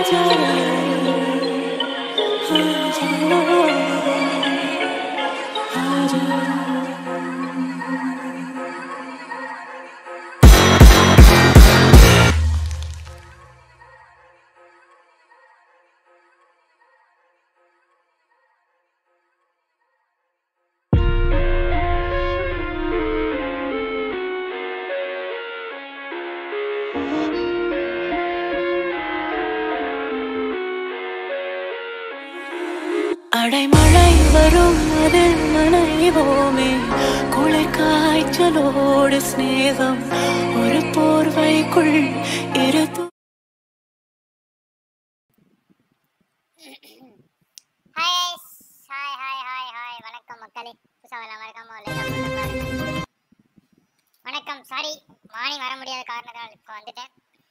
அடைமழை வரும் அதில் நனைவோமே குளிர் காய்ச்சலோடு சிநேகம் ஒரு போர்வைக்குள் இரு து- hi hi hi hi hi வணக்கம் மக்களே புதுசாக எல்லாம் மறக்காம லைக் பண்ணுங்க பாருங்க. வணக்கம் சாரி மார்னிங் வர முடியாத காரணத்தால் இப்போ வந்துட்டேன்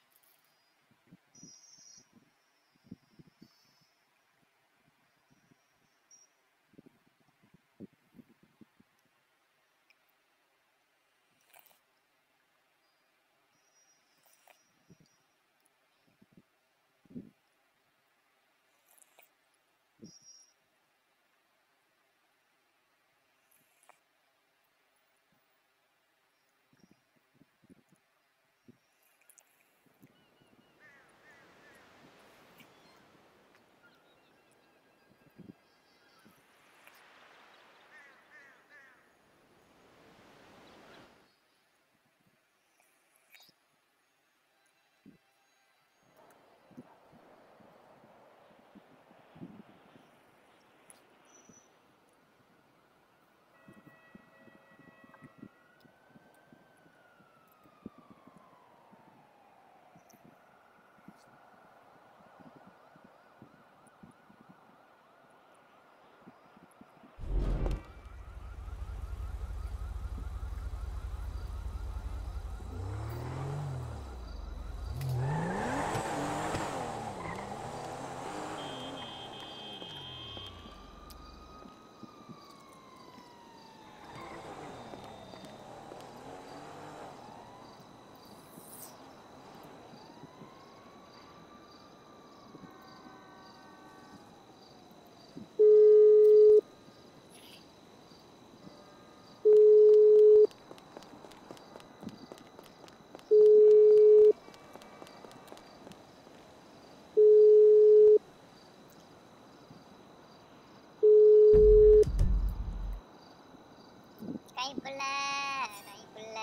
கைப்புள்ள கைப்புள்ள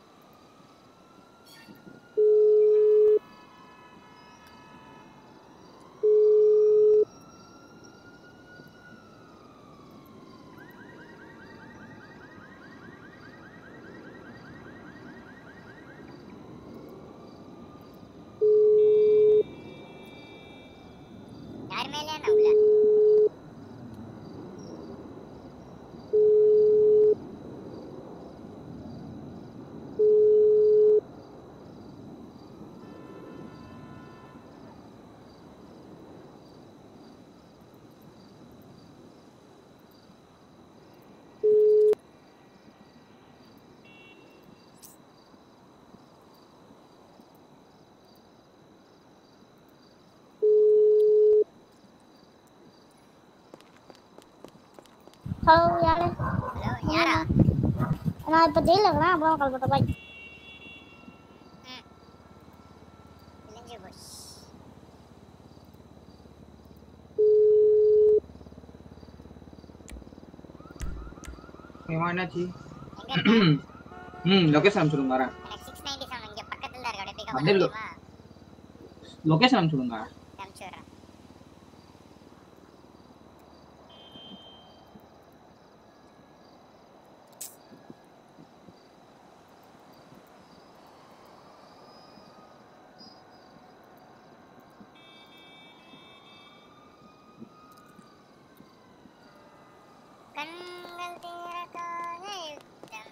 யாருமே இல்லையா நான் உள்ள ஹலோ யாரு ஹலோ யாரா நான் இப்போ ஜெயிலில் இருக்கிறேன் அப்புறம் கால் பண்ணுறேன் பாய் இளைஞர் போய் ஏம்மா என்னாச்சு எங்க இருக்க ம் லொகேஷன் அனுப்பிச்சுடுங்க வரேன் எனக்கு சிக்ஸ் நைன்டி செவன் இங்க பக்கத்துல தான் இருக்கு அப்படியே பிக்கப் அதே பண்ண லோ- முடியுமா லொகேஷன் அனுப்பிச்சுடுங்க அனுப்பிச்சு விடுறேன் கண்கள் திறக்காத யுத்தம்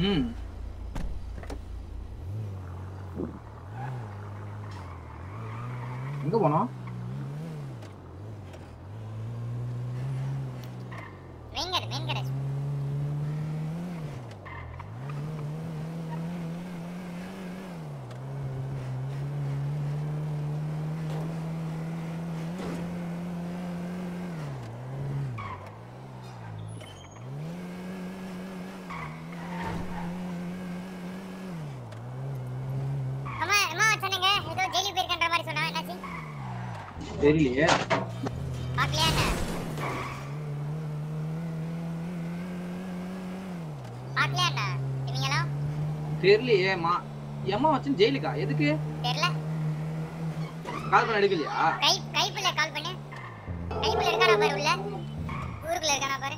ம் எங்க போனோம் மெயின் கடை மெயின் கடை அம்மா அம்மா சொன்னீங்க ஏதோ ஜெயிலுக்கு போயிருக்கன்ற மாதிரி சொன்னா என்னாச்சு தெரியலையே பார்க்கலையா என்ன பார்க்கலையா என்ன இவங்களாம் தெரியலையே மா எம்மா வச்சு ஜெயிலுக்கா எதுக்கு தெரியல கால் பண்ண எடுக்கலையா கை கைப்புல கால் பண்ணு கைப்புல இருக்கானா பாரு உள்ள ஊருக்குள்ள இருக்கானா பாரு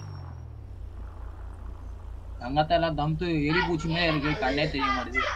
அங்கத்தான் எல்லாம் தம்து எலி பூச்சிமே இருக்கு கண்ணே தெரிய மாட்டேது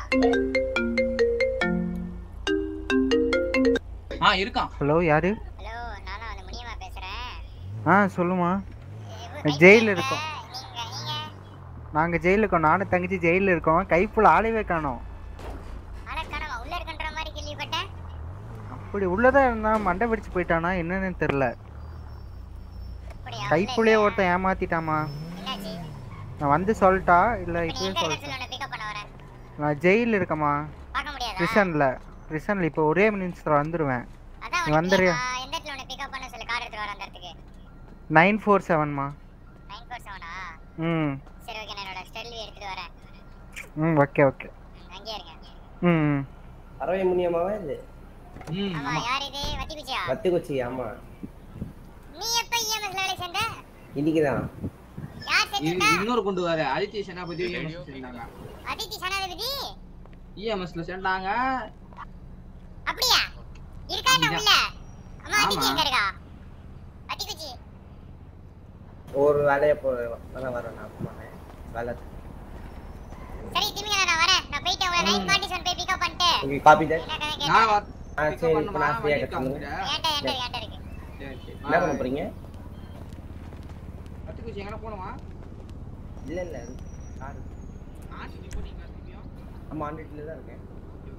ஆ இருக்கான் ஹலோ யாரு ஹலோ நானும் அந்த முனியமா பேசுறேன் ஆ சொல்லுமா எவ்வளவு கைப்புல ஜெயில்ல இருக்க? இருக்கோம். நீங்க நீங்க நாங்கள் ஜெயிலில் இருக்கோம் நானும் தங்கச்சி ஜெயிலில் இருக்கோம் கைப்புள்ள ஆளவே காணோம் ஆனா காணோம் உள்ள இருக்கன்ற மாதிரி கேள்விப்பட்டேன் அப்படி உள்ளதான் இருந்தா மண்டை வெடிச்சு போயிட்டானா என்னன்னு தெரில அப்படியா உள்ள கைப்புள்ளையே இல்லையா? ஒருத்தன் ஏமாத்திட்டாமா என்னாச்சு நான் வந்து சொல்லட்டா இல்லை இப்ப நீ இப்பவே எங்க இருக்க சொல்லட்டா சொல்லு உன்னை பிக்கப் பண்ண வரேன் நான் ஜெயிலில் இருக்கேம்மா பார்க்க முடியாதா ப்ரிசனில் ப்ரிசனில் இப்போ ஒரே நிமிஷத்தில் வந்துடுவேன் அதான் நீ உனக்கு வந்துடுறியா? நான் எந்த இடத்துல உன்னை பிக்கப் பண்ண சொல்லு கார் எடுத்து வர அந்த இடத்துக்கு நைன் ஃபோர் செவன்மா நைன் ஃபோர் செவனா ம் சரி ஓகே நான் என்னோட ஸ்டெல்வி எடுத்துட்டு வரேன் ம் ஓகே ஓகே ம், அங்கேயே இருங்க ம் ம் அறவை முனியமாவா இது ம் ஆமா யார் இது வத்தி குச்சியா வத்தி குச்சி ஆமா நீ எப்ப இஎம்எஸ் வேலை சேர்ந்த இன்னைக்குதான் யார் இ- சேர்த்துட்டா இன்னொரு கொண்டு வர அதித்தி சேனாபதி இஎம்எஸ் சேர்ந்தாங்க அதித்தி சனாதிபதி இஎம்எஸ்ல சேர்ந்தாங்க அப்படியா இருக்கா என்ன உள்ள அம்மா அதித்தி ஆமா. எங்க இருக்கா வத்தி குச்சி ஒரு வேலையை போ வர வரேன் நான் போனேன் வேலை சரி திமிங்கல நான் வரேன் நான் போயிட்டு உங்களை நைன் ஃபார்ட்டி செவன் போய் பிக்கப் பண்ணிட்டு ஓகே காப்பி தான் என்ன கதை கேட்டேன் நான் வ- ஆ pick up சரி இப்போ பண்ணுமா? நான் ஃப்ரீயாக வண்டி சொல்லுங்க இருக்காங்க ஏன்டா ஏன்டா ஏன்டா இருக்கு சரி, சரி. என்ன பண்ண போறீங்க கத்துக்குச்சி எங்கன போனோமா இல்லை இல்லை கார் ஆட்சி போனீங்க திருப்பியும் ஆமாம் ஆண்டிட்டில் தான் இருக்கேன்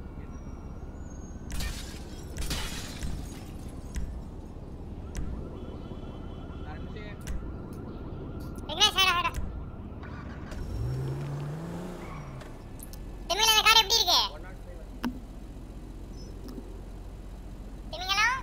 நான் ரெண்டு நிமிஷம் விக்னேஷ் ஹேடா ஹேடா திமிங்கல இந்த கார் எப்படி இருக்கு திமிங்கலம்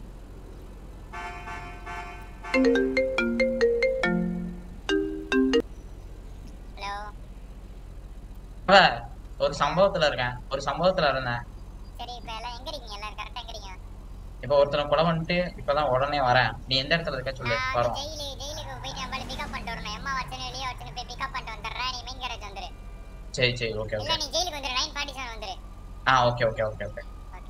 ஹலோ இப்ப ஒரு சம்பவத்துல இருக்கேன் ஒரு சம்பவத்துல இருந்தேன் சரி இப்போ எல்லாம் எங்க இருக்கீங்க எல்லாரும் கரெக்டா எங்க இருக்கீங்க இப்ப ஒருத்தனை கொலை பண்ணிட்டு இப்பதான் உடனே வரேன் நீ எந்த இடத்துல இருக்க சொல்லு நான் வரோம் ஜெயிலு ஜெயிலுக்கு போயிட்டு நம்மள பிக்கப் பண்ணிட்டு வரணும் அம்மா வச்சனு வெளியே வச்சனு போய் பிக்கப் பண்ணிட்டு வந்துடுறேன் நீ மெயின் கேரேஜ் வந்துரு சரி சரி ஓகே இல்ல ஓகே நீ ஜெயிலுக்கு வந்துரு நைன் ஃபார்ட்டி செவன் வந்துரு ஆ okay okay okay okay okay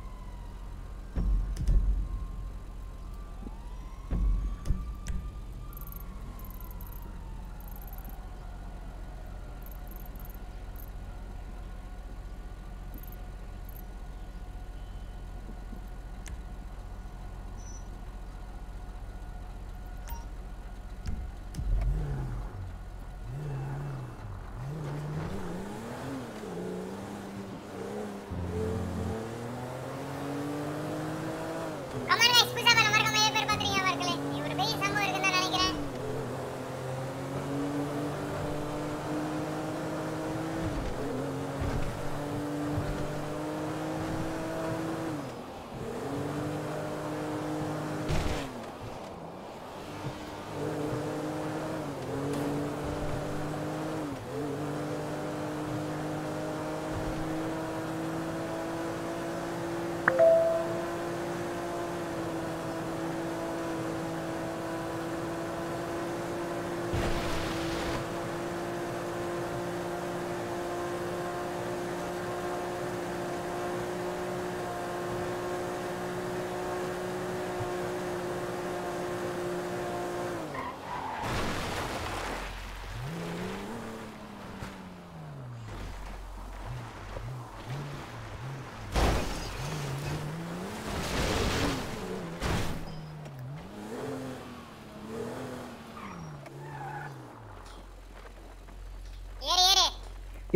come on guys புதுசா வர மறக்காம நிறைய பேர் பாக்குறீங்க மக்களே இது ஒரு பெரிய சம்பவம் இருக்குன்னு தான் நினைக்கிறேன்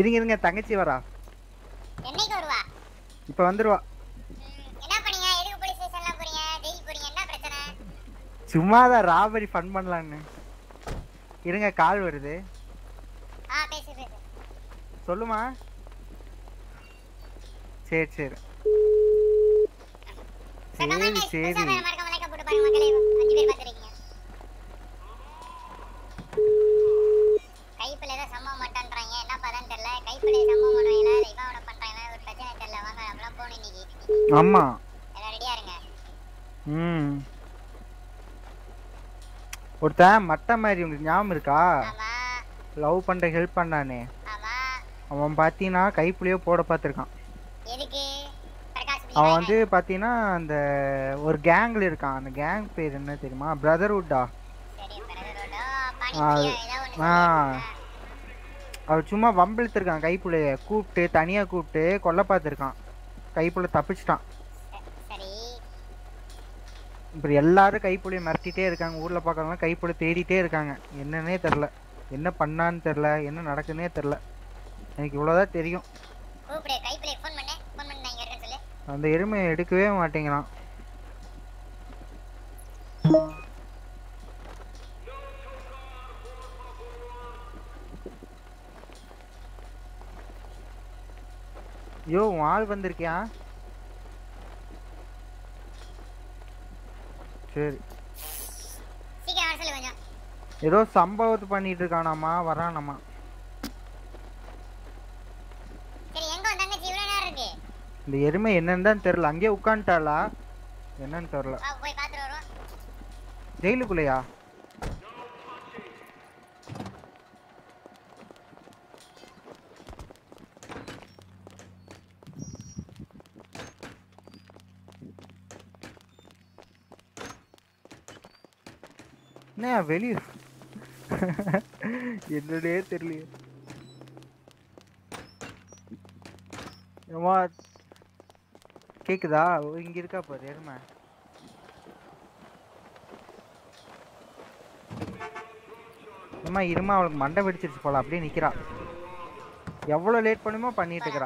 இருங்க இருங்க தங்கச்சி வரா என்னைக்கு வருவா இப்போ வந்துருவா ம், என்ன பண்ணீங்க எதுக்கு போலீஸ் ஸ்டேஷன்லாம் போறீங்க ஜெயில் போறீங்க என்ன பிரச்சனை சும்மா தான் ராபரி ஃபன் பண்ணலான்னு இருங்க கால் வருது ஆ பேசு பேசு சொல்லுமா சரி சரி சரி சரி மறக்காம லைக் போட்டு பாருங்க மக்களே அஞ்சு பேர் பார்த்துருக்கீங்க கைப்பிள்ளை ஏதோ சம்பவம் மாட்டான்றாங்க என்ன பதம் தெரியல கைப்பிள்ளை சம்பவம் பண்ணுவாங்களா இல்லை இவன் அவனை பண்றாங்களா ஒரு பிரச்சனை தெரியல வாங்க நம்மளாம் போகணும் இன்னைக்கு ஆமா எல்லாம் ரெடியா இருங்க ம் ஒருத்தன் மட்ட மாதிரி உங்களுக்கு ஞாபகம் இருக்கா ஆமா லவ் பண்ற ஹெல்ப் பண்ணானே ஆமா அவன் பார்த்தீங்கன்னா கைப்புலையோ போட பார்த்துருக்கான் எதுக்கு பிரகாஷ் அவன் வந்து பார்த்தீங்கன்னா அந்த ஒரு கேங்கில் இருக்கான் அந்த கேங் பேர் என்ன தெரியுமா பிரதர்வுட்டா சரி பிரதரோட பானி ஆ, ஏதோ ஒன்று ஆ அவர் சும்மா வம்பிழுத்திருக்கான் கைப்புள்ளைய கூப்பிட்டு தனியாக கூப்பிட்டு கொல்ல பார்த்துருக்கான் கைப்புள்ள தப்பிச்சிட்டான் சரி இப்போ எல்லாரும் கைப்புள்ளைய மிரட்டிட்டே இருக்காங்க ஊரில் பார்க்கறவங்க கைப்புள்ள தேடிட்டே இருக்காங்க என்னன்னே தெரில என்ன பண்ணான்னு தெரில என்ன நடக்குன்னே தெரில எனக்கு இவ்வளோதான் தெரியும் கூப்பிடு கைப்பிள்ளை ஃபோன் பண்ணு ஃபோன் பண்ணி நான் இங்க இருக்கேன்னு சொல்லு அந்த எருமையை எடுக்கவே மாட்டேங்கிறான் ஐயோ உன் ஆள் வந்திருக்கியா சரி சீக்கிரம் வர சொல்லு கொஞ்சம் ஏதோ சம்பவத்தை பண்ணிட்டு இருக்கானாமா வரானாமா சரி எங்க உன் தங்கச்சி இவ்வளவு நேரம் இருக்கு இந்த எருமை என்னன்னு தான் தெரில அங்கேயே உட்காந்துட்டாளா என்னன்னு தெரில வா போய் பாத்துட்டு வருவோம் ஜெயிலுக்குள்ளேயா என்ன வெளிய என்னடே தெரியலையே ஏம்மா, கேக்குதா ஓ, இங்க இருக்கா பாரு எருமை அம்மா இருமா அவளுக்கு மண்டை வெடிச்சிருச்சு போல அப்படியே நிக்கிறா எவ்வளவு லேட் பண்ணுமோ பண்ணிட்டு இருக்கிறா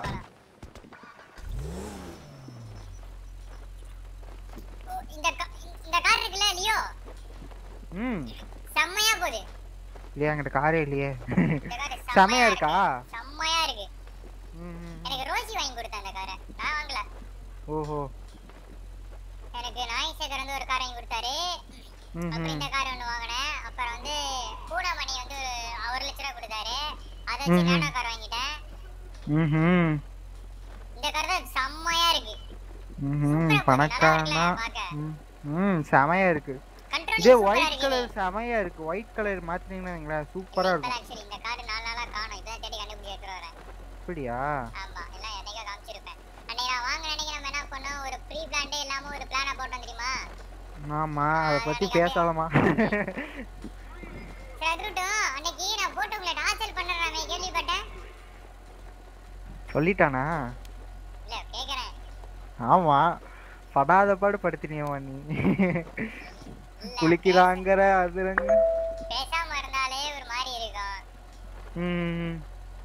ஓ, இந்த கா- இந்த கார் இருக்குல்ல லியோ ம் செம்மையா போகுது இல்லையா என்கிட்ட காரே இல்லையே இந்த கார் செமையா இருக்கா செம்மையா இருக்கு ம், ம். எனக்கு ரோசி வாங்கி கொடுத்தேன் அந்த காரை நான் வாங்கல ஓஹோ எனக்கு நாய் சேகர் வந்து ஒரு கார் வாங்கி கொடுத்தாரு ம் அப்புறம் ம் இந்த கார் ஒன்று வாங்கினேன் அப்புறம் வந்து பூனாமணி வந்து ஒரு ஒரு லட்ச ரூபா கொடுத்தாரு அதை வச்சு ம்ஹும். நானா கார் வாங்கிட்டேன் ம்ஹும். இந்த கார் தான் செம்மையா இருக்கு ம்ஹும். பணக்காரனா ம். ம் செமையா இருக்கு இதே கண்ட்ரோல் ஒயிட் கலர் செமையா இருக்கு ஒயிட் கலர் மாத்தினீங்கன்னா வைங்களேன் சூப்பரா இருக்கும் சரி இந்த கார் நாலு நாளா காணும் இதான் தேடி கண்டுபிடிக்க எடுத்துட்டு வரேன் அப்படியா ஆமா எல்லாம் என்னைக்கா காமிச்சிருப்பேன் அன்னைக்கு நான் வாங்க நினைக்க நம்ம என்ன பண்ணோம் ஒரு ப்ரீ பிளான்டே இல்லாம ஒரு பிளானா போட்டோம் தெரியுமா ஆமா அதை பத்தி பேசலாமா சரி அது இருக்கட்டும் அன்னைக்கு நான் போட்டு உங்களை டார்ச்சர் பண்ணுறானே கேள்விப்பட்டேன் சொல்லிட்டானா இல்ல கேக்குறேன் ஆமா படாத பாடு படுத்தினியவா நீ இல்ல, குளிக்கிறாங்கிற அதுறங்க பேசாம இருந்தாலே ஒரு மாதிரி இருக்கும் ம்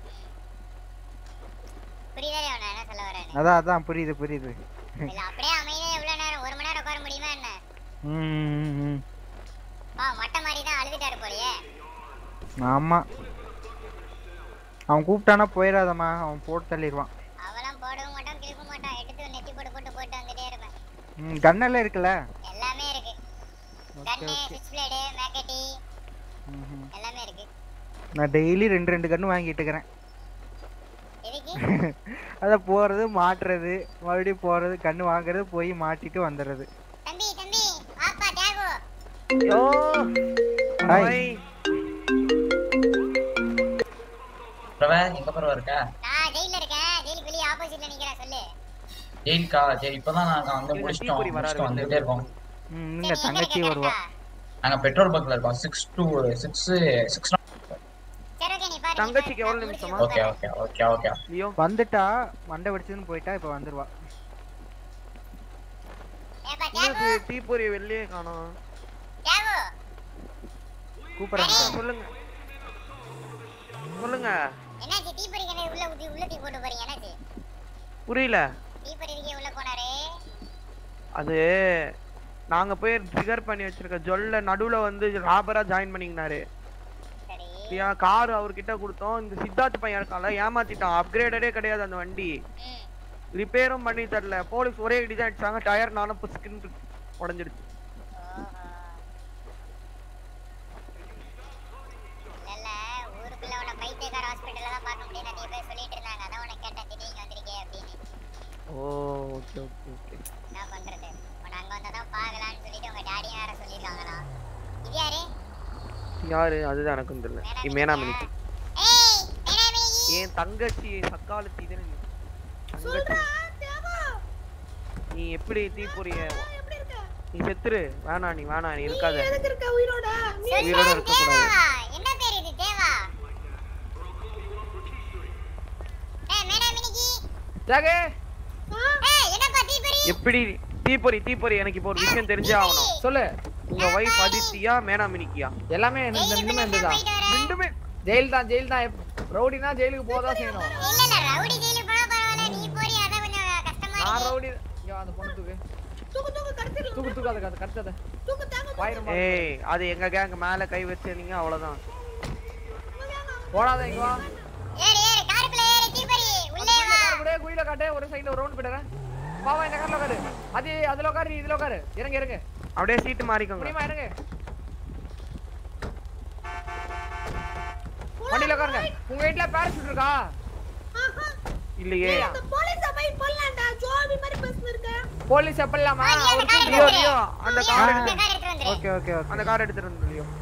புரியுதா நான் என்ன சொல்ல வரேன் அதான் அதான் புரியுது புரியுது இல்ல அப்படியே அமைதியா எவ்வளவு நேரம் ஒரு மணி நேரம் உட்கார முடியுமா என்ன ம், ம், ம். வா மட்டை மாதிரி தான் அழுதுட்டாரு போலயே ஆமா அவன் கூப்பிட்டானா போயிடாதம்மா அவன் போட்டு தள்ளிடுவான் அவெல்லாம் போடவும் மாட்டான் கிழக்க மாட்டான் எடுத்து நெத்தி போட்டு போட்டு போட்டு வந்துட்டே இருப்பேன் ம் கண்ணெல்லாம் இருக்குல்ல எல்லாமே இருக்கு கன்னு சுவிட்ச் பிளேடு மேக்கெட்டி ம்ஹும். எல்லாமே இருக்கு நான் டெய்லி ரெண்டு ரெண்டு கன்று வாங்கிட்டு இருக்கிறேன் எதுக்கு அதை போறது மாட்டுறது மறுபடியும் போறது கன்று வாங்குறது போய் மாட்டிட்டு வந்துடுறது தம்பி தம்பி வாப்பா தியாகு ஹாய் பிரபா எங்க பரவ இருக்க நான் ஜெயில இருக்கேன் ஜெயிலுக்கு வெளியே ஆப்போசிட்ல நிக்கிறேன் சொல்லு ஜெயிலுக்கா சரி இப்பதான் நாங்க வந்து முடிச்சிட்டோம் முடிச்சுட்டு வந்துட்டே இருக்கோம் ம் சரி, இங்க எங்க தங்கச்சி இருக்க வருவா கரெக்டா? நாங்க பெட்ரோல் பங்க்ல இருக்கோம் சிக்ஸ் டூ சிக்ஸ் சிக்ஸ் சரி ஓகே நீ பாரு நீ தங்கச்சிக்கு பாரு, எவ்வளவு நான் நிமிஷமா? முடிச்சு okay okay okay okay Leo வந்துட்டா மண்டை வெடிச்சதுன்னு போயிட்டா இப்ப வந்துருவா ஏப்பா தியாகு என்னாச்சு டீ பொரி வெளியே காணோம் தியாகு கூப்பிடுறாங்க சொல்லுங்க சொல்லுங்க என்னாச்சு டீ பறிக்கிறது உள்ள உள்ள ஊத்தி உள்ள தீ போட்டு போறீங்க என்னாச்சு புரியல தீப்பறி இருக்கே உள்ள போனாரு அது நாங்க போய் ட்ரிகர் பண்ணி வச்சிருக்க ஜொல்ல நடுவுல வந்து ராபரா ஜாயின் பண்ணிக்கினாரு சரி சரியா கார் அவர்கிட்ட கொடுத்தோம் இந்த சித்தார்த் பையன் இருக்கான்ல ஏமாத்திட்டான் அப்கிரேடடே கிடையாது அந்த வண்டி ம் ரிப்பேரும் பண்ணி தரல போலீஸ் ஒரே இடி தான் அடிச்சாங்க டயர் நானும் புஸ்கின்னு உடஞ்சிடுச்சு ஓஹோ இல்ல இல்ல ஊருக்குள்ள உன பைத்தியக்கார ஹாஸ்பிட்டல்ல தான் பார்க்க முடியும் நிறைய பேர் சொல்லிட்டு இருந்தாங்க அதான் உனக்கு கேட்டேன் திடீர்னு இங்க வந்திருக்கே அப்படின்னு ஓ ஓகே ஓகே ஓகே என்ன பண்றது உன அங்க வந்தா தான் பார்க்கலாம்னு சொல்லிட்டு உங்க டாடியும் வேற சொல்லிருக்காங்களா இது யாரு யாரு அதுதான் எனக்கும் தெரியல இ- மேனாமணிக்கு ஏய் மேனாமணி என் தங்கச்சி சக்காலத்தி தானே நீ. தங்கச்சி நீ எப்படி தீ பொரிய நீ செத்துரு வேணாம் நீ வேணாம் நீ இருக்காத உயிரோட சுஷாந்த் இருக்கக்கூடாது. தேவா என்ன பேர் இது தேவா ஏய் மேனாமணிக்கு ஜாகே ஏய் என்னப்பா தீப்பறி எப்படி தீப்பொறி தீப்பொறி எனக்கு இப்போ ஒரு விஷயம் தெரிஞ்சே ஆகணும் சொல்லு உங்க வைஃப் அதித்தியா மேனாமினிக்கியா எல்லாமே எனக்கு இந்த ரெண்டுமே இருந்துதான் போயிட்டு வரேன் ரெண்டுமே ஜெயில் தான் ஜெயில் தான் ரவுடினா ஜெயிலுக்கு போதான் செய்யணும் இல்ல இல்ல ரவுடி ஜெயிலுக்கு போனா பரவாயில்ல நீ போறி அதான் கொஞ்சம் கஷ்டமா நான் இருக்கு ரவுடி இங்க வா, அந்த பொண்ணு தூக்கு தூக்கு தூக்கு அதை அது கடுத்தத வாயிரம் ஏய் அது எங்க கேங் மேல கை வச்சீங்க அவ்வளவுதான் போடாத இங்க வா ஏறு ஏறு காருக்குள்ள ஏறு தீப்பறி உள்ளே வா கூட குயில காட்டு ஒரு சைடுல ஒரு ரவுண்ட் போயிடுறேன் பாவா இந்த கார்ல உட்காரு அது அதுல உட்காரு இதுல உட்காரு இறங்க இறங்க அப்படியே சீட்டு மாறிக்கோங்க முடியுமா இறங்க வண்டியில உட்காருங்க உங்க வீட்ல பேரஷூட் இருக்கா இல்லையே இல்லையா? போலீஸ் எப்பலாமா ஒரு சீட்டு லியோ லியோ அந்த கார் இந்த எடுத்து கார் எடுத்து வந்துரு ஓகே ஓகே ஓகே அந்த கார் எடுத்துட்டு வந்து லியோ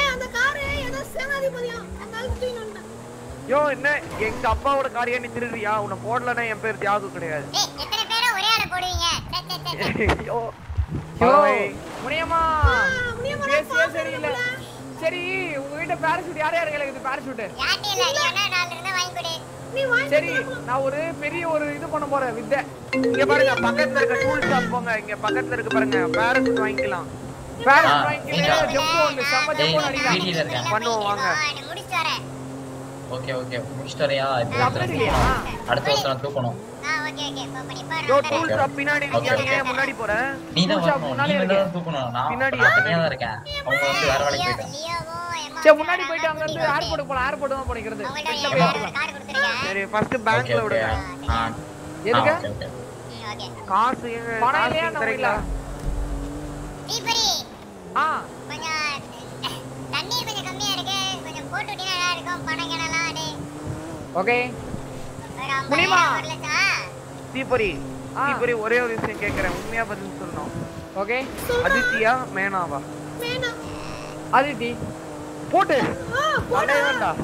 யோ என்ன எங்க அப்பாவோட காரியா நீ திருடுறியா உன்னை போடலன்னா என் பேர் தியாகு கிடையாது ஏய் எத்தனை பேரும் ஒரே ஆள போடுவீங்க சே, சே, சே, சே. யோ யோ, பாய். முனியம்மா பேசியே சரியில்லை சரி உங்க வீட்டு பேரஷூட் யார் யாருக்கு இருக்குது பேரஷூட் யார்கிட்ட இல்ல நீ வேணா நாலு இருந்தா வாங்கி கொடு சரி நான் ஒரு பெரிய ஒரு இது பண்ண போறேன் வித்தை இங்க பாருங்க பக்கத்துல இருக்க டூல் ஷாப் போங்க இங்க பக்கத்துல இருக்கு பாருங்க பேரசூட் வாங்கிக்கலாம் பேரஷூட் ஆ, வாங்கிக்கிறேன் சரி. ஜம்பு ஒன்று செம்ம டேய், ஜம்பு அடிக்கலாம் வீட்டில இருக்கேன் பண்ணுவோம், வாங்க. நான் முடிச்சிட்டு வரேன் ஓகே ஓகே முடிச்சிட்டு வரையா இது update இல்லையா அடுத்த வருஷம் தூக்கணும் ஆ ஓகே ஓகே இப்போ பண்ணி யோ பாரு டூல் ஷாப் பின்னாடி இருக்கீங்க ஏன் முன்னாடி போற நீ தான் பூஜா வரணும் முன்னாலே நீ இருக்கு. தான் தூக்கணும் நான் பின்னாடி. நான் தனியா தான் இருக்கேன் அவங்க வந்து வேற வேலைக்கு போயிட்டாங்க லியோவோ எம்மா சரி முன்னாடி போயிட்டு அங்க இருந்து ஏர்போர்ட் போலாம் ஏர்போர்ட் தான் போனிக்கிறது அவங்கள்ட்ட வீட்டுல ஒரு போய் ஏழாயிரம் எடுத்துக்கலாம் கார் கொடுத்துருக்கேன் சரி ஃபர்ஸ்ட் ஓகே பேங்க்ல ஓகே விடுங்க ஆ எதுக்கு ஓகே ஓகே ம் ஓகே காசு எங்க பணம் காசு இல்லையா நம்ம தரீங்களா தீபரி ஆ கொஞ்சம் தண்ணீர் கொஞ்சம் கம்மியா இருக்கு கொஞ்சம் போட்டு விட்டீங்கன்னா நல்லா இருக்கும் பணம் கிணலாம் அடே ஓகே ஒரு ஐம்பதாயிரம் முடியுமா? ஒரு லட்சம் ஆ. தீபரி ஆ. தீபரி ஒரே ஒரு விஷயம் கேக்குறேன் உண்மையா பதில் சொல்லணும் ஓகே அதித்தியா மேனாவா அதித்தி போட்டு அடைய வேண்டாம்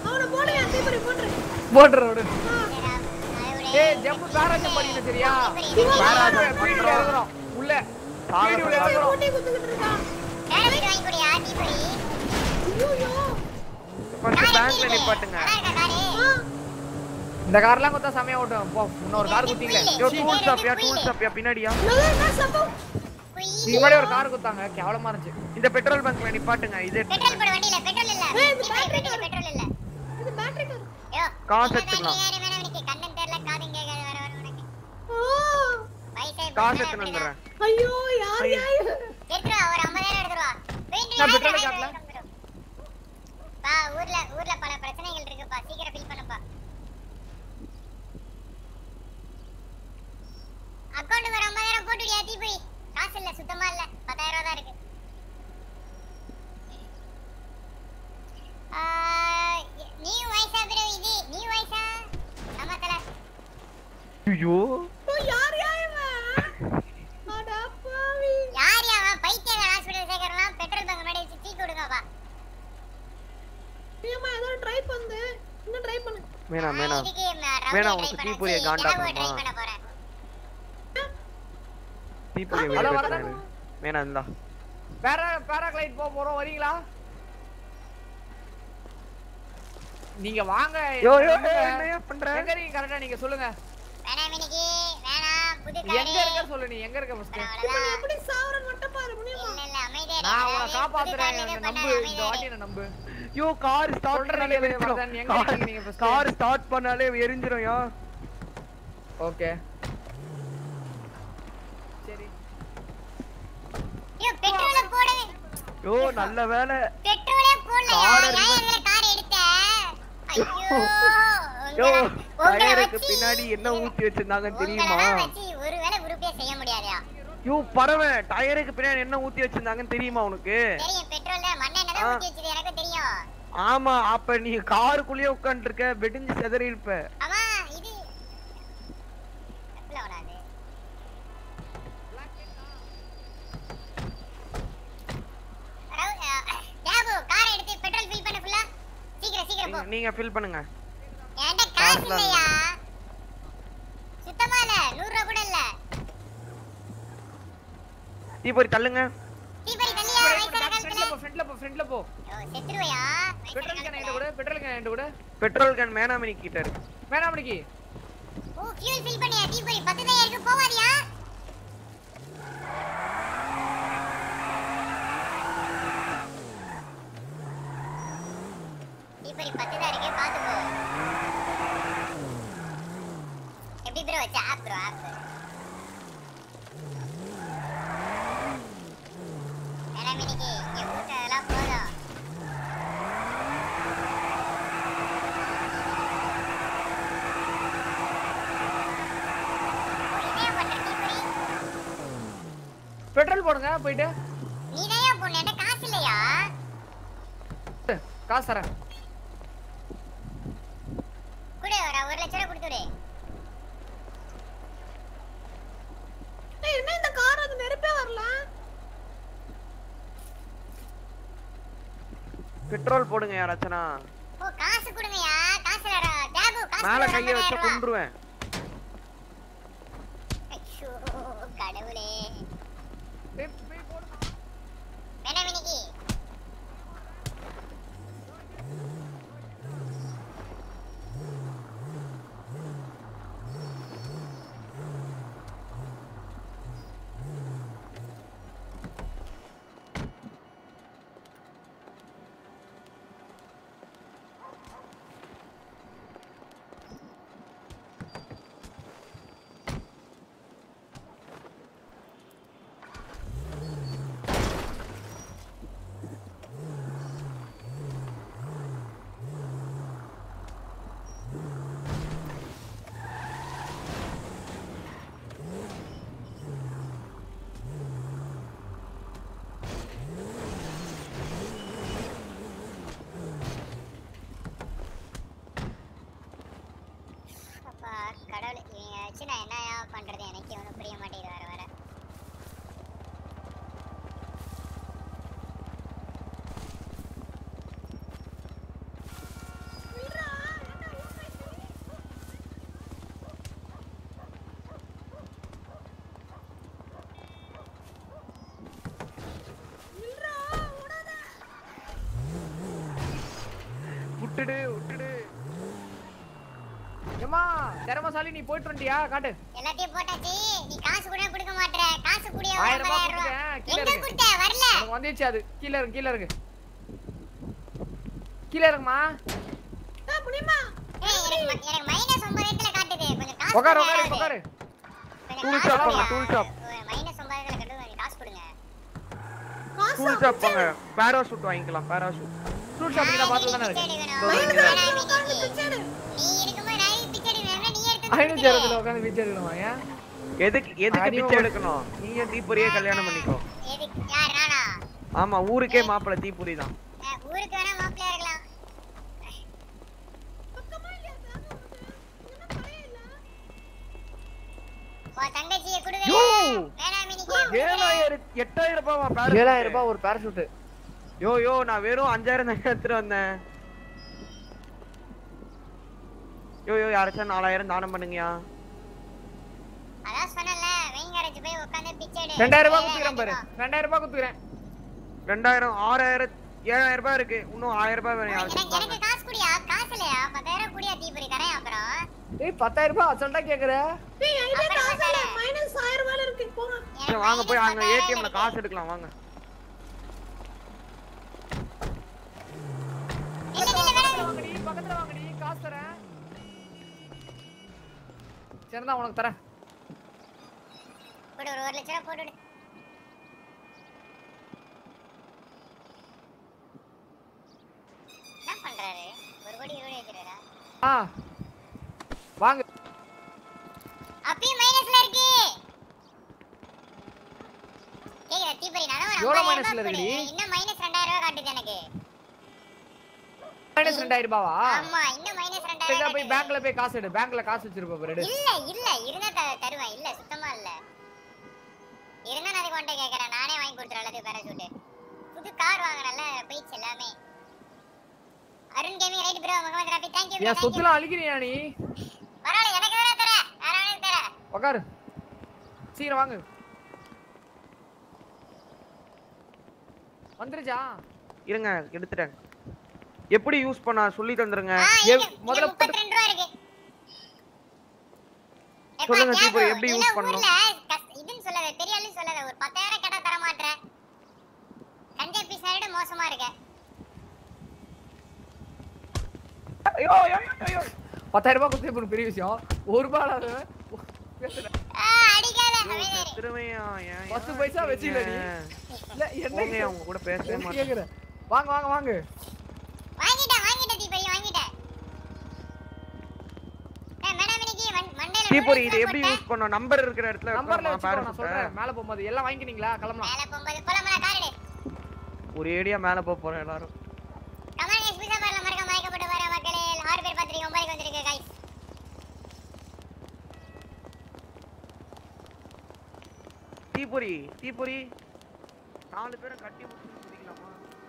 போட்டுற விடு சரி, அது ஒரு ஏய் ஜம்பு பேராஜம் பண்ணிடு சரியா பேராஜம் பீடியில பண்றோம். இறங்குறோம் உள்ள சாக பீடியில சொல்றாங்க. இறங்குறோம் கேரட் வாங்கி கொடுயா தீபரி ஃபர்ஸ்ட் பேங்க்ல நிப்பாட்டுங்க நல்லா இருக்கா காரு இந்த கார்லாம் கொடுத்தா செமையா ஓட்டும் போ இன்னொரு கார் குத்திங்களே யோ டூல் ஷாப்யா டூல் ஷாப்யா பின்னாடியா குயி. இதுக்கு முன்னாடி ஒரு கார் குத்தாங்க கேவலமா இருந்துச்சு இந்த பெட்ரோல் பங்க்ல நிப்பாட்டுங்க இது பெட்ரோல் போட வண்டியில பெட்ரோல் இல்ல தீபரி வண்டியில பெட்ரோல் இல்ல யோ காசு என்ன எடுத்துக்கலாம். battery யாரு வேணா உனக்கு கண்ணன் தெரியல காதும் கேட்காது வர வர உனக்கு வயசே காசு இப்ப எடுத்துன்னு அப்படிதான். வந்துடுறேன் எடுத்துட்டு வா ஒரு 50000 எடுத்துட்டு வா வெயிட் நான் petrol காட்டல. பா ஊர்ல ஊர்ல பல பிரச்சனைகள் இருக்குப்பா சீக்கிரம் ஃபில் பண்ணுப்பா அக்கவுண்ட் ஒரு 50000 போட்டுடியா தீபி காசு இல்ல சுத்தமா இல்ல 10000 ரூபாய் தான் இருக்கு ஆ, நீ வயசா பிறகு இது நீ வயசா நம்ம தல ஐயோ யார் யாவன் பைத்தியக்கார ஹாஸ்பிடல் சேர்க்கறலாம் பெட்ரோல் பங்க் முன்னாடி வச்சு டீ கொடுங்கப்பா மேனா மேனா இதுக்கு ம- வேணாம், ரவுடியை உனக்கு try தீப்பொறியை பண்ண வச்சு காண்டாக்கணுமா? இரவு try பண்ண போறேன் தீபொரிய ஹலோ, வெளியே வணக்கம். பேசுறேன் மேனா இந்தா பேரா பேராகிளைட் போக போறோம் வரீங்களா நீங்க வாங்க யோ யோ எங்க என்னையா பண்ற எங்க இருக்கீங்க கரெக்டா நீங்க சொல்லுங்க வேணாம் இன்னைக்கு வேணாம் புது எங்க காரு இருக்க சொல்லு நீ எங்க இருக்க ஃபர்ஸ்ட் அவ்வளவுதான் இல்ல இல்ல அமைதியா நான் இரு. உன்னை அதாவது புது காப்பாத்துறேன் கார்ல என்ன இது பண்ண நம்பு இந்த அமைதியா வாட்டி இரு. என்ன நம்பு யோ கார் ஸ்டார்ட் சொல்றேன் பண்ணாலே நீங்க வரதான், எங்க இருக்கீங்க நீங்க first? கார் ஸ்டார்ட் பண்ணாலே எரிஞ்சிரும் யா ஓகே சரி ஐயோ பெட்ரோல போடு யோ நல்ல வேலை பெட்ரோலே போடலையா காரை ஏன் reverse- எங்களை கார் எடுத்த ஐயோ யோ உங்களை உங்களை டயருக்கு வச்சு பின்னாடி என்ன ஊத்தி வச்சிருந்தாங்கன்னு தெரியுமா உங்களெல்லாம் வச்சு ஒருவேளை உருப்படியா செய்ய முடியாதயா யோ பறவை டயருக்கு பின்னாடி என்ன ஊத்தி வச்சிருந்தாங்கன்னு தெரியுமா உனக்கு தெரியும் பெட்ரோல்ல மண்ணெண்ணெய் தான் ஆ. ஊத்தி வச்சது எனக்கு தெரியும் ஆமா அப்ப நீ காருக்குள்ளேயே உட்கார்ந்து இருக்க வெடிஞ்சு செதறி இருப்ப ஆமா இது தப்புல வராது ரவு- அஹ், தேவு காரை எடுத்து பெட்ரோல் ஃபில் பண்ணு ஃபுல்லா சீக்கிரம் சீக்கிரம் போ நீங்க- நீங்க ஃபில் பண்ணுங்க என்கிட்ட காசு காசுலாம் இல்லையா சுத்தமா இல்ல நூறு ரூபா கூட இல்ல தீபொரி தள்ளுங்க தீபரி தள்ளியா வயசான ஃப்ரண்ட்ல காலத்துல போ ஃப்ரண்ட்ல போ ஃப்ரண்ட்ல போ ஐயோ, செத்துருவையா பெட்ரோல் கேன் என்கிட்ட கூட பெட்ரோல் கேன் என்கிட்ட கூட பெட்ரோல் கேன் மேனாமணி கிட்ட இருக்கு வேணாம் மணிக்கு ஓ ஃபியூல் ஃபில் பண்ணியா தீபரி பத்து தான் இருக்கு போவாதியா தீபரி பத்து தான் இருக்கு பாத்து போ எப்படி ப்ரோ வச்ச ஆப் ப்ரோ ஆப் வேணாம் மினிக்கு இங்க கூட்டதெல்லாம் போதும் என்ன பண்ற தீபரி பெட்ரோல் போடுங்க போயிட்டு நீ தான் பொண்ணு என்கிட்ட காசு இல்லையா காசு தரேன் குடு ஒரு ஒரு லட்ச ரூபா கொடுத்துடு என்ன இந்த கார் அது நெருப்பே வரல பெட்ரோல் போடுங்க யாராச்சனா ஓ காசு கொடுங்கயா காசு இல்லடா தேபு காசு மேல கொடு, கைய வச்சா 50,000 ரூபா. கொன்றுவேன் ஐயோ கடவுளே வேணாம் மினிக்கு அப்பா கடவுளே இவங்க வச்சு நான் என்னயா பண்றது எனக்கு ஒன்றும் புரிய மாட்டேங்குது வர வர விட்டுடு விட்டுடு ஏமா திறமசாலி நீ போயிட்டு வந்துட்டியா காட்டு எல்லாத்தையும் போட்டாச்சு நீ காசு கூட கொடுக்க மாட்டற காசு கூடிய ஆயிரம் ரூபாய் கொடுத்துட்டேன் கீழே எங்க இருக்கு கொடுத்த வரல உனக்கு வந்துச்சு அது கீழே இருக்கு கீழே இருக்கு கீழே இருக்குமா ஏய், எனக்கு ம- எனக்கு மைனஸ் ஒன்பதாயிரத்துல காட்டுது கொஞ்சம் காசு உட்காரு கொடுங்க உட்காரு யாராவது. உட்காரு கொஞ்சம் டூல் காசு ஷாப் போங்க கொடுங்க. டூல் ஷாப் ஒரு மைனஸ் ஒன்பதாயிரத்துல கட்டுது கொஞ்சம் காசு கொடுங்க டூல் ஷாப் போங்க பேராசூட் வாங்கிக்கலாம் பேராசூட் ஃப்ரூட் ஷாப்பிங் தான் பார்த்து தானே பிச்சை இருக்கு எடுக்கணும். வேணாம் மினிக்கு. நீ இருக்கும்போது நான் பிச்சை எடுக்கிறேன் நீ எடுத்து ஐநூத்தி அறுபதுல உட்காந்து பிச்சை எடுக்கணுமா ஏன் எதுக்கு எதுக்கு அடிமை பிச்சை ஒரு- எடுக்கணும் நீங்க தீபுரியே கல்யாணம் பண்ணிக்கோ எதுக்கு யார் நானா ஆமா ஊருக்கே மாப்பிள்ளை தீபுரி தான் அஹ், ஊருக்கு வேணா மாப்பிள்ளையா இருக்கலாம் உன் தங்கச்சியை கொடுங்க யோ! வேணாம் மினிக்கு ஏழாயிரம் எட்டாயிரம் ரூபாவா parachute? ஏழாயிரம் ரூபாய் ஒரு பேராசூட் யோ யோ நான் வெறும் அஞ்சாயிரம் தான் எடுத்துட்டு வந்தேன் யோ யோ யாராச்சும் நாலாயிரம் தானம் பண்ணுங்கயா அதான் சொன்னல வெயின் கரைச்சு போய் உட்காந்து பிச்சை எடு ரெண்டாயிரம் ரூபாய் கையில குத்துக்கிறேன் பாரு எல்லாத்துக்கும். ரெண்டாயிரம் ரூபாய் குத்துக்கிறேன் ரெண்டாயிரம் ஆறாயிரம் ஏழாயிரம் ரூபாய் இருக்கு இன்னும் ஆயிரம் ரூபாய் வேணும் எனக்கு யாராச்சும் எனக்கு காசு குடியா காசு இல்லையா பத்தாயிரம் குடியா தீபுரி தரேன் அப்புறம் ஏய் பத்தாயிரம் ரூபாய் அசல்ட்டா கேக்குற அப்புறம் தரேன். மைனஸ் ஆயிரம் ரூபாய் இருக்கு போங்க சரி, எனக்கு வாங்க போய் minus அங்க பத்தாயிரம் ஏடிஎம்ல இருக்கு. காசு எடுக்கலாம் வாங்க காசு தரேன் சரிதான் உனக்கு தரேன் போடு ஒரு ஒரு லட்ச ரூபா போட்டு விடு என்ன பண்றாரு ஒரு கோடி இருபது வச்சிருக்கா ஆ வாங்க அப்பயும் மைனஸ்ல இருக்கு கேக்குதா தீபரி நான் ஒரு எவ்வளவு 50,000 minusல ரூபாய் இருக்குடி? போடு. இன்னும் மைனஸ் ரெண்டாயிரம் ரூபாய் காட்டுது எனக்கு மைனஸ் ரெண்டாயிரம் ரூபாவா ஆமா இன்னும் மைனஸ் சரிதா ரெண்டாயிரம் போய் பேங்க்ல போய் காசு எடு பேங்க்ல காசு வச்சிருப்ப பாரு எடு இல்ல இல்ல இருந்தா த- தருவேன் இல்ல சுத்தமா இல்ல இருந்தா நான் அதுக்கு வந்துட்டு கேக்குறேன் நானே வாங்கி கொடுத்துறேன் எல்லாத்துக்கும் பேராசூட் புது கார் வாங்குறேன்ல போயிடுச்சு எல்லாமே Arun gaming right bro Mohammed Rafi thank you என் சொத்துலாம் அழிக்கிறியா நீ பரவாயில்ல எனக்கு தானே தர வேற அவனுக்கு தர உக்காரு சீக்கிரம் வாங்க வந்துருச்சா இருங்க எடுத்துட்டேன் எப்படி யூஸ் பண்ண சொல்லி தந்துருங்க ஆ எவ்- இங்க முதல்ல முதல்ல 32 ரூபா இருக்கு எப்பா, சொல்லுங்க தியாகு, தீபு, எப்படி நீ use எல்லாம் பண்ணணும்? ஊர்ல கஸ்- இதுன்னு சொல்லாத பெரிய ஆளுன்னு சொல்லாத ஒரு பத்தாயிரம் கேட்டா தர மாட்டேற கஞ்சா பீஸை விட மோசமா இருக்க ஐயோ ஐயோ ஐயோ பத்தாயிரம் ரூபாய் கொடுத்து இப்போ பெரிய விஷயம் ஒரு ரூபாய் இல்லாத பேசுறேன். ஆ, அடிக்காத அமைதியா இரு. திருமையா ஏன் பத்து பைசா வச்சுக்கல நீ இல்ல என்ன போங்க அவங்க கூட பேசவே என்ன மாட்டேன் கேக்குற வாங்க வாங்க வாங்க வாங்கிட்டேன் வாங்கிட்டேன் தீபரி வாங்கிட்டேன் ஏய், மேடம் இன்னைக்கு மண்- மண்டையில தீபுரி நூறு இது எப்படி போட்டேன். யூஸ் பண்ணோம் நம்பர் இருக்கிற இடத்துல நம்பர்ல இருக்கணுமா வச்சுக்கோ நான் parachute? சொல்றேன் மேல போகும்போது எல்லாம் வாங்கிக்கினீங்களா கிளம்பலாம் மேல போகும்போது போலாமா கார் எடு ஒரு ஏடியா மேல போக போறோம் எல்லாரும் கமான் கைஸ் பிஸா பார்ல மறக்க மயக்கப்பட்டு வர மக்களே ஆறு பேர் பாத்துறீங்க ஒன்பதுக்கு வந்திருக்கு கைஸ் தீபுரி தீபுரி நாலு பேரும் கட்டி முடிச்சு குடிக்கலாமா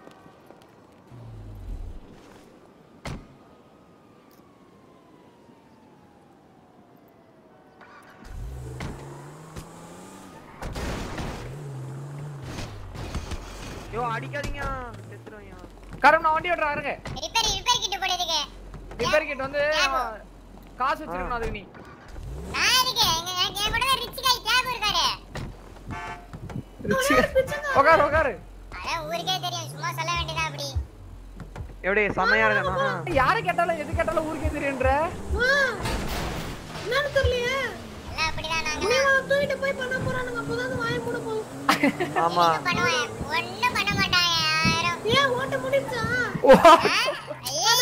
யோ அடிக்காதீங்க செத்துருவையா கரம் நான் வண்டி ஓட்டுறேன் இருங்க ரிப்பேர் ரிப்பேர் கிட்ட போடு இதுக்கு ரிப்பேர் கிட்ட வந்து அவன் காசு வச்சிருக்கணும் அதுக்கு நீ நான் இதுக்கு எங்க எனக்கு என் கூட ரிச் கை தியாகு இருக்காரு உட்காரு உட்காரு அதான் ஊருக்கே தெரியும் சும்மா சொல்ல வேண்டியதா அப்படி எப்படி செம்மையா இருக்கா யாரை கேட்டாலும் எது கேட்டாலும் ஊருக்கே தெரியுன்ற என்னன்னு தெரியலையே எல்லாம் அப்படிதான் நாங்க நீ அவன் தூக்கிட்டு போய் பண்ண போறானுங்க அப்பதான் வாய மூட போகும் ஆமா பண்ணுவேன் ஒண்ணும் பண்ண மாட்டாங்க யாரும் ஏன் ஓட்ட முடிச்சா ஐயா,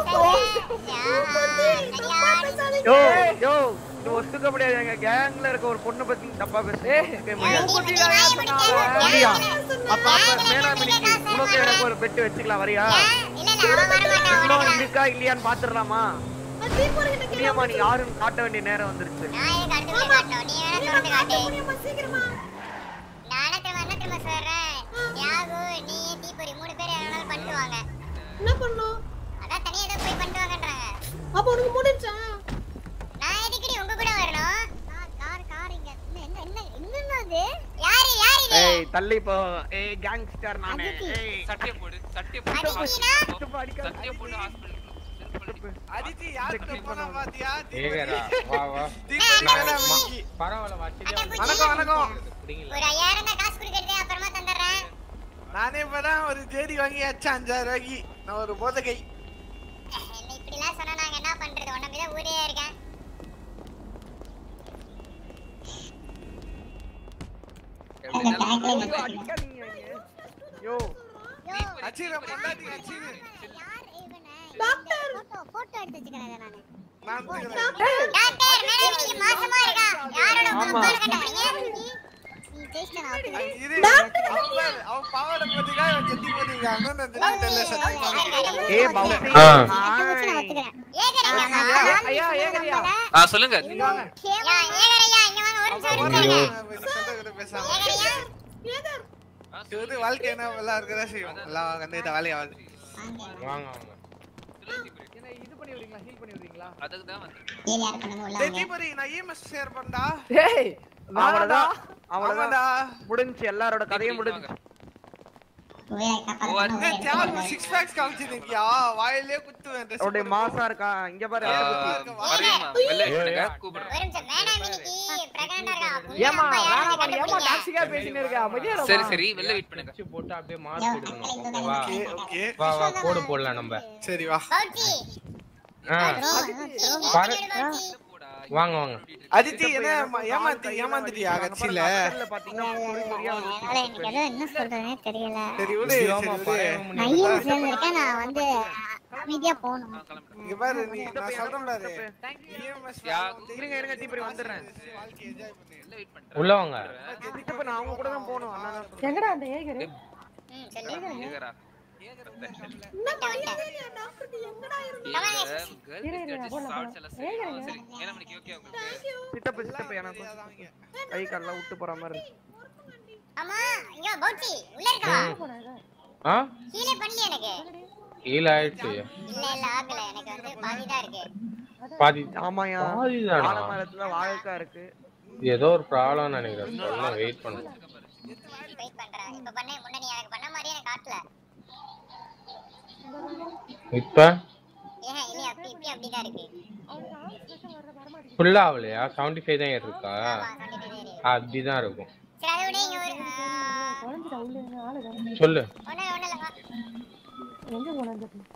சரியா, யோ யோ இது ஒத்துக்க முடியாது எங்க கேங்ல இருக்க ஒரு பொண்ணு பத்தி தப்பா பேசுறேன் அப்படியா அப்ப அப்ப மேனாமினிக்கு உனக்கு எனக்கு ஒரு பெட்டு வச்சுக்கலாம் வரியா இல்ல இல்ல அவன் வர மாட்டான் இன்னொன்னு இருக்கா இல்லையான்னு பாத்துடலாமா தீபுரி கிட்ட புரியாமா நீ யாருன்னு காட்ட வேண்டிய நேரம் வந்துருச்சு நான் எதுக்கு அடுத்து போய் காட்டணும் நீ வேணா திறந்து காட்டு முடியுமா சீக்கிரமா நானே திரும்ப என்ன திரும்ப சொல்றேன் தியாகு நீ தீபுரி மூணு பேர் என்னால பண்ணிட்டு வாங்க என்ன பண்ணும் அதான் தனியா ஏதோ போய் பண்ணிட்டு வாங்கன்றாங்க அப்ப உனக்கு முடிஞ்சா நான் எதுக்குடி உங்க கூட வரணும் கார் கார் இங்க என்ன என்ன என்னன்னா அது யாரு யார் இது ஏய் தள்ளி போ ஏய் கேங்ஸ்டர் நானே அதுக்கு. ஏய் சட்டியை போடு சட்டியை அடிச்சீனா சும்மா அடிக்காத. சட்டியை போட்டு ஹாஸ்பிட்டல் அதித்தி யார்கிட்ட போனா பாத்தியா ஏகரா வா வா பரவாயில்ல வணக்கம் வணக்கம் ஒரு ஐயாயிரம் தான் காசு கொடுக்கறது அப்புறமா தந்துடுறேன் நானே இப்பதான் ஒரு ஜேடி வாங்கி அச்சா அஞ்சாயிரம் ரூபாய்க்கு நான் ஒரு போதகை என்ன இப்படி எல்லாம் சொன்னா நாங்க என்ன பண்றது உன்ன தான் ஊரே இருக்கேன் ஐயோ, அடிக்காதீங்க யோ அச்சிர பொண்டாட்டி அச்சிரு யார் இவனே டாக்டர் போட்டோ போட்டோ எடுத்து வச்சுக்கிறேன் நானு நான் டாக்டர் மேடம் நீங்க மாசமா இருக்கா யாரோட ஆமா. பால் கட்ட போறீங்க நீ ஜெயிச்சிட்ட நான் ஒத்துக்கிறேன். இரு அவன் அவன் பாவாடை போட்டுக்கா இவன் செத்தி போட்டுக்கா அண்ணன் அந்த தெரியல சத்தியமா ஏய் பவுசி ஆ. எட்டு குச்சி நான் ஒத்துக்கிறேன். ஏகரையா, ஐயா ஏகரியா ஆ சொல்லுங்க நீங்க வாங்க யா, ஏகரையா, இங்க வாங்க, ஒரு நிமிஷம், ஒரு நிமிஷம். சொல்றது பேசாம ஏகரையா, இது வாழ்க்கை என்ன எல்லாம் இருக்கதா செய்யும் எல்லாம் கண்டுகிட்ட வேலையை ஆகுது வாங்க வாங்க என்ன இது பண்ணி விடுறீங்களா ஹீல் பண்ணி விடுறீங்களா அதுக்கு தான் வந்து ஏழு யார் கொண்டு வந்து உள்ள வாங்க. தீபரி நான் இஎம்எஸ் ஷேர் பண்ணா ஏய் அவ்வளவுதான் ஆமாடா அவ்வளவுதான் முடிஞ்சு எல்லாரோட கதையும் முடிஞ்சு உயிரை காப்பாத்தணும், உயிரை தியாகு எடுத்துக்கணும். சிக்ஸ் பேக்ஸ் காமிச்சிருக்கியா வாயிலே குத்துவேன் dress அவருடைய போட்டு. மாசா இருக்கா இங்க பாரு ஆ, அழகு குத்தி. வரையுமா வெள்ளை பண்ணுங்க கூப்பிடுறேன் ஒரு நிமிஷம், வேணாம் இன்னைக்கு pregnant ஆ இருக்கா. ஏமா அப்பா யாரும் வேணாம் பண்ணி ஏமா கண்டுபிடிங்க. டாக்ஸிக்கா பேசினே இருக்க அமைதியா இருமா. சரி சரி வெள்ளை வெயிட் பண்ணுங்க வச்சு போட்டு அப்படியே மார்க் எடுக்கணும் ஓகேவா ஓகே ஓகே வா வா கோடு போடலாம் நம்ம சரி வா பவுச்சி, ஆ பர வாங்க வாங்க அதித்தி என்ன ஏமா- ஏமாத்தி ஏமாந்துட்டியா கட்சியில எனக்கு எதுவும் என்ன சொல்றதுனே தெரியல சரி விடு இதுவாம்மா, சரி பழைய விடு. முனி. நான் ஈரம் சேர்ந்திருக்கேன் நான் வந்து அமைதியா போகணும் இங்க பாரு நீ நான் சொல்றேன் பாரு இருங்க இருங்க தீபரி வந்துடுறேன் உள்ள வாங்க சித்தப்பா நான் அவங்க கூட தான் போகணும் அண்ணா தான் சொல்றேன். எங்கடா அந்த ஏகரு ஏகரா. என்ன பண்ணிட்டு டாக்டர் எங்கடா இருந்த Girl இரு, with இரு, your போலாம், shorts போலாம். எல்லாம் சரி. ஏகரா, ஆ, சரி. ஏழு மணிக்கு okay உங்களுக்கு? சித்தப்பா சித்தப்பா எனக்கு கை கால்லாம் விட்டு போற மாதிரி இருக்கு ஆமா இங்க வா, பௌச்சி உள்ள இருக்கா ஆ கீழே பண்ணல எனக்கு கீழ ஆயிடுச்சு இல்ல இல்ல ஆகல எனக்கு வந்து பாதி தான் இருக்கு பாதி ஆமாயா பாதிதானா? வாழை மரத்துல வாழைக்கா இருக்கு ஏதோ ஒரு ப்ராப்ளம் நினைக்கிறேன் சொல்ல வெயிட் பண்ணு வெயிட் பண்றேன் இப்ப பண்ண முன்ன நீ எனக்கு பண்ண மாதிரியே எனக்கு காட்டல இப்ப ஏன் இல்ல அப்படி இப்படி அப்படிதான் இருக்கு ஃபுல்லா ஆகலையா செவன்டி ஃபைவ் தான் இருக்கா அப்படிதான் இருக்கும் சரி அதை விட இங்க ஒரு ஆ, குழந்தைடா உள்ள இருந்து ஆளு காணோம். சொல்லு ஒண்ணும் இல்ல, ஒண்ணும் இல்ல, வா. எங்க போன அந்த பிள்ளை?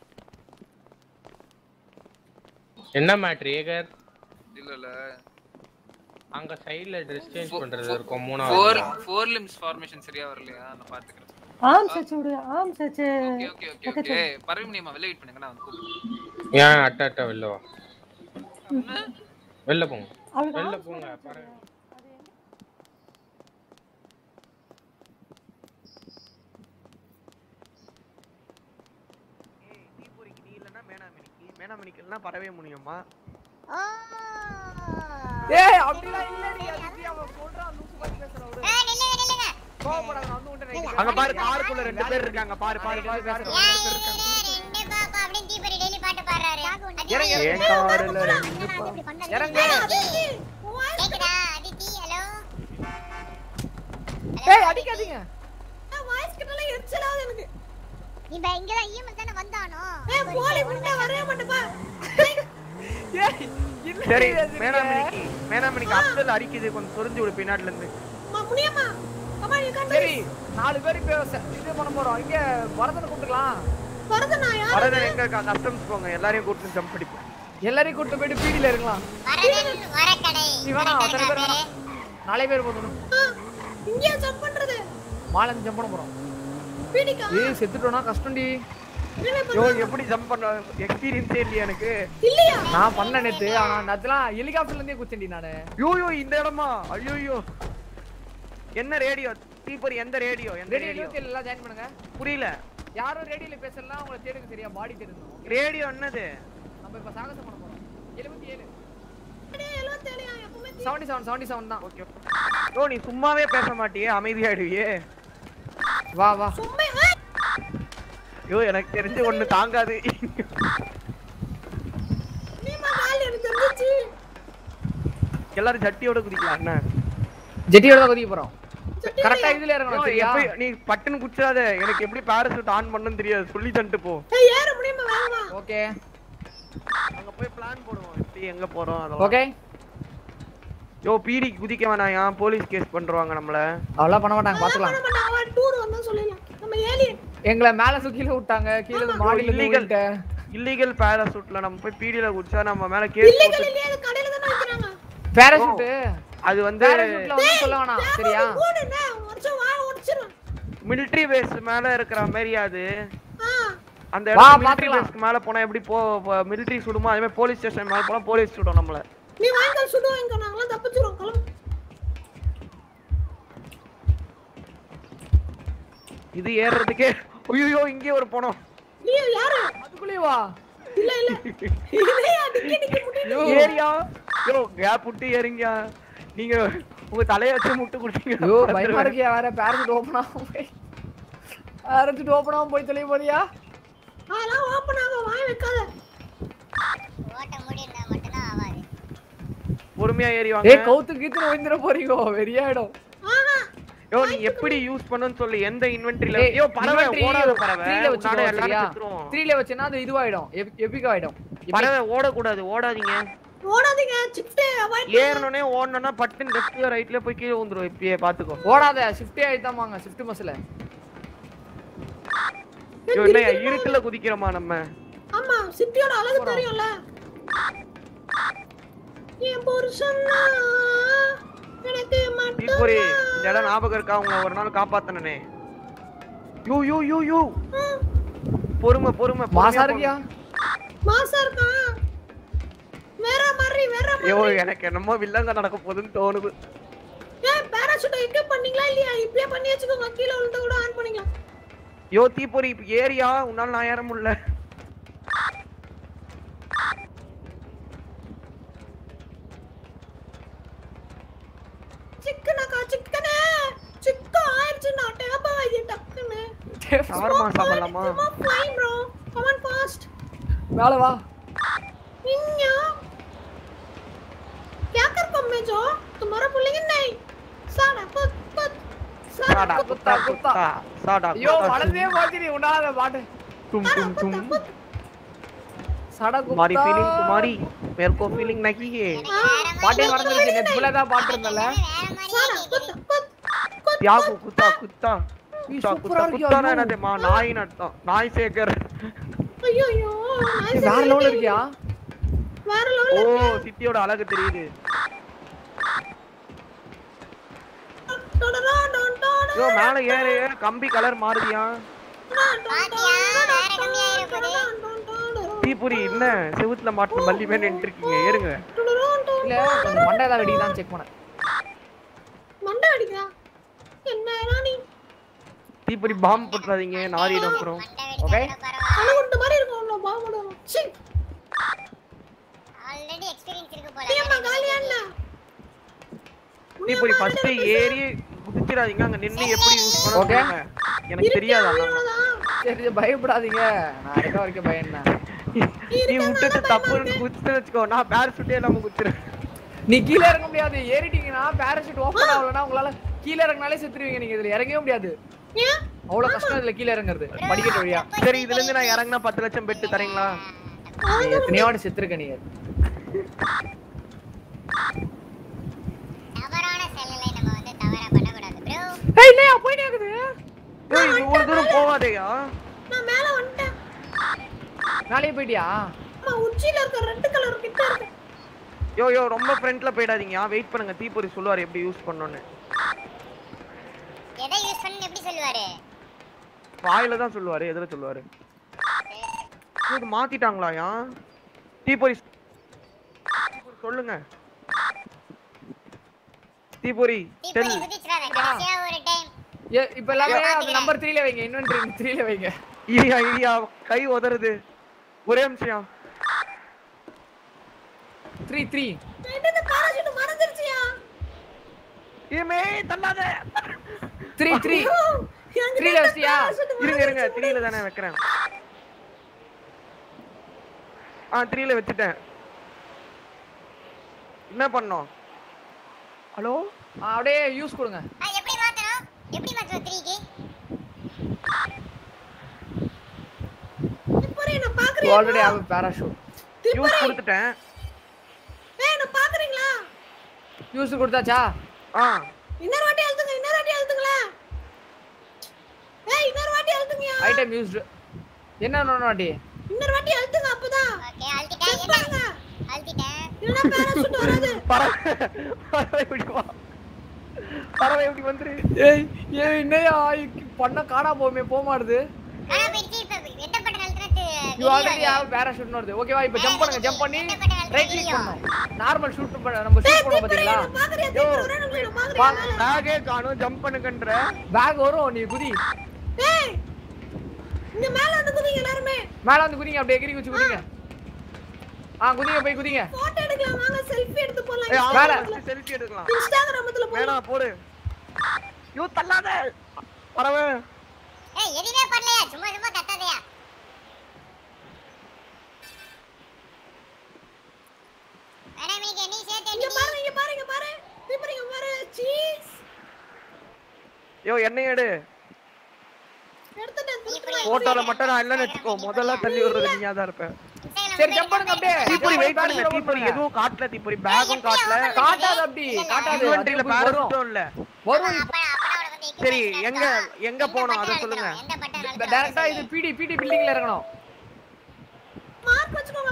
என்ன மேட்ரு ஏகர் இல்ல இல்ல அங்க சைடுல ட்ரெஸ் சேஞ்ச் பண்றது இருக்கும் ஃபோர் மூணாவது ஃபோர் லிம்ஸ் ஃபார்மேஷன் சரியா வரலையா நான் பாத்துக்கிறேன் ஆம் சச்சு விடு ஆம் சச்சு ஓகே ஓகே ஓகே ஓகே பரவினியம்மா வெளில வெயிட் பண்ணுங்க நான் வந்து கூப்பிடுறேன் ஏன் அட்டா அட்டா வெளில வா வெளில போங்க அவளுக்கு வெளில ஆம் போங்க சச்சு பாருங்க தீபொறிக்கு நீ இல்லைன்னா மேனாமணிக்கு மேனாமணிக்கு இல்லைன்னா பறவே முடியுமா ஓ ஏய் அப்படிலாம் இல்லடி அதித்தி அவன் சொல்றான் லூசு மாதிரி பேசுறான் அவரு ஏய், நில்லுங்க நில்லுங்க கோவப்படாத வந்து உன்கிட்ட நான் அங்க பாரு காருக்குள்ள ரெண்டு பேர் இருக்காங்க பாரு பாரு பாரு பாரு ஏன் இவரு ரெண்டு பாப்பா அப்படின்னு தீபரி டெய்லி பாட்டு பாடுறாரு இறங்க ஏன் காருல ரெண்டு பா இறங்கு கேக்குதா அதித்தி ஹலோ ஏய் அடிக்காதீங்க வாய்ஸ் கிட்டலாம் எரிச்சலாவது எனக்கு இப்ப இங்கதான் ஈமல் தானே வந்தானோ ஏய் போடி முன்ன வரவே மாட்டேப்பா ஏய் இல்ல சரி மேனாமணிக்கு மேனாமணிக்கு அப்சல் அரிக்குது கொஞ்சம் சொரிஞ்சு விடு பின்னாடில இருந்து அம்மா முனியம்மா அம்மா நீ கண்டு சரி நாலு பேர் இப்ப ச- இது பண்ண போறோம் இங்க வரதனை கூப்பிட்டுக்கலாம் வரது நான் யார் வரதன் எங்க இருக்கா கஸ்டம்ஸ் போங்க எல்லாரையும் கூட்டு ஜம்ப் அடிப்போம் எல்லாரையும் கூட்டு போயிட்டு பீடியில இருக்கலாம் வரதன் வரக்கடை நீ வேணாம் கரெக்டா அத்தனை பேர் இருக்கா வேணாம் நாலே பேர் போதும் இங்கே ஜம்ப் பண்றது மாலன் ஜம்ப் பண்ண போறோம் பீடிக்கா ஏய் செத்துட்டோம்னா கஷ்டம்டி யோ எப்படி ஜம்ப் பண்ண எக்ஸ்பீரியன்ஸே இல்லையா எனக்கு இல்லையா நான் பண்ண நேத்து ஆனா நேத்துலாம் ஹெலிகாப்டர்ல இருந்தே குச்சேன்டி நானு யோ யோ இந்த இடமா ஐயோ என்ன ரேடியோ தீபரி எந்த ரேடியோ எந்த ரேடியோ ரேடியோ இருபத்தி எல்லாம் ஜாயின் பண்ணுங்க புரியல யாரும் ரேடியோல பேசலாம் உங்களை தேடுங்க சரியா பாடி தேடணும் ரேடியோ என்னது நம்ம இப்ப சாகசம் பண்ண போறோம் எழுபத்தி ஏழு எழுபத்தேழு எப்பவுமே செவன்டி செவன் செவன்டி செவன் தான் ஓகே யோ நீ சும்மாவே பேச மாட்டியே அமைதியாயிடுவியே வா வா சும்மா ஐயோ எனக்கு தெரிஞ்சு ஒண்ணு தாங்காது நீமா நாள் எனக்கு தெரிஞ்சிச்சு எல்லாரும் ஜட்டியோட குதிக்கலாம் என்ன ஜெட்டியோட தான் குதிக்க போறோம் கரெக்டா இதுல இறங்கணும் யோ, சரியா எப்படி நீ பட்டுன்னு குச்சாத எனக்கு எப்படி பாராசூட் ஆன் பண்ணனும் தெரியாது சொல்லி தந்துட்டு போ ஏய் ஏற முடியுமா வேகமா ஓகே அங்க போய் பிளான் போடுவோம் எப்படி எங்க போறோம் அதெல்லாம் ஓகே யோ பீடி குதிக்க வேணாம் ஏன் போலீஸ் கேஸ் பண்றாங்க நம்மள அதெல்லாம் பண்ண மாட்டாங்க பாத்துக்கலாம் பண்ண மாட்டான் அவன் டூர் வந்தா சொல்லலாம் நம்ம ஏலியன் எங்களை மேல தூக்கி கீழ விட்டாங்க கீழ இருந்து மாடியில இருந்து illegal. விழுந்துட்டேன். இல்லீகல் பாராசூட்ல நம்ம போய் பீடியில குடிச்சா நம்ம மேல கேஸ் இல்லீகல் போட்டு இல்லையா அது கடையில தானே வைக்கிறாங்க பேராசூட் அது வந்து பேராசூட்ல வந்து சொல்ல வேணாம் சரியா போடு என்ன வருஷம் வா உடைச்சிரும் மிலிட்டரி பேஸ் மேல இருக்கிற மாதிரி அது ஆ அந்த வா, இடத்துல மிலிட்டரி பாத்துக்கலாம். பேஸ்க்கு மேல போனா எப்படி போ மிலிட்டரி சுடுமோ அதே மாதிரி போலீஸ் ஸ்டேஷன் மேல போனா போலீஸ் சுடும் நம்மள நீ வாங்கி சுடுவோம் இங்க நாங்களாம் தப்பிச்சிரும் கிளம்பு இது ஏறுறதுக்கே ஐயோ இங்கே ஒரு போனோம் நீ யாரு அதுக்குள்ளே வா இல்ல இல்ல இல்லையா நிக்க நிக்க முடியல ஏரியா யோ கேப் விட்டு ஏறிங்க நீங்க உங்க தலைய வச்சு முட்டு குடுத்தீங்க ஐயோ பயமா இருக்கியா வேற பேராசூட் ஓபன் ஆகும் போய் பேராசூட் ஓபன் ஆகும் போய் தொலைய போறியா அதெல்லாம் ஓப்பன் ஆக வாய் வைக்காத ஓட்ட முடியும்னா மட்டும்தான் ஆவாது பொறுமையா ஏறி வாங்க ஏய் கவுத்து கீத்து விழுந்துற போறீங்க வெறியாயிடும் ஆஹா யோ நீ எப்படி யூஸ் பண்ணனும் சொல்லு எந்த இன்வென்டரியில ஏய், யோ பறவை inventory ஓடாத பறவை த்ரீல உன்னால வச்சுக்கோ எல்லாரும் சரியா செத்துருவோம் த்ரீல வச்சேன்னா அது இதுவாயிடும் எபிக் ஆயிடும் பறவை ஓடக்கூடாது ஓடாதீங்க ஓடாதீங்க சிப்ட் அவாய்ட் ஏறணுனே ஓடணும்னா பட்டுன்னு லெஃப்ட்ல ரைட்ல போய் கீழே வந்துரும் இப்பயே பாத்துக்கோ ஓடாத ஷிஃப்டே ஆயிட்டாமாங்க ஷிஃப்ட் மஸ்ல யோ இல்லையா இருட்டுல குதிக்கிறோமா நம்ம ஆமா சிட்டியோட அழகு தெரியும்ல என் புருஷன்னா எனக்கு மட்டும் தீபுரி இந்த இடம் ஞாபகம் இருக்கா உங்களை ஒரு நாள் காப்பாத்தனே யூ யூ யூ யூ பொறுமை பொறுமை மாசா இருக்கியா மாசா இருக்கான் வேற மாதிரி வேற ஐயோ மாதிரி எனக்கு என்னமோ வில்லங்க நடக்க போகுதுன்னு தோணுது ஏன் பேராசூட் எங்க பண்ணீங்களா இல்லையா இப்படியே பண்ணி வச்சுக்கோங்க கீழே விழுந்து கூட ஆன் பண்ணிக்கலாம் யோ தீப்பொறி இப்ப ஏரியா உன்னால நான் ஏற முடியல சிக்கனாக்கா சிக்கனே சிக்கன் ஆயிடுச்சுன்னா டேப்பா இது டக்குன்னு ஷவர்மா சாப்பிடலாமா flying bro come on fast மேல வா निन्या क्या कर कम में जो तुम्हारा बोलेंगे नहीं साड़ा पुत पुत சாடா குத்தா குத்தா சாடா ஐயோ குத்தா மனதே போச்சு நீ உன்னால பாட்டு தும் தும் தும் சட तुम्हारी फीलिंग तुम्हारी मेरे को फीलिंग नहीं है பாட்டே மறந்துருச்சு நெட் ஃபுல்லா தான் பாட்டு இருந்தல साड़ा पुत पुत தியாகு குத்தா குத்தா நீ குத்தா சூப்பரா குத்தா இருக்கியா, குத்தானா ஐயோ. என்னதுமா நாயின் அர்த்தம் நாய் சேகர் ஐயோ ஐயோ நீ வேற லெவல்ல இருக்கியா வேற ஓ லெவல்ல சித்தியோட அழகு தெரியுது டடடா டான் டான் ஐயோ மேல ஏறு ஏறு கம்பி கலர் மாறுதியா தீபுரி என்ன செவுத்துல மாட்டின மல்லி மேல நின்று இருக்கீங்க ஏறுங்க இல்ல கொஞ்சம் மண்டை ஏதாவது வெடிக்குதான் செக் பண்ணேன் மண்டை அடிக்கிறா என்ன நீ தீபுரி பாம்பு போட்டுறாதீங்க நாரிடும் அப்புறம் ஓகே அணுகுண்டு மாதிரி இருக்கும் உன்ன பாம்பு சி ஆல்ரெடி எக்ஸ்பீரியன்ஸ் இருக்கு போல ஏமா காலியா இல்ல தீபுரி ஃபர்ஸ்ட் ஏறி குதிச்சிடாதீங்க அங்க நின்னு எப்படி யூஸ் Okay. பண்ணுவாங்க எனக்கு தெரியாது அதெல்லாம் சரி சரி, பயப்படாதீங்க நான் இருக்க வரைக்கும் பயம் என்ன நீ விட்டுட்டு தப்புன்னு குதிச்சு வச்சுக்கோ நான் பேரசூட்டே இல்லாம குதிச்சிருவேன் நீ கீழே இறங்க முடியாது ஏறிட்டீங்கன்னா பேராஷூட் ஓப்பன் ஆகலனா உங்களால கீழே இறங்கினாலே செத்துருவீங்க நீங்க இதுல இறங்கவே முடியாது அவ்வளவு கஷ்டம் இதுல கீழே இறங்குறது படிக்கட்டு வழியா சரி இதுல இருந்து நான் இறங்கினா பத்து லட்சம் பெட்டு தரீங்களா நீ எத்தனையோ வாட்டி செத்துருக்க நீங்க தவறான செயல்களை நம்ம வந்து தவறா பண்ணக்கூடாது ப்ரோ ஏய் இல்லையா போயிட்டே இருக்குது ஏய் இது இவ்வளவு தூரம் போவாதேயா நான் மேல வந்துட்டேன் நாளையே போயிட்டியா அம்மா உச்சியில இருக்க ரெட் கலர் கிட்ட இருக்கு யோ யோ ரொம்ப ஃப்ரண்ட்ல போயிடாதீங்க வெயிட் பண்ணுங்க தீபொரி சொல்லுவாரு எப்படி யூஸ் பண்ணணும்னு எதை யூஸ் பண்ணு எப்படி சொல்லுவாரு வாயில தான் சொல்லுவாரு எதுல சொல்லுவாரு இது மாத்திட்டாங்களாயா தீபொரி தீபொரி, சொல்லுங்க தீபொரி தீப்பொறி டெல் குதிச்சிடாத கடைசியா ஒரு டைம் ஏ இப்ப எல்லாமே அது நம்பர் 3ல வைங்க இன்வென்டரி 3ல வைங்க இரியா இரியா கை உதறுது ஒரே நிமிஷம் 3 3 என்னது பாராசூட் மறந்துருச்சியா இமே தள்ளாத 3 3 3ல வச்சியா இருங்க இருங்க த்ரீல தானே வைக்கிறேன் ஆ த்ரீல வச்சுட்டேன் என்ன பண்ணோம் ஹலோ அப்படியே யூஸ் கொடுங்க ஆ எப்படி மாத்தணும் எப்படி மாத்தணும் 3 க்கு இப்போ என்ன யூ பாக்குறீங்க ஆல்ரெடி ஹேவ் பேராஷூட் யூஸ் கொடுத்துட்டேன் ஏய் என்ன பாக்குறீங்களா யூஸ் கொடுத்தாச்சா ஆ இன்னொரு வாட்டி அழுத்துங்க இன்னொரு வாட்டி அழுத்துங்களா ஏய் இன்னொரு வாட்டி அழுத்துங்கயா ஐட்டம் யூஸ்டு என்ன இன்னொரு வாட்டி இன்னொரு வாட்டி அழுத்துங்க அப்பதான் ஓகே அழுத்திட்டேன் என்ன அழுத்திட்டேன் இல்லனா பேராசூட் வராது பறவை பறவை இப்படி வா பறவை இப்படி வந்துரு ஏய் ஏய் என்னையா பண்ண காணா போமே போக மாட்டுது ஆனா போயிடுச்சு இப்ப எந்த பட்டன் அழுத்தினா யூ ஆல்ரெடி ஹேவ் பேராஷூட்னு வருது ஓகேவா இப்போ ஜம்ப் பண்ணுங்க ஜம்ப் பண்ணி ரைட் கிளிக் பண்ணணும் நார்மல் ஷூட் நம்ம ஷூட் பண்ணுவோம் பாத்தீங்களா பாக்குறியா யோ ஒரே நிமிஷம் பாக்குறியா பேகே காணும் ஜம்ப் பண்ணுங்கன்ற பேக் வரும் நீ குதி ஏய் இங்க மேல வந்து குதிங்க எல்லாரும் மேல வந்து குதிங்க அப்படியே எகிரி குச்சி குதிங்க ஆ குதிங்க போய் குதிங்க போட்டோ எடுக்கலாம் வாங்க செல்ஃபி எடுத்து போலாம் ஏய் மேல. ஆமா செல்ஃபி எடுக்கலாம் இன்ஸ்டாகிராம்ல போலாம் வேணா போடு யோ தள்ளாத பறவை ஏய் எதுவுமே பண்ணலையா சும்மா சும்மா கத்தாதயா மேடம் நீங்க நீ சேர்த்து இங்க பாருங்க இங்க பாருங்க பாரு இங்க பாருங்க பாரு சீஸ் யோ என்ன எடு எடுத்துட்டேன் திருப்பி போட்டோல மட்டும் நான் இல்லைன்னு வச்சுக்கோ முதல்ல தள்ளி விடுறது நீயா தான் இருப்பேன் சரி ஜம்ப் பண்ணுங்க அப்படியே தீப்பொறி வெயிட் பண்ணுங்க தீப்பொறி எதுவும் காட்டல தீப்பொறி பேக்கும் காட்டல காட்டாது அப்படி காட்டாது இன்வென்ட்ரியில அது வரும் பேரசூட்டும் இல்ல வரும் சரி எங்க எங்க போனோம் அத சொல்லுங்க டைரக்டா இது பிடி பிடி பில்டிங்ல இறங்கணும்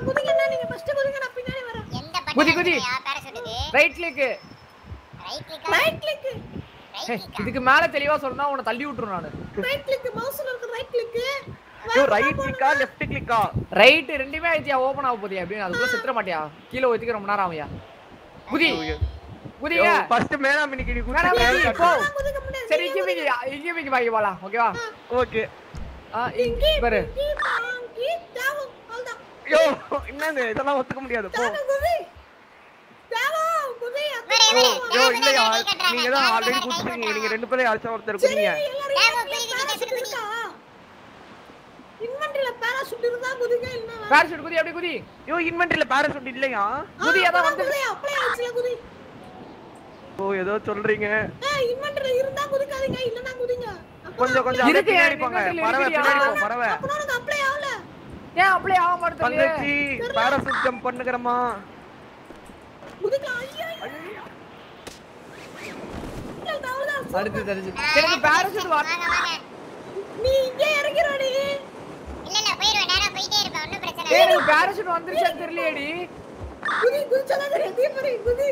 குதிங்கண்ணா நீங்க ஃபர்ஸ்ட் குதிங்க நான் பின்னாடி வரேன் எந்த குதி, பட்டன் குதி. அழுத்துறியா பேராசூட்டுக்கு ரைட் கிளிக் ரைட் கிளிக்கா ரைட் கிளிக் இதுக்கு மேல தெளிவா சொன்னா உன்னை தள்ளி விட்டுரும் நானு ரைட் கிளிக் மவுஸ்ல இருக்க ரைட் கிளிக் ஐயோ ரைட் கிளிக்கா லெஃப்ட் கிளிக்கா ரைட் ரெண்டுமே ஆயிடுச்சியா ஓபன் ஆக போதியா அப்படின்னு அதுக்குள்ள செத்துற மாட்டியா கீழே ஒத்திக்க ரொம்ப நேரம் ஆகுயா குதி குதிங்க ஃபர்ஸ்ட் மேனா மினிக்கு நீ வேணாம் குதி குதி, போ சரி இங்க மிக்கி இங்க மிக்கி பாக்கி போலாம் ஓகேவா ஓகே ஆ இங்க பாரு பாங்கி தாவும் அவ்வளவுதான் ஐயோ என்னது இதெல்லாம் ஒத்துக்க முடியாது போ தாவு குதி தாவு குதி ஐயோ ஐயோ இல்லையா நீங்க தான் ஆல்ரெடி குடிச்சிருக்கீங்க நீங்க ரெண்டு பேரும் யாராச்சும் ஒருத்தர் குடிங்க இன்வென்டரியில பேராசூட் இருந்தா குதிங்க இல்ல பேரஷூட் குதி அப்படியே குதி ஐயோ இன்வென்டரியில பேராசூட் இல்லையா குதி அதான் வந்து அப்ளை ஆச்சுல குதி ஓ ஏதோ சொல்றீங்க ஏய் இன்வென்டரியில இருந்தா குதிக்காதீங்க இல்லனா குதிங்க கொஞ்சம் கொஞ்சம் அப்படியே இருக்கு, பின்னாடி போங்க inventory பறவை இருக்குடியா. பின்னாடி போ பறவை அப்புறம் உனக்கு அப்ளை ஆகல ஏன் அப்படியே ஆக மாட்டேங்குது தங்கச்சி பேராசூட் ஜம்ப் பண்ணுகிறமா குதிக்கலாம் ஐயா அடுத்து தெரிஞ்சு எனக்கு பேரஷூட் வர வாங்க வாங்க நீ இங்கே இறங்கிறடி இல்ல இல்ல போயிடுவேன் நேரா போயிட்டே இருப்பேன் ஒண்ணும் பிரச்சனை ஏய் இல்ல எனக்கு பேரஷூட் வந்துருச்சான்னு தெரியலையேடி குதி குதிச்சலாம் தெரியும் தீபரி குதி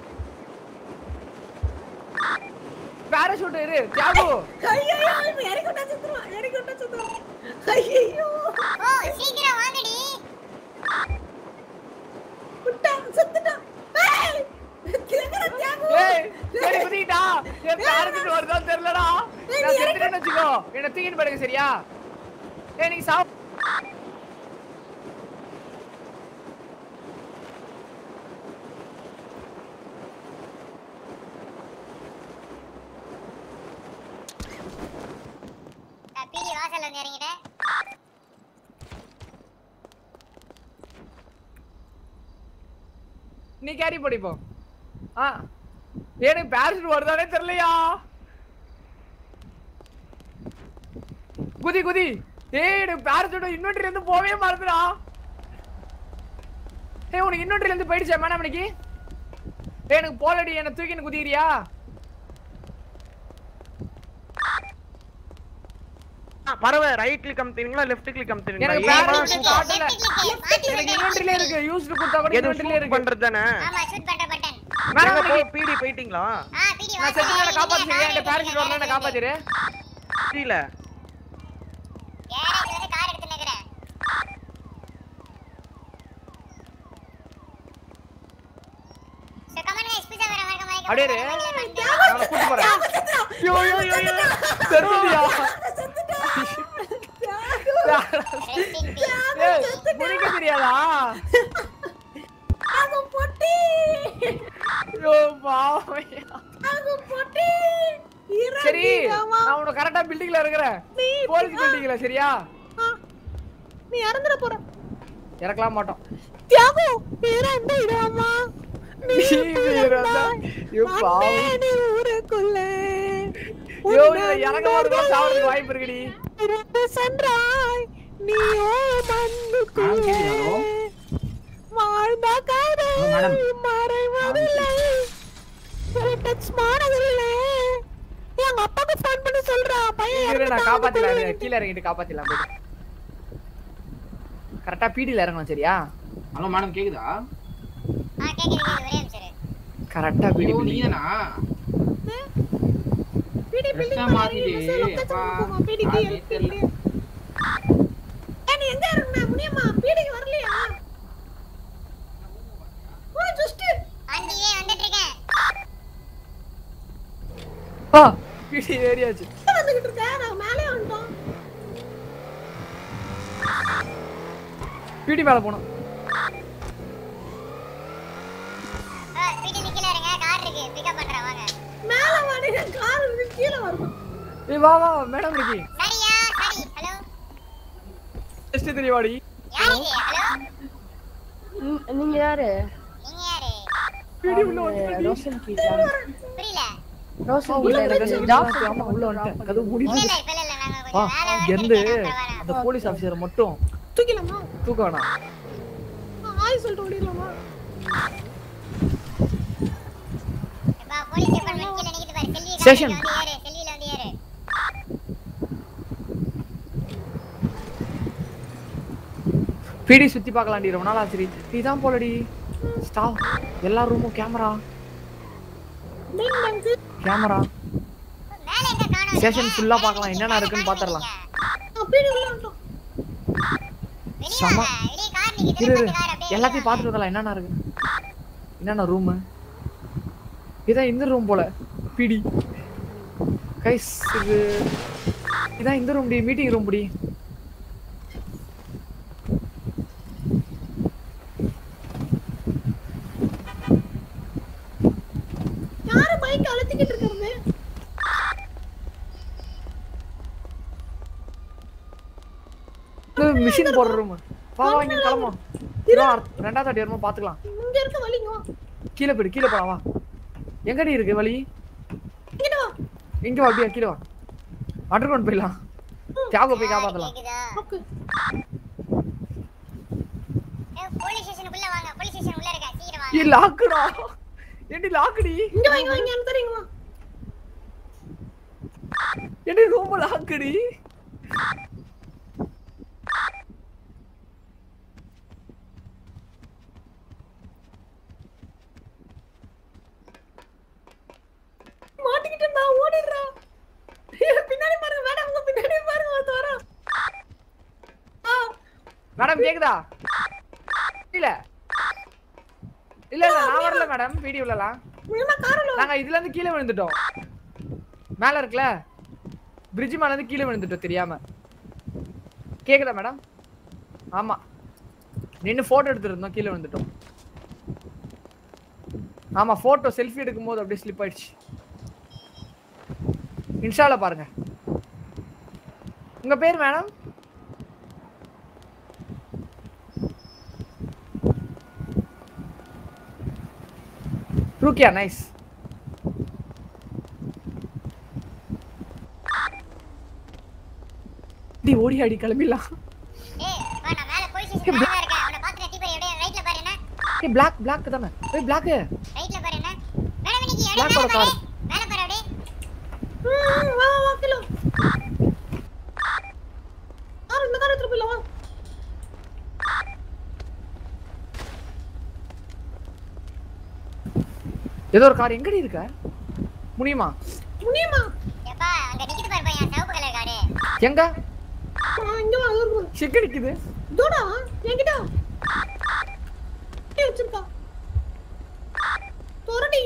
பேரஷூட் இரு தியாகு ஐயோ இப்ப இறக்கி விட்டா சுத்துறான் இறக்கி விட்டா சுத்துறான் ஐயோ ஓ சீக்கிரம் வாங்கடி விட்டான் செத்துட்டான் ஏய் கேக்குற தியாகு ஏய் சரி குதிடா ஏய் பேரஷூட் வருதா தெரியலடா நான் செத்துட்டேன்னு வச்சுக்கோ என்ன தூக்கிட்டு போடுங்க சரியா ஏய் நீங்க சாப் நான் பீடி வாசல்ல வந்து இறங்கிட்டேன் நீ கேரி படிப்போ ஆ எனக்கு பேரஷூட் வருதானே தெரியலையா குதி குதி ஏய் எனக்கு பேரஷூட் இன்வெர்டர்ல இருந்து போவே மறந்துடா ஏய் உனக்கு இன்வெர்டர்ல இருந்து போயிடுச்சா மேடம் இன்னைக்கு ஏய் எனக்கு போலடி என்ன தூக்கின்னு குதிக்கிறியா ஆ, பறவை ரைட் கிளிக் அமுத்துறீங்களா லெஃப்ட் கிளிக் அமுத்துறீங்களா எனக்கு ஏமா பேரஷூட் காட்டல எனக்கு இன்வெர்டர்ல இருக்கு யூஸ்டு கொடுத்தா கூட எது இன்வெர்டர்ல ஷூட் இருக்கு பண்றது தானே ஆமா ஷூட் பண்ற பட்டன் மேடம் எங்க போ பிடி போயிட்டீங்களா ஆ பீடி நான் செத்து என்ன காப்பாத்திரு என்கிட்ட பேரஷூட் வரல என்ன காப்பாத்திரு புரியல கேரேஜ்ல இருந்து கார் எடுத்து நிக்கிறேன் சோ கமான் गाइस பிஸா வர வர மாதிரி அப்படியே இரு. நான் கூட்டி போறேன் ஐயோ ஐயோ ஐயோ ஐயோ செத்துட்டியா ஏய் முடிக்க தெரியாதா தியாகு பொட்டி ஐயோ பாவையா தியாகு பொட்டி சரி நான் உன கரெக்டா பில்டிங்ல இருக்கிறேன் போலீஸ் பில்டிங்ல சரியா நீ இறந்துற போற இறக்கலாம் மாட்டோம் தியாகு இறந்து இடாமா நீ வீரதா ஐயோ பாவம் நீ ஊருக்குள்ள ஐயோ இதுல இறங்க வரதா சாவறதுக்கு வாய்ப்பு இருக்குடி இருந்து சென்றாய் நீயோ மண்ணுக்குள்ளே வாழ்ந்த காதல் மறைவதில்லை டச் மானதில்லை எங்க அப்பாக்கு ஃபோன் பண்ணி சொல்றா பையன் இரு நான் காப்பாத்திடலாம் இரு. கீழ இறங்கிட்டு காப்பாத்திடலாம் போயிட்டு கரெக்டா பீடில இறங்கணும் சரியா ஹலோ மேடம் கேக்குதா ஆ கேக்குது கேக்குது ஒரே நிமிஷம் இரு. கரெக்டா பீடி ஐயோ, பிடி நீதானா பிடி Dress-ஆ மாத்திட்டு, அப்பா, யாருனே தெரியல. நீ எங்க இருந்த முனியம்மா பீடிக்கு வரலையா ஓ ஜஸ்ட் வண்டியிலே வந்துட்டு இருக்கேன் ஆ பீடி ஏறியாச்சு வந்துகிட்டு இருக்க நான் மேலே வந்துட்டோம் பீடி மேல போனோம் ஆ பீடி நிக்கல இருங்க கார் இருக்கு பிக்கப் பண்றேன் வாங்க மேல வாடி கார் இருக்கு கீழே வருமா ஏய் வா வா மேடம் இன்னைக்கு சரியா சரி ஹலோ டெஸ்ட் தெரியவாடி யார் இது ஹலோ நீங்க யாரு நீங்க யாரு பீடி உள்ள வந்து ரோஷன் கீழா புரியல ரோஷன் உள்ள கீழா இருக்கு ஜாஸ்தி ஆமா உள்ள வந்துட்டேன் கதவு மூடி இல்ல இல்ல இப்ப இல்ல இல்ல நாங்க வா கொஞ்சம் வேலை இங்க இருந்து வந்துருக்கு அப்புறம் வரேன் அந்த போலீஸ் ஆபீசர் மட்டும் தூக்கிடலாமா தூக்க வேணாம் ஆய் சொல்லிட்டு ஓடிடலாமா எப்பா போலீஸ் டிபார்ட்மெண்ட் கீழ நிக்குது பாரு செல்வி Station. வந்து ஏறு செல்வில வந்து ஏறு பிடி சுத்தி பார்க்கலாம்டி ரொம்ப நாள் ஆச்சு நீ தான் போலடி ஸ்டாப் எல்லா ரூமும் கேமரா கேமரா ஸ்டேஷன் ஃபுல்லா பார்க்கலாம் என்னென்ன இருக்குன்னு பாத்துறலாம் அப்படியே உள்ள வந்துட்டோம் செம இரு இரு. எல்லாத்தையும் பார்த்துட்டு வரலாம் என்னென்ன இருக்கு என்னென்ன ரூமு இதான் இந்த ரூம் போல பிடி கைஸ் இது இதான் இந்த room D meeting room D யாரு பைக் அழுத்திக்கிட்டு இருக்கிறது மிஷின் போடுற ரூம் வா வா இங்க கிளம்பும் ரெண்டாவது அடி வருமா பாத்துக்கலாம் இங்க இருக்க வலிங்க வா. கீழே போயிடு கீழே போலாம் வா எங்கடி இருக்கு வழி இங்கிட்டு வா இங்க வா அப்படியே கீழே வா அண்டர் கிரவுண்ட் போயிடலாம் தியாக போய் காப்பாத்தலாம் ஓகே போலீஸ் ஸ்டேஷனுக்குள்ள வாங்க போலீஸ் ஸ்டேஷன் உள்ள இருக்க சீக்கிரம் வாங்க ஏ லாக்குடா ஏண்டி லாக்குடி இங்க வாங்க வாங்க எனக்கு தெரியுங்க வா ஏண்டி ரூம் லாக்குடி மாட்டிக்கிட்டு நான் ஓடிடுறேன் பின்னாடி பாருங்க மேடம் உங்க பின்னாடி பாருங்க ஒருத்தன் வரான் மேடம் கேக்குதா இல்ல இல்ல இல்ல நான் வரல மேடம் வீடியோலலாம் நாங்க இதுல இருந்து கீழே விழுந்துட்டோம் மேல இருக்குல்ல பிரிட்ஜ் மேல இருந்து கீழே விழுந்துட்டோம் தெரியாம கேக்குதா மேடம் ஆமா நின்னு போட்டோ எடுத்துட்டு இருந்தோம் கீழே விழுந்துட்டோம் ஆமா போட்டோ செல்ஃபி எடுக்கும்போது அப்படியே ஸ்லிப் ஆயிடுச்சு இன்ஸ்டால பாருங்க உங்க பேர் மேடம் ரூக்கியா நைஸ் டி ஓடி அடி கிளம்பிடலாம் ஏய் வா நான் மேல போலீஸ் ஸ்டேஷன் மேல இருக்கேன் அவனை பார்த்து நெட்டி பாரு அப்படியே ரைட்ல பாரு என்ன ஏய் பிளாக் பிளாக் தானே ஏய் பிளாக் ரைட்ல பாரு என்ன மேடம் இன்னைக்கு Black அப்படியே மேல ஓட பாரு car. மேல பாரு அப்படியே ம், வா வா கிலோ ஆறு இந்த கார் எடுத்துட்டு போயிடலாம் வா ஏதோ ஒரு கார் எங்கடி இருக்க முடியுமா முடியுமா எப்பா அங்க நிக்குது பாரு பையன் சிவப்பு கலர் காரு எங்க ஆ, இங்க வா ஒரு எங்க நிக்குது தூடா என்கிட்ட ஏய், வச்சிருக்கா தொரடி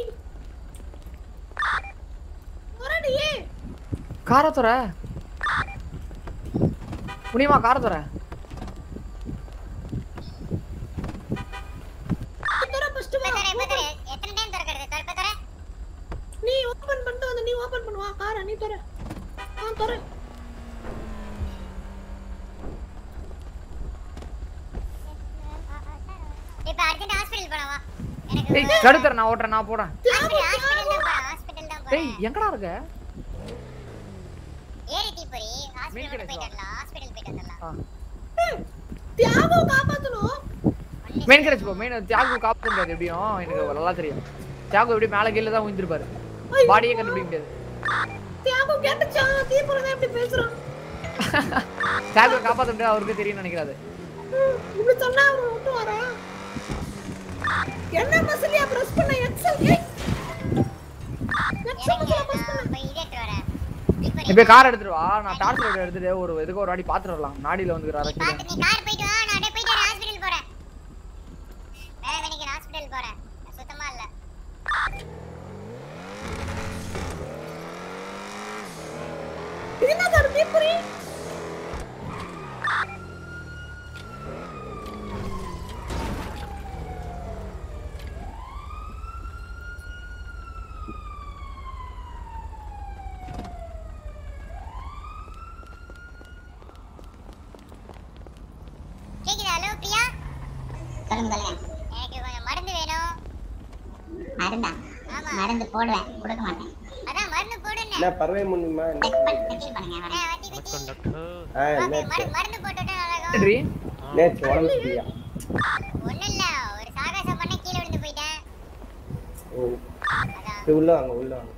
தொரடி ஏய் காரை துற முடியுமா காரை துற தொர ஃபர்ஸ்ட் வா இப்ப தர இப்ப தர எத்தனை டைம் திறக்கிறது தர இப்ப தர நீ ஓபன் பண்ணிட்டு வந்து நீ ஓபன் பண்ணுவா காரை நீ தொர ஆ தொர இப்ப அர்ஜென்ட் ஹாஸ்பிடல் போலாம் வா ஏய் கடுத்துற நான் ஓட்டுறேன் நான் போறேன் ஹாஸ்பிடல் தான் போறேன் ஹாஸ்பிடல் தான் ஏய் போறேன் எங்கடா இருக்க ஏறி தீப்பொறி ஹாஸ்பிடல் போயிட்டு வரலாம் ஹாஸ்பிடல் போயிட்டு வரலாம் தியாகோ காப்பாத்தணும் மெயின் கிடைச்சு போ மெயின் தியாகு காப்பாற்ற முடியாது எப்படியும் எனக்கு நல்லா தெரியும் தியாகு எப்படி மேல கீழ தான் விழுந்திருப்பாரு பாடியே கண்டுபிடிக்க முடியாது தியாகோ கேட்டுச்சா தீபுரம் எப்படி பேசுறான் தியாகு காப்பாற்ற முடியாது அவருக்கு தெரியும் நினைக்கிறாரு ம், இப்படி சொன்னா அவன் விட்டு வரா என்ன மசிலியா பிரஸ் பண்ண எக்ஸல் ஏய் எக்ஸல் மசிலியா பிரஸ் பண்ண போய் இது எடுத்து வரேன் இப்ப கார் எடுத்துட்டு வா நான் டார்ச் லைட் எடுத்துட்டு ஒரு இதுக்கு ஒரு வாட்டி பாத்துட்டு வரலாம் நாடியில வந்துக்கிறாரு கீழே நீ கார் போயிட்டு வா நான் அப்படியே போயிட்டு ஹாஸ்பிடல் போறேன் வேற வேலைக்கு ஹாஸ்பிடல் போறேன் நான் சுத்தமா இல்ல இது என்ன சார் தீபுரி கேக்குதா ஹலோ பிரியா சொல்லுங்க சொல்லுங்க எனக்கு கொஞ்சம் மருந்து வேணும் மருந்தா ஆமா மருந்து போடுவேன் கொடுக்க மாட்டேன் அதான் மருந்து போடுன்னு என்ன பறவை முன்னிமா செக் பண்ணுங்க ஆ நேற்று மருந்து போட்டுட்டு நல்லா நன்றி நேற்று உடம்பு சரியா ஒண்ணும் இல்ல ஒரு சாகசம் பண்ண கீழே விழுந்து போயிட்டேன் ஓ சரி, உள்ள வாங்க உள்ள வாங்க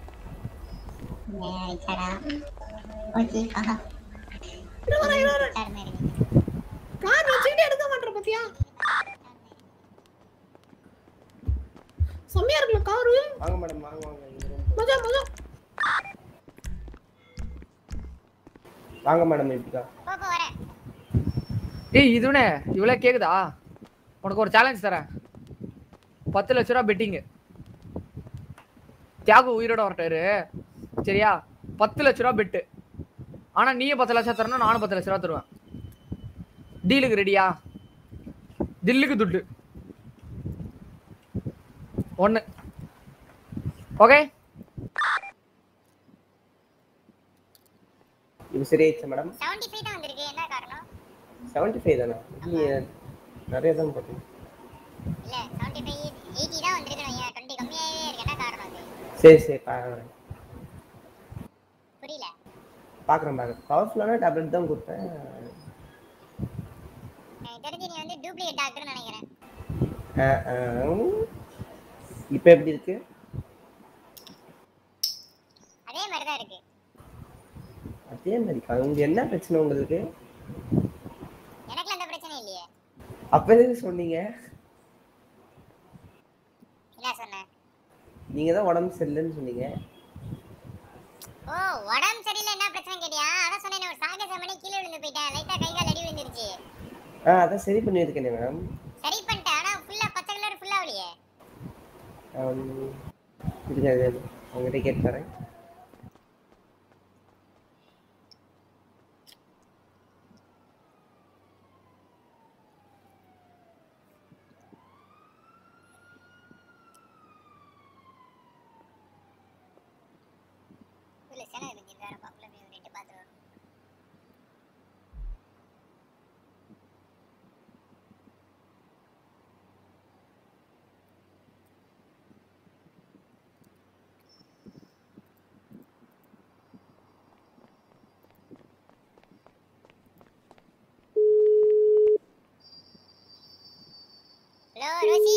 ஓகே ஆஹா கார் வச்சுக்கிட்டு எடுக்க மாட்டேற பாத்தியா செம்மையா இருக்குல்ல காரு வாங்க மேடம் வாங்க வாங்க இந்த room. மஜா மஜா வாங்க மேடம் இப்படிக்கா போ போ வரேன் ஏய் இதுவனே இவ்வளோ கேக்குதா உனக்கு ஒரு சேலஞ்ச் தரேன் பத்து லட்ச ரூபா பெட்டிங்கு தியாகு உயிரோட வரட்டாரு சரியா பத்து லட்ச ரூபா பெட்டு ஆனா நீயே பத்து லட்சம் தரணும் நானும் பத்து லட்ச ரூபா தருவேன் டீலுக்கு ரெடியா தில்லுக்கு துட்டு ஒன்று ஓகே இது சரியாயிடுச்சா மேடம் 75 தான் வந்திருக்கு என்ன காரணம் செவன்டி ஃபைவ் தானே நீங்க நிறைய தான் போட்டீங்க இல்ல 75 80 தான் வந்திருக்கு நான் 20 கம்மியாவே இருக்கு என்ன காரணம் அது சரி சரி பார்க்குறேன் புரியல பார்க்குறேன் பார்க்குறேன் பவர்ஃபுல்லான டேப்லெட் தான் கொடுத்தேன் எனக்கு தெரிஞ்சு நீ வந்து டூப்ளிகேட் டாக்டர்னு நினைக்கிறேன் இப்போ எப்படி இருக்கு அதே மாதிரி தான் இருக்கு அதே மாதிரிக்கா உங்க என்ன பிரச்சனை உங்களுக்கு எனக்குலாம் அந்த பிரச்சனை இல்லையே அப்ப எதுக்கு சொன்னீங்க என்ன சொன்னேன் நீங்க தான் உடம்பு சரியில்லைன்னு சொன்னீங்க ஓ உடம்பு சரியில்லை என்ன பிரச்சனை கேட்டியா அதான் சொன்னேன் ஒரு சாக சமனே கீழே விழுந்து போயிட்டேன் லைட்டா கை கால் அடி விழுந்துருச்சு ஆ அதான் சரி பண்ணியிருக்கேனே மேடம் சரி பண்ணிட்டேன் ஆனா ஃபுல்லா பச்சை கலர் ஃபுல்லா அவளியே இருங்க அது உங்ககிட்ட கேட்டு தரேன் இல்ல சேனல் இருந்துச்சு வேற பாக்கல போய் ரெண்டு பாத்து வரும் ஹலோ ரோசி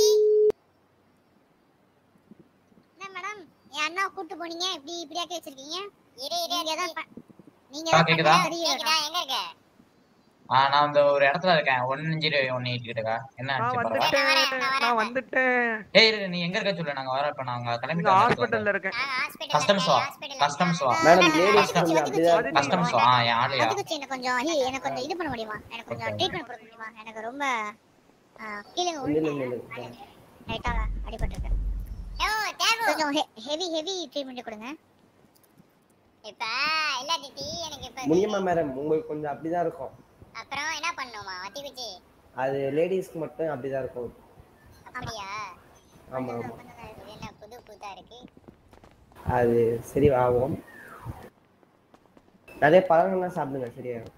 என்ன மேடம் என் அண்ணா கூட்டு போனீங்க இப்படி இப்படியாக்கி வச்சிருக்கீங்க இரு இரு நீங்க தான் ப- நீங்க ஆ, தான் கேக்குதா? பண்றது கேக்குதா எங்க இருக்க ஆ நான் இந்த ஒரு இடத்துல இருக்கேன் ஒன்னு ஜீரோ ஒன்னு எயிட் இருக்கா என்ன நான் ஆச்சு பரவாயில்ல வந்துட்டேன் நான் வந்துட்டேன் ஏய் இரு நீ எங்க இருக்க சொல்லு நாங்க வர இப்ப நாங்க இங்க கிளம்பிட்டோம் ஹாஸ்பிடல்ல இருக்கேன் கஸ்டம்ஸ் வா கஸ்டம்ஸ் வா மேடம் லேடிஸ் கொஞ்சம் அப்படிதான் கஸ்டம்ஸ் வா ஆ, என் ஆளுயா அதுக்கு எனக்கு கொஞ்சம் ஐயோ, எனக்கு கொஞ்சம் இது பண்ண முடியுமா எனக்கு கொஞ்சம் ட்ரீட்மெண்ட் கொடுக்க முடியுமா எனக்கு ரொம்ப ஆ, கீழே இல்ல இல்ல இல்ல லைட்டா அடிபட்டிருக்கேன் ஓ தேவை கொஞ்சம் ஹெவி ஹெவி ட்ரீட்மெண்ட் கொடுங்க இப்ப இல்ல திட்டி எனக்கு இப்ப முடியுமா மேடம் உங்களுக்கு கொஞ்சம் அப்படிதான் இருக்கும் அப்புறம் என்ன பண்ணுமா வத்தி குச்சி அது லேடிஸ்க்கு மட்டும் அப்படிதான் இருக்கும் அப்படியா ஆமா ஆமா இது என்ன புது புதா இருக்கு அது சரி ஆகும் நிறைய பழங்கள்லாம் சாப்பிடுங்க சரியாயிரும்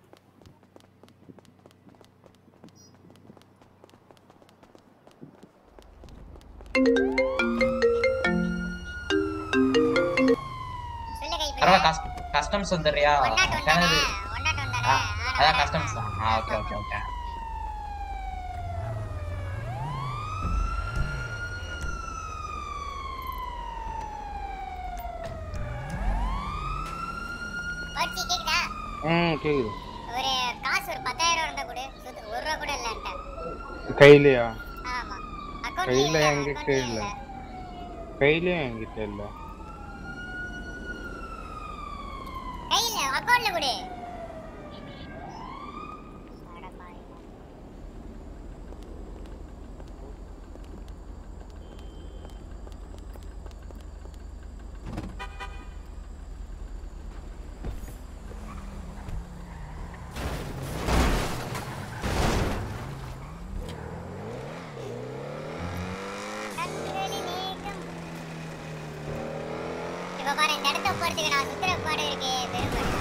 பரவாயில்ல கஸ்டம்ஸ் வந்துடுறியா கிணறு ஆ, அதான் கஸ்டம்ஸ் தான் ஆ ஓகே ஓகே ஓகே பர்ச்சி கேக்குதா ம் கேக்குது ஒரு காசு ஒரு பத்தாயிரம் இருந்தா கூட சுத்த ஒரு ரூபா கூட இல்லன்ட்டேன் கையிலையா ஆமா அக்கௌண்ட் கையில என்கிட்ட இல்ல கையிலயும் என்கிட்ட இல்ல கையில அக்கௌண்ட்ல கொடு இப்ப பாரு இந்த இடத்த போறதுக்கு நான் சுத்துற பாடு இருக்கு பெரும்பாடு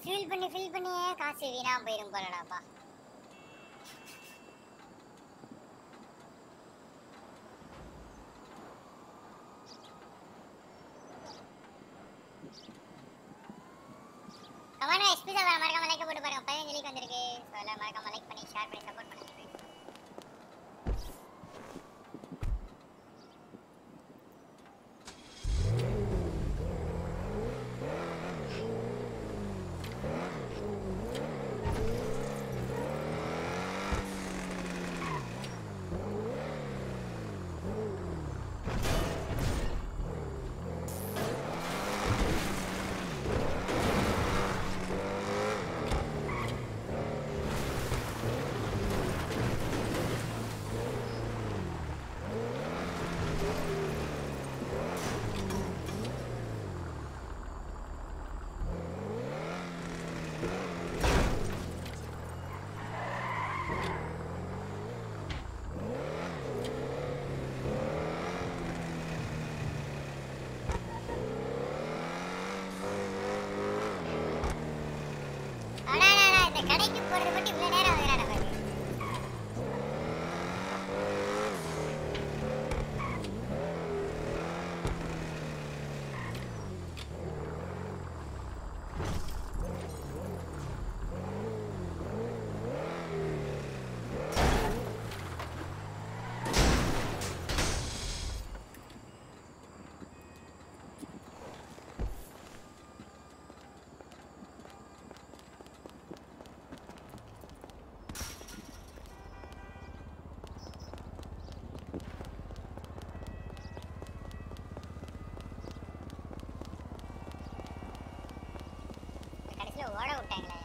ஃபில் பண்ணி ஃபில் பண்ணியே காசு வீணா போயிரும் போலடாப்பா கமான் எஸ்பி சார் மறக்காம லைக் போட்டு பாருங்க பதினஞ்சு லைக் வந்திருக்கு ஸோ எல்லாம் மறக்காம லைக் பண்ணி ஷேர் பண்ணி சப்போர்ட் பண்ணுங்க அடா அடா, அடா, இந்த கடைக்கு போறது மட்டும் இவ்வளவு நேரம் ஆகுதுடா நமக்கு கடைசியில ஓட விட்டாங்களே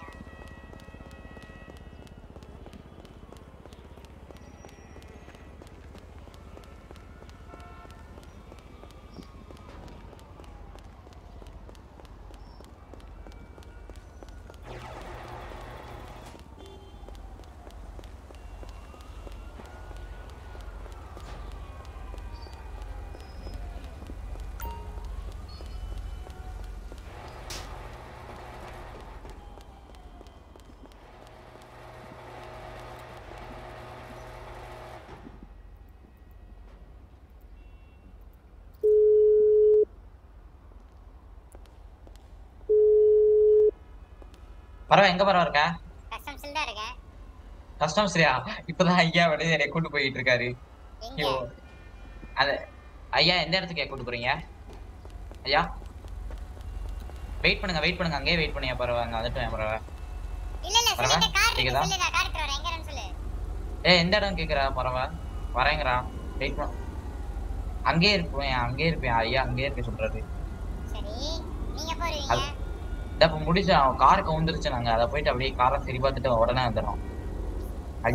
பரவ எங்க பரவ இருக்க கஸ்டம்ஸ்ல தான் இருக்கேன் கஸ்டம்ஸ்லயா இப்பதான் ஐயா வெளியே என்னை கூட்டு போயிட்டு இருக்காரு எங்க ஐயோ அது ஐயா எந்த இடத்துக்கு கூட்டு போறீங்க ஐயா வெயிட் பண்ணுங்க வெயிட் பண்ணுங்க அங்கேயே வெயிட் பண்ணியா பரவ அங்க வந்துட்டேன் பரவ இல்ல இல்ல பரவ சொல்லிட்டு கார் இருக்கு கேக்குதா சொல்லு நான் கார் எடுத்து வரேன் எங்க இருன்னு சொல்லு ஏ எந்த இடம் கேக்குறா பரவ வரேங்கிறா வெயிட் பண்ண அங்கேயே இருப்பேன் அங்கேயே இருப்பேன் ஐயா அங்கேயே இருக்க சொல்றாரு சரி நீங்க போறீங்க அது இதை இப்ப முடிச்சு அவன் காருக்கு வந்துருச்சு நாங்க அதை போயிட்டு அப்படியே காரை சரி பார்த்துட்டு உடனே வந்துடும் ஐ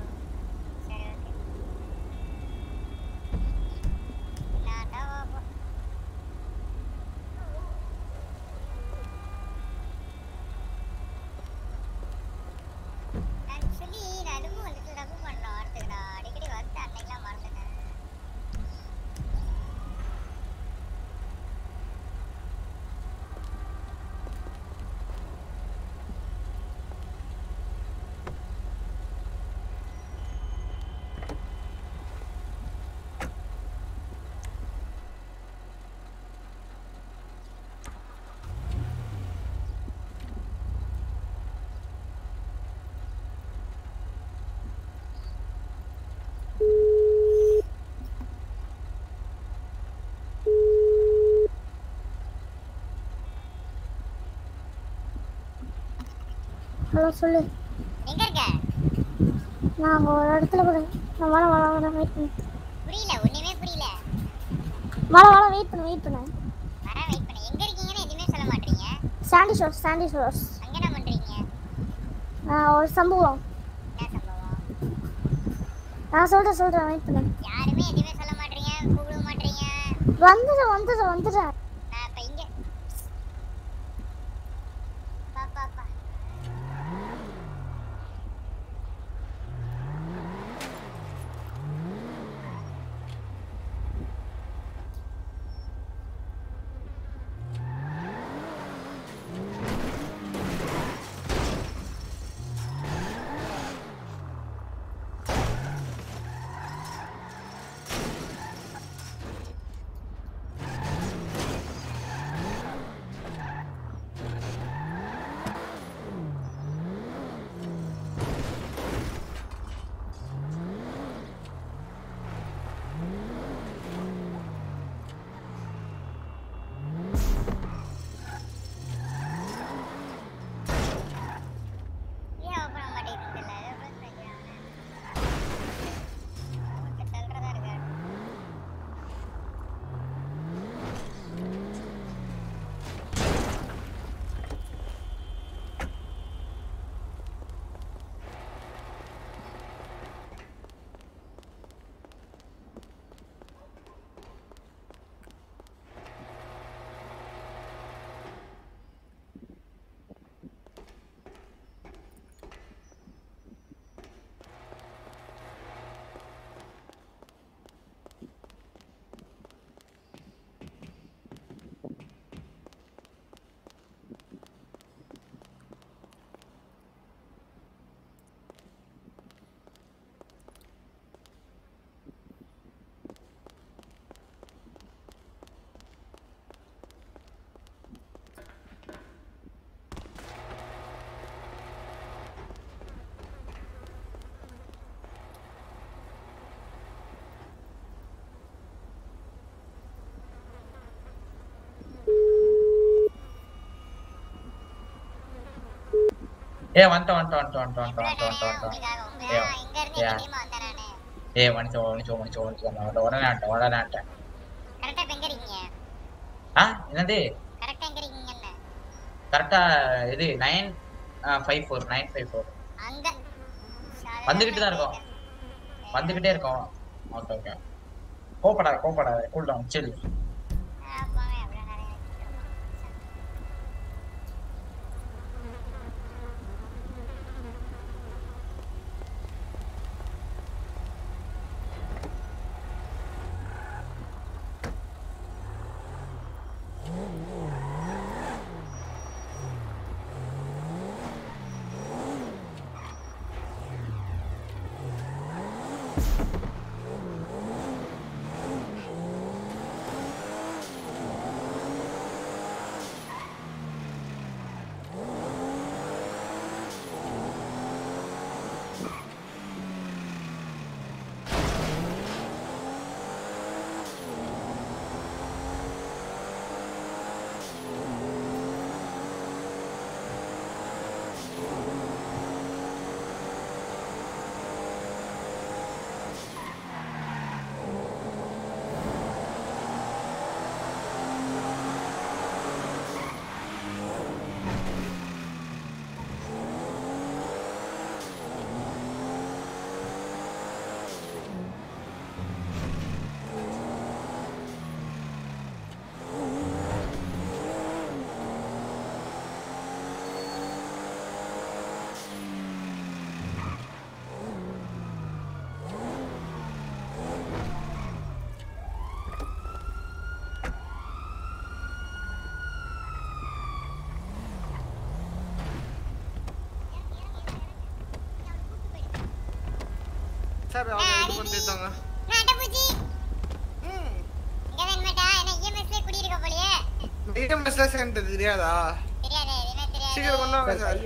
ஆக்சுவலி நான் அதுவும் வந்துட்டு தப்பு பண்ணோம் அடுத்துடா அடிக்கடி வந்து அன்னைக்கெல்லாம் மறந்துட்டேன் ஹலோ சொல்லு எங்க இருக்க நான் அங்கே ஒரு இடத்துல கூட நான் வர வர வர வெயிட் பண்ணு புரியல ஒண்ணுமே புரியல வர வர வெயிட் பண்ணு வெயிட் பண்ணு வர வெயிட் பண்ணு எங்க இருக்கீங்கன்னு எதுவுமே சொல்ல மாட்டீங்க சாண்டி ஷோர்ஸ் சாண்டி ஷோர்ஸ் அங்க என்ன பண்றீங்க ஒரு சம்பவம் என்ன சம்பவம் நான் சொல்கிறேன் சொல்கிறேன் வெயிட் பண்ணு யாருமே எதுவுமே சொல்ல மாட்டீங்க கூப்பிட மாட்டீங்க வந்துட்டேன் வந்துட்டேன் வந்துட்டேன் நான் இப்ப இங்க பா பா பா ஏ வந்துட்டோம் வந்துட்டோம் வந்துட்டோம் வந்துட்டோம் வந்துட்டோம் வந்துட்டோம் வந்துட்டோம் ஏ ஏ மன்னிச்சோ மன்னிச்சோ மன்னிச்சோ மன்னிச்சோ நான் உடனே ஆட்டேன் உடனே ஆட்டேன் கரெக்டா இப்ப எங்க இருக்கீங்க ஆ என்னது கரெக்டா எங்க இருக்கீங்கன்னு கரெக்டா இது nine five four nine five four அங்க வந்துகிட்டு தான் இருக்கோம் வந்துகிட்டே இருக்கோம் ஓகே ஓகே கோப்படாத கோப்படாத கூல் டவுன் சில் சார் அவங்க இது பண்ணிட்டாங்க அட்டப்பூச்சி இங்க வேணுமாட்டா என்ன இஎம்எஸ்ல குடியிருக்க போலயே இஎம்எஸ்ல சேர்ந்து தெரியாதா தெரியாது எதுவுமே தெரியாது சீக்கிரம் கொண்டு வாங்க சார்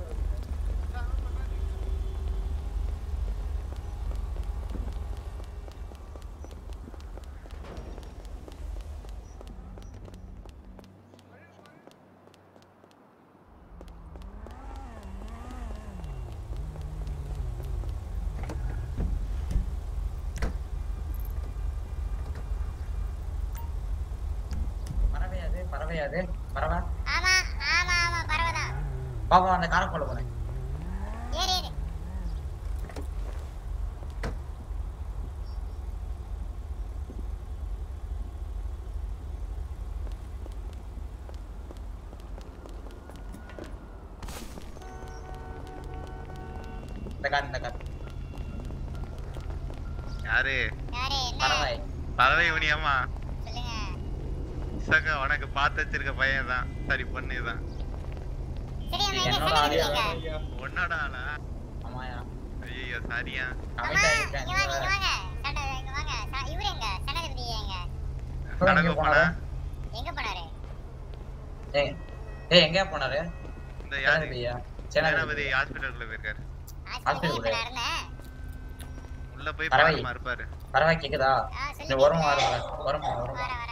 பறவையாது பறவையாது பறவை ஆமா ஆமா ஆமா பரவதான் பாப்பா அந்த காரக்குள்ள போனேன் ஏறு ஏறு இந்த கார் இந்த கார் யாரு யாரு என்ன பறவை பறவை மணியம்மா சொல்லுங்க சகா உனக்கு பார்த்து வச்சிருக்க பையன் தான் சரி பொண்ணு தான் சரி அம்மா எங்க என்னோட சண்டை ஆளு இருக்கீங்க உன்னோட ஆளா ஆமாயா ஐயோ சாரியா கமிட் ஆகிட்டேன் இங்க வாங்க இங்க வாங்க சண்டை இங்க வாங்க ச- இவரு எங்க சனாதிபதி எங்க கடக்க போனா எங்க போனாரு ஏய் ஏய் எங்க போனாரு இந்த யாரு சேனாதிபதியா? சேனாபதி ஹாஸ்பிட்டலுக்குள்ள போயிருக்காரு ஹாஸ்பிடல் இப்ப நான் இருந்தேன் உள்ள போய் பறவை. பாருமா இருப்பாரு பறவை கேக்குதா ஆ, இந்த சொல்லுங்க. வரும் வரும் வரும் வரும் வர வர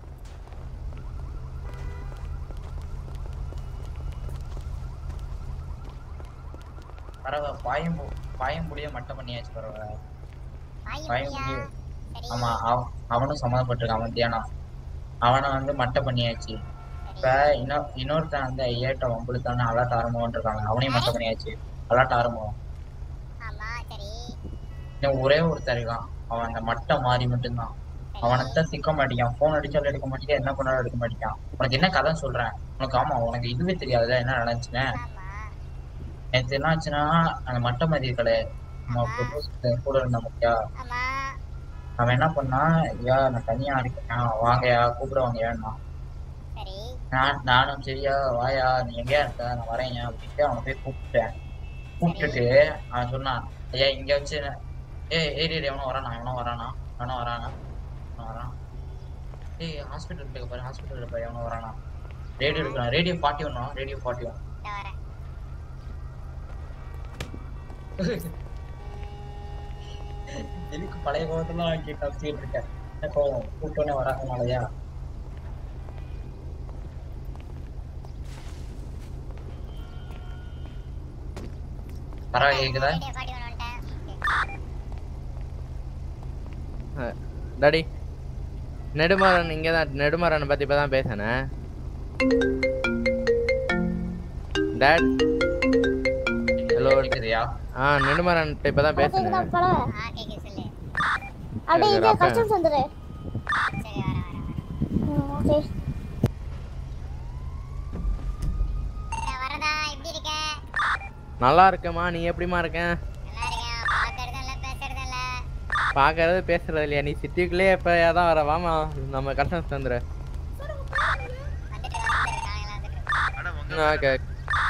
பறவை பாயம்பு பாயம்புடிய மட்டம் பண்ணியாச்சு பறவை பாயம்புலியா? பாயம்புடி ஆமா அவ- அவனும் சம்மந்தப்பட்டிருக்கான் அவன் தியானம் அவனை வந்து மட்டை பண்ணியாச்சு இப்ப இன்னொ இன்னொருத்தன் வந்து ஐயாட்ட வம்புழுத்தான அலாட் ஆரம்பம் இருக்காங்க அவனையும் மட்டை பண்ணியாச்சு அலாட் ஆரம்பம் ஆமா சரி இன்னும் ஒரே ஒருத்தன் இருக்கான் அவன் அந்த மட்டை மாறி மட்டும்தான் அவனைத்தான் சிக்க மாட்டேங்கான் போன் அடிச்சாலும் எடுக்க மாட்டேங்க என்ன பண்ணாலும் எடுக்க மாட்டேங்கான் உனக்கு என்ன கதை சொல்றேன் உனக்கு ஆமா உனக்கு இதுவே தெரியாதுல என்ன நடந்துச்சுன்னு நேற்று என்ன ஆச்சுன்னா அந்த மட்டை மதிய கடை நம்ம புது கூட இருந்த முக்கியா ஆமா அவன் என்ன பண்ணான் ஐயா நான் தனியா இருக்கேன் வாங்கயா கூப்பிட வாங்கயான்னா சரி நான் நானும் சரியா வாயா நீ எங்கேயா இருக்க நான் வரேன் அப்படின்ட்டு அவனை போய் கூப்பிட்டேன் கூப்பிட்டுட்டு அவன் சொன்னான் ஐயா இங்க வச்சு ஏய் ஏறி ஏறி எவனோ வரானா எவனோ வரானா எவனோ வரானா அவன் வரான் ஏய் ஹாஸ்பிட்டல் போய் பாரு ஹாஸ்பிட்டல் போய் எவனோ வரானா ரேடியோ எடுக்கலாம் ரேடியோ ஃபார்ட்டி ஒன்னா ரேடியோ ஃபார்ட்டி ஒன் இதோ வரேன் எனக்கு பழைய கோவத்தெல்லாம் வாங்கி கப்பிட்டு இருக்கேன் என்ன கோவம் கூப்பிட்டோன்னே வராதனாலயா பரவாயில்ல கேக்குதா டாடி நெடுமாறன் இங்கே தான் நெடுமாறனை பற்றி இப்போ தான் பேசினேன் டேட் ஹலோ கேக்குதியா ஆ நெடுமாறன் இப்போ தான் பேசினேன் அப்படியே சரி, இங்கே அப்ப- கஸ்டம்ஸ் வந்துரு ம், ஓகே வரதா எப்படி இருக்க நல்லா இருக்கேம்மா நீ எப்படிம்மா இருக்க பாக்குறதும் இல்ல பேசுறதும் இல்ல பார்க்கறது பேசுறது இல்லையா நீ சிட்டிக்குள்ளே இப்போ தான் வர வாமா நம்ம கஸ்டம்ஸ் வந்துடு ஓகே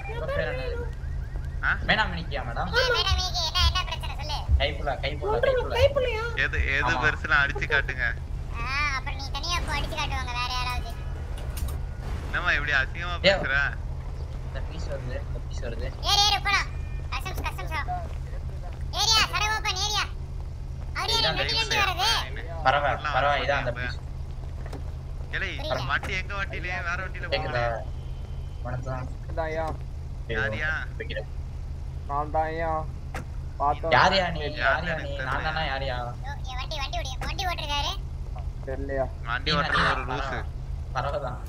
மேனாமணிக்கியா மேடம் கைப்புள்ள கைப்புள்ள கைப்புள்ள எது எது ஆமா. பெருசுலாம் அடிச்சு காட்டுங்க அப்புறம் நீ தனியா போ அடிச்சு காட்டுவாங்க வேற யாராவது என்னம்மா இப்படி அசிங்கமா ஏய். பேசுற இந்த பீஸ் வருது இந்த பீஸ் வருது ஏறி ஏறி போலாம் கஸ்டம்ஸ் கஸ்டம்ஸ் ஏரியா சட ஓபன் ஏரியா அவரே இதான் ரெண்டு வண்டி வருது பரவாயில்ல பரவாயில்ல இதான் அந்த பீஸ் ஏலே வண்டி எங்க வண்டியிலே வேற வண்டியில கேக்குதா போகணும் வணக்கம் இதாயா யாரியா வைக்கிறேன் நான் தான் ஐயா பார்த்தோம் யாரியா நீ யாரியா நீ நான் தானா யாரியா என் வண்டி வண்டி ஓடி வண்டி ஓட்டுறாரு தெரியலையா வண்டி ஓட்டுறது ஒரு லூசு பரவாயில்ல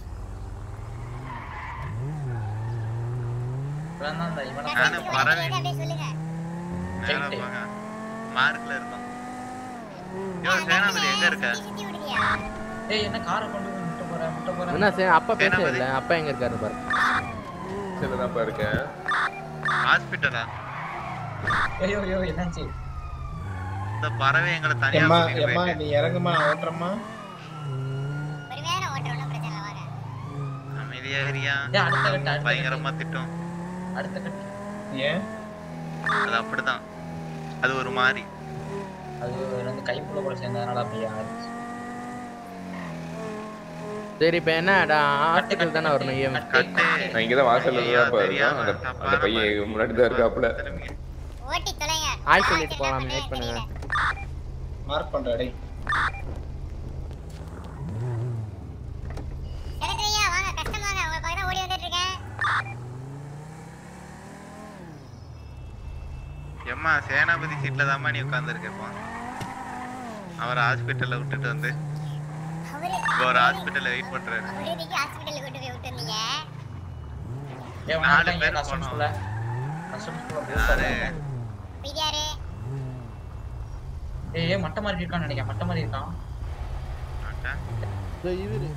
இவன் தான் இந்த இவனை நானும் பறவை அப்படியே சொல்லுங்க நேரா போங்க மார்க்ல இருக்கோம் யோ சேனாபதி எங்க இருக்க ஏய் என்ன காரை கொண்டு போய் முட்ட போற முட்ட போற என்ன சரி அப்பா பேச இல்லை அப்பா எங்கே இருக்காரு பாரு சரிதான்ப்பா இருக்கேன் ஹாஸ்பிட்டலா ஐயோ ஐயோ என்னாச்சு இந்த பறவை எங்களை தனியா எம்மா கூட்டிட்டு எம்மா போயிட்டு. நீ இறங்குமா நான் ஓட்டுறம்மா ஒருவேளை ஓட்டுற ஒன்றும் பிரச்சனை இல்லை வாங்க அமைதியா இருக்கியா ஏய், அடுத்த கட்டு, அடுத்த பயங்கரமா திட்டம் அடுத்த கட்டு ஏன் அது அப்படிதான் அது ஒரு மாதிரி அது வந்து கைப்புள்ள கூட சேர்ந்ததுனால அப்படியே ஆயிடுச்சு சரி இப்போ என்ன ஹாஸ்பிட்டல் தானே வரணும் இஎம் நான் இங்க தான் வாசல்ல தான் இருக்கேன் அந்த அந்த பையன் முன்னாடி தான் இருக்காப்புல ஓட்டி தொலைங்க ஆய் சொல்லிட்டு போகலாம் வெயிட் பண்ணுங்க மார்க் பண்ற டேய் செலுத்துறியா வாங்க கஷ்டம் வாங்க உங்க பக்கம் ஓடி வந்துட்டு இருக்கேன் எம்மா சேனாபதி சீட்ல தாம்மா நீ உட்கார்ந்துருக்க இப்போ அவர் ஹாஸ்பிட்டல்ல விட்டுட்டு வந்து அவரு இப்போ ஒரு ஹாஸ்பிட்டல்ல வெயிட் பண்றாரு அவரு இன்னைக்கு ஹாஸ்பிட்டலுக்கு கொண்டு போய் விட்டு வந்தீங்க ஏய் நாலு நாலு பேர் பேர் கஸ்டம்ஸ் போனோம். குள்ள கஸ்டம்ஸ் குள்ள யாரு பிடியாரு ஏய் ஏய் மட்ட மாதிரி இருக்கான்னு நினைக்கிறேன் மட்ட மாதிரி இருக்கான் இவரு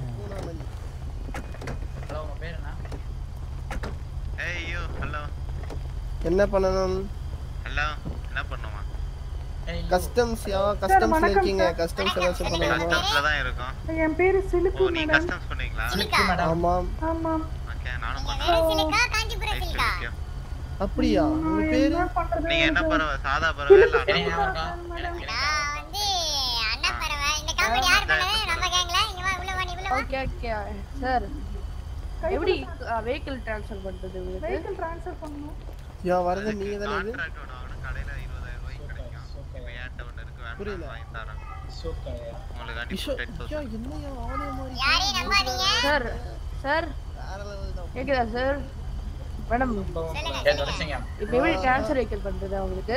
ஹலோ உங்க பேர் என்ன ஏய் ஐயோ ஹலோ என்ன பண்ணணும் ஹலோ என்ன பண்ணுமா கஸ்டம்ஸ் யா கஸ்டம்ஸ்ல இருக்கீங்க கஸ்டம்ஸ் ஏதாச்சும் பண்ணணுமா கஸ்டம்ஸ்ல தான் இருக்கோம் என் பேரு சிலுக்கு ஓ நீ மேடம் கஸ்டம்ஸ் பண்ணீங்களா ஆமாம் ஆமாம் ஓகே நானும் வேறு சிலுக்கா காஞ்சிபுரம் சிலுக்கா பண்றேன் அப்படியா உங்க பேரு நீங்க என்ன பறவை சாதா பறவை இல்ல நான் வந்து அண்ணா பறவை இந்த காமெடி யார் பண்ணது நம்ம கேங்ல இங்க வா உள்ள வா நீ உள்ள வா ஓகே ஓகே சார் எப்படி வெஹிக்கிள் ட்ரான்ஸ்ஃபர் பண்றது உங்களுக்கு வெஹிக்கிள் ட்ரான்ஸ்ஃபர் பண்ணணும் யா வரது நீங்க தானே இது கான்ட்ராக்டோட ஆகணும் கடையில இருபதாயிரம் ரூபாய்க்கு கிடைக்கும் இப்போ ஏன்ட்ட ஒன்று இருக்கு வேண்டாம் புரியல. வாங்கி தரேன் சூப்பர் உங்களுக்கு இஷோ அனுப்பி யா என்னையா ஆளே மாதிரி யாரையும் நம்பாதீங்க சார் சார் கேக்குதா சார் மேடம் ஏய் தொடச்சிங்க இப்போ எப்படி ட்ரான்ஸ்ஃபர் வெஹிக்கிள் பண்றது உங்களுக்கு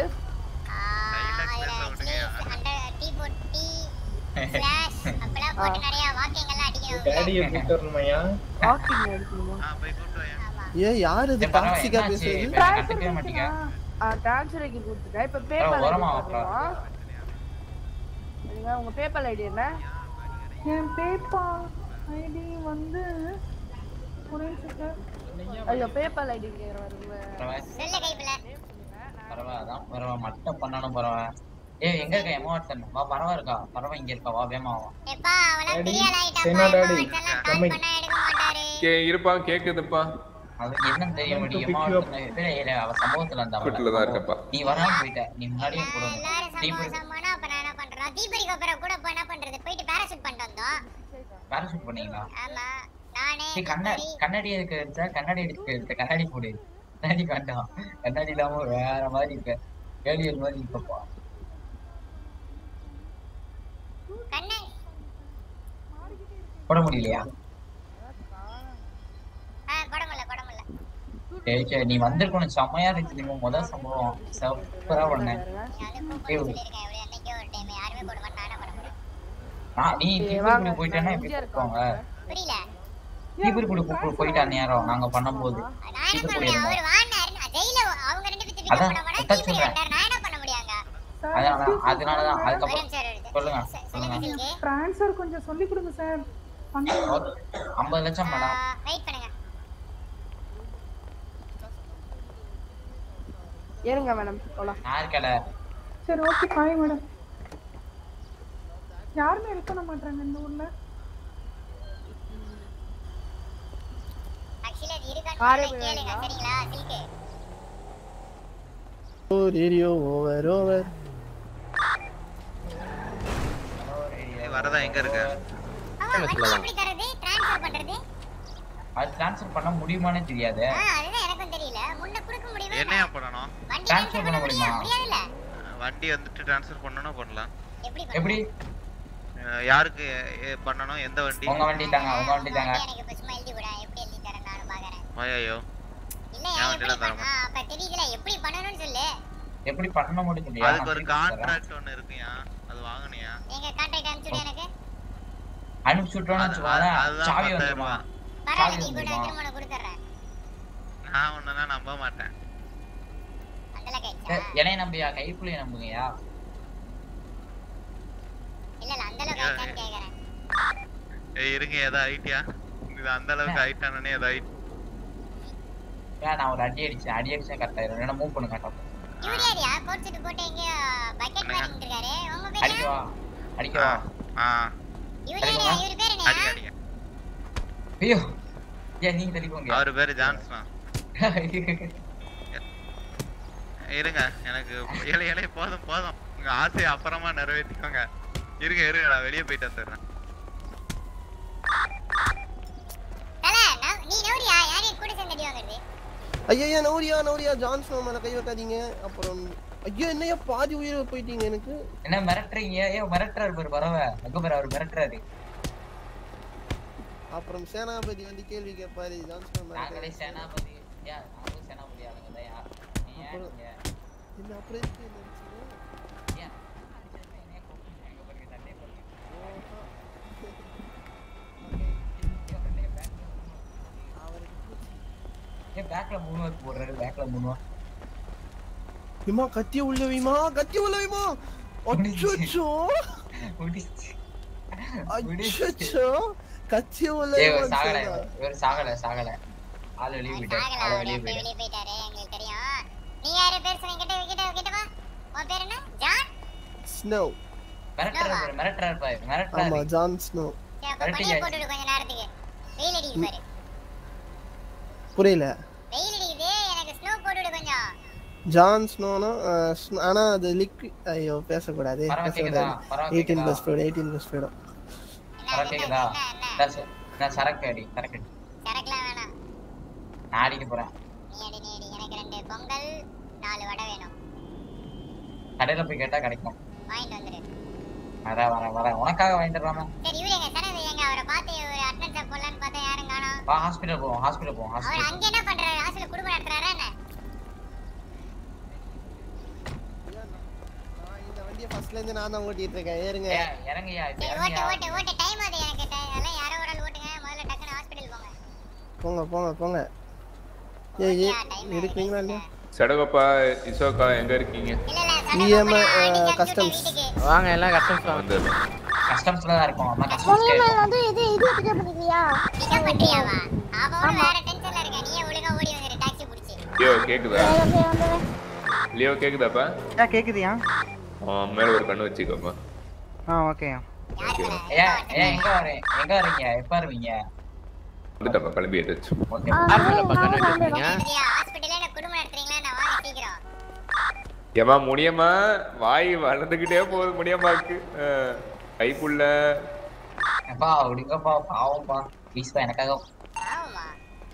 டீ போட் டீ ஸ்லாஷ் அப்பலாம் போட்டு நிறைய வாக்கிங் எல்லாம் அடிக்கணும் டேடியை கூட்டு வரணுமையா வாக்கிங் எடுக்கணுமா ஏ யார் இது ஏய், பரவாயில்ல, டாக்ஸிக்கா என்னாச்சு? பேசுறது இப்ப எனக்கு கண்டுக்கவே மாட்டீங்க ட்ரான்ஸ்ஃபர் வெஹிக்கிள் கொடுத்துட்டேன் இப்போ ஓரமா பேபால் ஐடி வாப்பா. சரிங்க உங்க பேபால் ஐடி என்ன என் பேபால் ஐடி வந்து ஒரே செகண்ட் ஐயோ பேபால் ஐடி கேக்குறாருங்க சொல்ல கைப்புல பரவா அதான் பரவா மட்டம் பண்ணாலும் பரவா ஏய் எங்க இருக்க எமோட்டன் வா பரவா இருக்கா பரவா இங்க இருக்கா வா வேமா வா எப்பா அவன பெரிய ஆள் ஆயிட்டாப்பா சேனா டாடி மச்சான் கால் பண்ணா எடுக்க மாட்டாரு கே இருப்பா கேக்குதுப்பா அதுக்கு என்னன்னு தெரிய முடியும் எமோட்டன் இல்ல அவ சம்பவத்துல இருந்தா ஹாஸ்பிட்டல்ல தான் இருக்கப்பா நீ வராம போயிட்ட நீ முன்னாடியே போடணும் எல்லாரும் சமோசம் போனா அப்ப நான் என்ன பண்றோம் தீபரிக்கு அப்புறம் கூட போய் என்ன பண்றது போயிட்டு பேராசூட் பண்ணிட்டு வந்தோம் பேராசூட் பண்ணீங்களா ஆமா நானே நீ கண்ணாடி கண்ணாடி எதுக்கு எடுத்த கண்ணாடி எடுத்து எடுத்த கண்ணாடி போடு கண்ணாடி வேண்டாம் கண்ணாடி இல்லாம வேற மாதிரி இருக்க ஏலியன் மாதிரி இருக்கப்பா கண்ணை போட முடியலையா ஆ கொடமுல்ல கொடமுல்ல ஏய், சரி, நீ வந்திருக்கணும் செம்மையா இருக்கு தெரியுமா முதல் சம்பவம் சூப்பரா பண்ணேன் ஏய், நான் நீ தீபுரி போயிட்டேன்னா எப்படி கூப்பிடுவாங்க புரியல தீபுரி கூட போயிட்டா நேரம் நாங்க பண்ணும்போது நான் என்ன தீபுரி பண்ணுவேன் இருந்தா. அவர் வாங்கினாரு ஜெயில அவங்க ரெண்டு பேத்து அதான், பிக்கப் பண்ண அதான் போனா சொல்றேன். நான் என்ன பண்ண முடியாங்க அதனால அதனாலதான் அதுக்கப்புறம் சொல்லுங்க சொல்லுங்க ட்ரான்ஸ்ஃபர் கொஞ்சம் சொல்லி கொடுங்க சார் பண்ணுங்க ஐம்பது லட்சம் மேடம் வெயிட் பண்ணுங்க ஏறுங்க மேடம் போலாம் யார் கடை சரி ஓகே பாய் மேடம் யாருமே ஹெல்ப் பண்ண மாட்டாங்க இந்த ஊர்ல ஆக்சுவலி அது காரே இருக்கான்னு கேளுங்க சரிங்களா சில்க்கு ரேடியோ ஓவர் ஓவர் நீ வரதா எங்க இருக்க எப்படி தரது ட்ரான்ஸ்ஃபர் பண்றது அது ட்ரான்ஸ்ஃபர் பண்ண முடியுமானே தெரியாது ஆ அதுதான் எனக்கும் தெரியல முன்ன கொடுக்க முடியுமா என்னையா பண்ணணும் வண்டி ட்ரான்ஸ்ஃபர் பண்ண முடியுமா முடியாதுல்ல வண்டி வந்துட்டு ட்ரான்ஸ்ஃபர் பண்ணணும் பண்ணலாம் எப்படி எப்படி அஹ் யாருக்கு எ- பண்ணணும் எந்த வண்டி உங்க வண்டி தாங்க உங்க வண்டி தாங்க எனக்கு இப்ப சும்மா எழுதி விட எப்படி எழுதி தரேன் நானும் பாக்குறேன் ஐயோ இல்ல என் எப்படி வண்டிலாம் தர பண்ண- ஆ, அப்ப தெரியுதுல எப்படி பண்ணணும்னு சொல்லு எப்படி பண்ண முடியும் தெரியாது அதுக்கு ஒரு கான்ட்ராக்ட் ஒன்னு இருக்குயா அது வாங்கணியா எங்க கான்டாக்ட் அனுப்பிச்சுடு எனக்கு அனுப்பிச்சு விட்டோம்னு வச்சுக்கோங்க அதுதான் சாவி பத்தாயிரம் வந்துருமா ரூபாய். பரவாயில்ல நீ கூட வந்துருமா? திரும்ப நான் கொடுத்துறேன் நான் ஒன்னா நம்ப மாட்டேன் அதெல்லாம் கை ஏ, என்னைய நம்பியா கைப்புள்ளைய நம்புங்கயா இல்ல இல்ல அந்த அளவுக்கு ஆயிட்டான்னு கேக்குறேன் ஏய் இருங்க ஏதோ ஐட்டியா இது அந்த அளவுக்கு ஐட்டானே ஏதோ ஐட் ஏன் நான் ஒரு அடி அடிச்சேன் அடி அடிச்சா கரெக்ட் ஆயிரும் இல்லைன்னா மூவ் பண்ணு கரெக்டா இவரு யாரியா கோட் செட் போட்டு எங்க பக்கெட் மாட்டிட்டு இருக்காரு உங்க பேர் என்ன? அடிக்கவா அடிக்கவா ஆ இவரு யாரியா இவரு பேர் என்ன அடி அடிங்க ஐயோ ஏன் நீங்க தெளிப்போங்க அவர் பேரு ஜான்சனா இருங்க எனக்கு இலை இலை போதும் போதும் உங்க ஆசையை அப்புறமா நிறைவேற்றிக்கோங்க இருங்க இருங்க நான் வெளியே போயிட்டு வந்துடுறேன் தல நான் நீ நவுரியா யாரைய கூட சேர்ந்து அடி வாங்குறது ஐயா நௌரியா நௌரியா ஜான்சன் மேல கை வைக்காதீங்க அப்புறம் ஐயோ என்னையா பாதி உயிர் போயிட்டீங்க எனக்கு என்ன மிரட்டுறீங்க ஏன் மிரட்டுறாரு பாரு பரவ அங்க பாரு அவர் மிரட்டுறாரு அப்புறம் சேனாபதி வந்து கேள்வி கேட்பாரு ஜான்சன் மேல கை நாங்களே சேனாபதி ஏன் நாங்களும் சேனாபதி ஆளுங்க தான் யார் நீ ஏன் நீங்க இல்ல அப்புறம் எதுக்கு என்ன நினைச்சீங்க? ஏன் எங்க பாருங்க தண்ணி பாருங்க ஏன் பேக்ல மூணு வாக்கு போடுறாரு பேக்ல மூணு வாக்கு விமா கத்திய உள்ள வைமா கத்திய உள்ள வைமா அச்சோ முடிச்சு அச்சோ கத்திய உள்ள ஏய் இவர் வைமா சாகல சேனா. இவர் சாகல சாகல ஆள் வெளியே போயிட்டாரு சாகல ஆள் அவரு வெளியே எப்படி போயிட்டாரு வெளிய போயிட்டாரு எங்களுக்கு தெரியும் நீ யாரு பேர் சொன்னீங்க கிட்ட கிட்ட கிட்ட வா உன் பேர் என்ன ஜான் ஸ்னோ மிரட்டுறாரு பாரு மிரட்டுறாரு பாரு ஆமா மிரட்டுறாரு ஜான் ஸ்னோ சரி அப்ப பனியை போட்டு விடு கொஞ்ச நேரத்துக்கு வெயில் அடிக்குது பாரு புரியல வெயில் அடிக்குது எனக்கு ஸ்னோ போட்டு விடு கொஞ்சம் ஜான் ஸ்னோனா அஹ், ஸ்ன- ஆனா அது லிக்விட் ஐயோ பேசக்கூடாது பரவ பேசக்கூடாது கேக்குதா? பரவ எயிட்டீன் கேக்குதா? Plus five eighteen plus five சரக்கு கேக்குதா நான் ச- நான் சரக்கு அடி சரக்கு அடி சரக்குலாம் வேணாம் நான் அடிக்க போறேன் நீ அடி நீ அடி எனக்கு ரெண்டு பொங்கல் நாலு வடை வேணும் கடையில போய் கேட்டா கிடைக்கும் வாங்கிட்டு வந்துரு வரேன் வரேன் வரேன் உனக்காக வாங்கிட்டுறாம சரி இவரு எங்க சனது எங்க அவரை பார்த்து ஒரு அட்டன்ஸ் போடலான்னு பார்த்தா யாரும் காணோம் வா ஹாஸ்பிடல் போவோம் ஹாஸ்பிடல் போவோம் அவர் ஹாஸ்பிடல் அங்க என்ன பண்றாரு ஹாஸ்டல் குடும்பம் நடத்துறாரா என்ன இந்த வண்டியை ஃபர்ஸ்ட்ல இருந்து நான் தான் ஓட்டிட்டு இருக்கேன் ஏறுங்க இறங்கயா இப்ப சரி ஓட்டு இறங்கயா ஓட்டு ஓட்டு டைம் ஆகுது எனக்கு time. அதெல்லாம் யாரோ ஒரு ஆள் ஓட்டுங்க முதல்ல டக்குன்னு ஹாஸ்பிடல் போங்க போங்க போங்க போங்க ஏய் ஏய் எடுக்கிறீங்களா இல்லையா சடகப்பா இசோக்கா எங்க இருக்கீங்க இஎம்ஐ கஸ்டம்ஸ் வாங்க எல்லாம் கஸ்டம்ஸ் வாங்க வந்துடுறேன் கஸ்டம்ஸ்ல தான் இருக்கும் அம்மா முனியம்மாள் வந்து இது இது பிக்கப் பண்ணிக்கலையா பிக்கப் பண்றியாவா அவன் வேற டென்ஷன்ல இருக்க நீயே ஒழுங்கா ஓடி வந்துரு டாக்ஸி புடிச்சு லியோ கேக்குதா லியோ கேக்குதாப்பா ஏன் கேக்குதியா அவன் மேல ஒரு கண்ணு வச்சுக்கோப்பா ஆ ஓகேயா ஓகேவா ஏன் ஏன் எங்க வரீங்க எங்க வரீங்க எப்ப வருவீங்க வந்துட்டப்பா கிளம்பி எடுத்து ஓகே ஹாஸ்பிடல்ல என்ன குடும்பம் நடத்துறீங்களா நான் வாங்க சீக்கிரம் ஏமா முடியமா வாய் வளர்ந்துகிட்டே போகுது முடியமாக்கு கைப்புள்ள அப்பா விடுங்கப்பா பாவம்ப்பா ப்ளீஸ்ப்பா எனக்காக பாவமா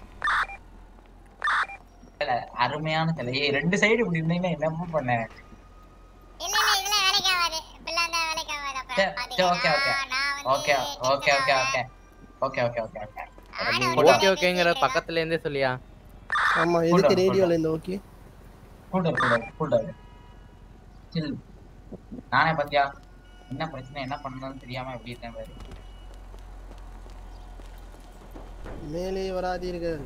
இல்ல, அருமையான தலை ஏய், ரெண்டு சைடு இப்படி இருந்தீங்கன்னா என்னமோ பண்ண இல்ல இல்ல இதெல்லாம் வேலைக்கு ஆகாது இப்பெல்லாம் தான் வேலைக்கு ஆகாது சரி அப்புறம் okay okay okay okay okay okay okay okay okay okay okay ஓகேங்கிற பக்கத்துல இருந்தே சொல்லியா ஆமா Hold எதுக்கு on, ரேடியோல hold on. இந்த okay Hold up, hold up, hold up. Chill. நானே பாத்தியா என்ன பிரச்சனை என்ன பண்ணணும்னு தெரியாம எப்படி இருக்கேன் பாரு மேலே வராதீர்கள்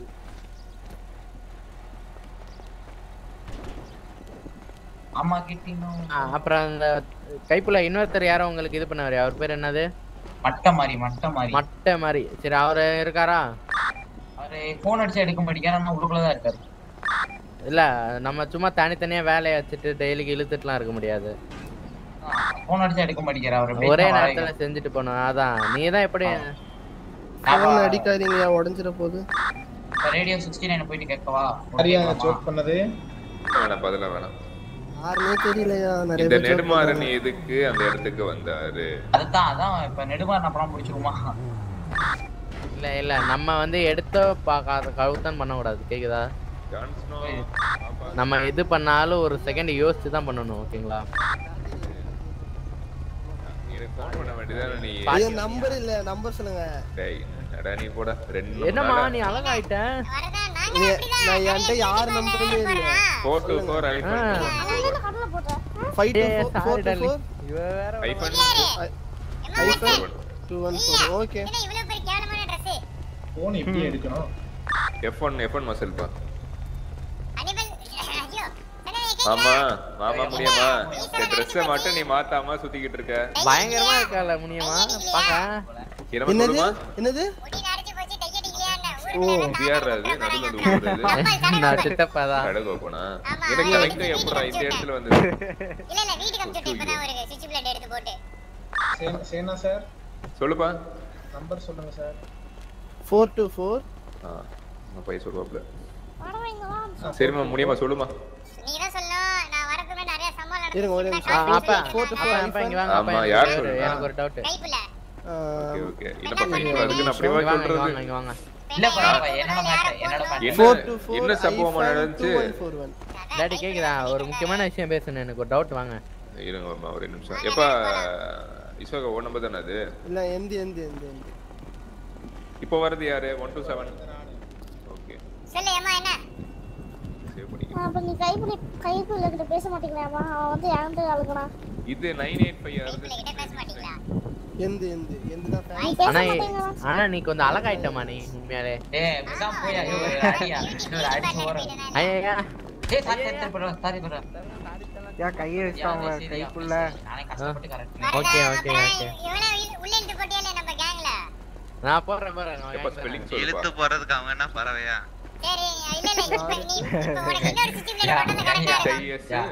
அம்மா கிட்டினும் ஆ, அப்புறம் அந்த கைப்புல இன்னொருத்தர் யாரோ உங்களுக்கு இது பண்ணாரு அவர் பேர் என்னது மட்டை மாதிரி மட்டை மாதிரி மட்டை மாதிரி சரி அவர் இருக்காரா அவரு போன் அடிச்சு எடுக்க மாட்டேங்கிறாரு ஆனா உள்ளுக்குள்ள தான் இருக்காரு இல்ல நம்ம சும்மா தனித்தனியா வேலையை வச்சுட்டு டெய்லிக்கு இழுத்துட்டுலாம் இருக்க முடியாது போன் அடிச்சு எடுக்க மாட்டேங்கிறாரு அவரு ஒரே பேசினா நேரத்துல செஞ்சுட்டு போகணும் அதான் நீ தான் எப்படி போன் அடிக்காதீங்கயா உடஞ்சிட போகுது ரேடியோ சிக்ஸ்டி நைன் போயிட்டு கேட்கவா சரியா சோக் பண்ணது வேணாம் பதில வேணாம் யாருமே தெரியலையா நிறைய இந்த பேர் joke நெடுமாறன் பண்றாங்க. எதுக்கு அந்த இடத்துக்கு வந்தாரு அதுதான் அதான் இப்ப நெடுமாறன் படம் பிடிச்சிருமா இல்ல இல்ல நம்ம வந்து எடுத்த பார்க்காத கழுத்தான் பண்ணக்கூடாது கேக்குதா ஜான்ஸ்னோ நம்ம எது பண்ணாலும் ஒரு செகண்ட் யோசிச்சு தான் பண்ணணும் ஓகேங்களா நீ எனக்கு ஃபோன் பண்ண வேண்டியதானே நீ ஐயோ நம்பர் இல்ல நம்பர் சொல்லுங்க டேய் அடா நீ போட ரெண்டு என்னம்மா நீ அழகாயிட்ட நீ- நான் என்கிட்ட யார் நம்பருமே இல்ல four two four iPhone five two ஏய், four four sorry two darling. Four இவ வேற iPhone iPhone two one four okay இவ்வளவு பெரிய கேவலமான ட்ரெஸ் போன் எப்படி எடுக்கணும் F one F one muscle பா அனிமல் ஐயோ ஆமா மாமா முடியுமா இந்த ட்ரெஸ்ஸை மட்டும் நீ மாத்தாம சுத்திக்கிட்டு இருக்க பயங்கரமா இருக்கால முனியமா பாக்க என்னமா என்னது சொல்லுமா என்னது ஓ யார் அது நடுவுல வந்து ஊடுறது நான் சித்தப்பாதான் கடை கோப்பனா எனக்கு கரெக்டா எப்படா இந்த இடத்துல வந்து இல்ல இல்ல வீட்டுக்கு அனுப்பிச்சு இப்பதான் ஒரு சுவிட்ச் பிளேட் எடுத்து போட்டு சேனா- சேனா சார் சொல்லுப்பா நம்பர் சொல்லுங்க சார் ஃபோர் டூ ஃபோர் ஆ நான் போய் சொல்லுவாப்ல சரிம்மா முடியுமா சொல்லுமா நீ தான் சொல்லணும் நான் வரதுக்கு முன்னாடி நிறைய சம்பவம் இருங்க ஒரு நடந்துச்சு நிமிஷம் அப்பா ஃபோர் டூ அப்பா ஃபோர் அப்பா இங்க வாங்க அப்பா ஆமா, எனக்கு யார் ஒரு- சொல்றா? எனக்கு ஒரு டவுட் கைப்புல ஓகே ஓகே என்னப்பா கைக்குள்ள அதுக்கு நான் அப்படியே இங்க வாங்க இங்க சொல்றது வாங்க இங்க வாங்க இல்லப்பா இல்லப்பா, என்னோட மேட்டர் என்னோட மேட்டர் என்ன ஃபோர் டூ ஃபோர் என்ன சம்பவமா நடந்துச்சு ஃபோர் ஒன் டாடி கேக்குதா ஒரு முக்கியமான விஷயம் பேசணும் எனக்கு ஒரு டவுட் வாங்க இருங்க மாமா ஒரு நிமிஷம் எப்பா இசோகா ஓ நம்பர் தானே அது இல்ல எந்த எந்த எந்த எந்த இப்போ வரது யாரு ஒன் டூ செவன் ஓகே சொல்லு ஏமா என்ன சேவ் பண்ணி அப்ப நீ கைப்பிடி கைப்பிள்ளை கிட்ட பேச மாட்டேங்கிறாமா அவன் வந்து என்கிட்ட அழுகுறான் இது நைன் எயிட் ஃபைவ் யாருது எந்த எந்த எந்த தான் நீ fan? பேச ஆனா மாட்டேங்கிறான் ஆனா நீ கொஞ்சம் அழகாயிட்டமா நீ உண்மையாலே ஏய் பேசாம போய் ஐயோ ஒரு அடியா இன்னொரு அடிச்சு ஓரம் ஐயா ஏய் sorry sorry bro sorry bro ஏன் கையை வச்சுட்டாங்க கைக்குள்ள நானே கஷ்டப்பட்டு கரெக்ட் ஓகே ஓகே ஓகே இவனை உள்ள இழுத்து போட்டியாலே நம்ம கேங்ல நான் போறேன் போறேன் நான் எப்பா வாங்கி ஸ்பெல்லிங் தரேன். இழுத்து சொல்லுப்பா போறதுக்கு அவங்க என்ன பறவையா சரி இல்ல இல்ல இப்ப நீ இப்ப உனக்கு இன்னொரு சுவிட்ச் பிளேட் பண்ணது கரெக்டா இருக்கும் கைஎஸ் யா.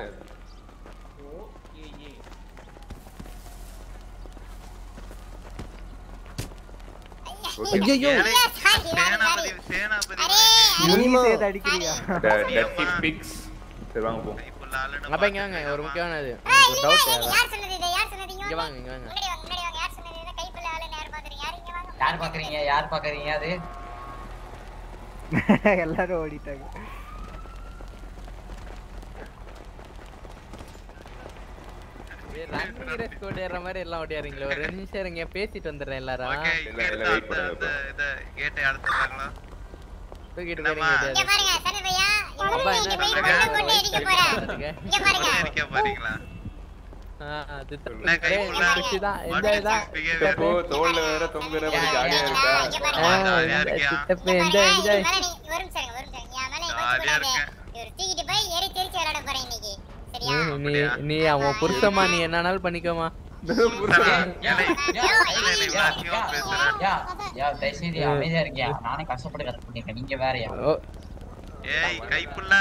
ஐயோ சேனாபதி சேனாபதி நீ சேர்த்து அடிக்கிறியா டர்ட்டி பிக்ஸ் சரி வாங்க போ கைப்புள்ள ஆளுன்னு அப்பா இங்க வாங்க ஒரு முக்கியமானது ஒரு டவுட் யார் சொன்னது இது யார் சொன்னது இங்க இங்க வாங்க வாங்க இங்க வாங்க முன்னாடி வாங்க முன்னாடி வாங்க யார் சொன்னது இது கைப்புள்ள ஆளுன்னு யார் பாக்குறீங்க யார் இங்க வாங்க யார் பாக்குறீங்க யார் பாக்குறீங்க அது எல்லாரும் ஓடிட்டாங்க ரன்னிங் ரேஸ் கோட் ஏற மாதிரி எல்லாம் ஓடியாரீங்களே ஒரு ரெண்டு நிமிஷம் இருங்க பேசிட்டு வந்துடுறேன் எல்லாரும் ஓகே இல்ல, இங்க இல்ல, இருந்து wait அந்த பண்ணுங்க, அந்த இத கேட்டை அடுத்துறாங்களா தூக்கிட்டு என்னம்மா? போறீங்க இங்க பாருங்க சரி பையா அப்பா இவனை என்ன இங்க போய் பண்றீங்க? கொண்டு கொண்டு இடிக்க போறேன் இங்க பாருங்க ஒண்ணு இருக்க பாருங்களா என்ன கை full ஆ குஷி தான் what என்ஜாய் is தான் this behavior? இப்போ தோல்ல வேற தொங்குற மாதிரி ஜாலியா இருக்கா இங்க பாருங்க ஜாலியா இருக்கியா சித்தப்பு இங்க என்ஜாய் பாருங்க, என்ஜாய் இவன் மேல நீ ஒரு நிமிஷம் இருங்க, ஒரு நிமிஷம் இருங்க. என் மேல இவன் ஜாலியா கூடாது. இருக்கேன். இவர் தூக்கிட்டு போய் ஏறி திருச்சி விளையாட போறேன் இன்னைக்கு சரியா நீ நீ அவன் புருஷமா நீ என்னனாலும் பண்ணிக்கோமா ஏலே, ஏலே, நீ இவ்வளவு அசிங்கமா பேசுற யா யா தயவுசெய்து அமைதியா இருக்கியா நானே கஷ்டப்பட்டு கத்து பண்ணிருக்கேன் நீங்க வேறயா ஓ ஏய் கைப்புள்ள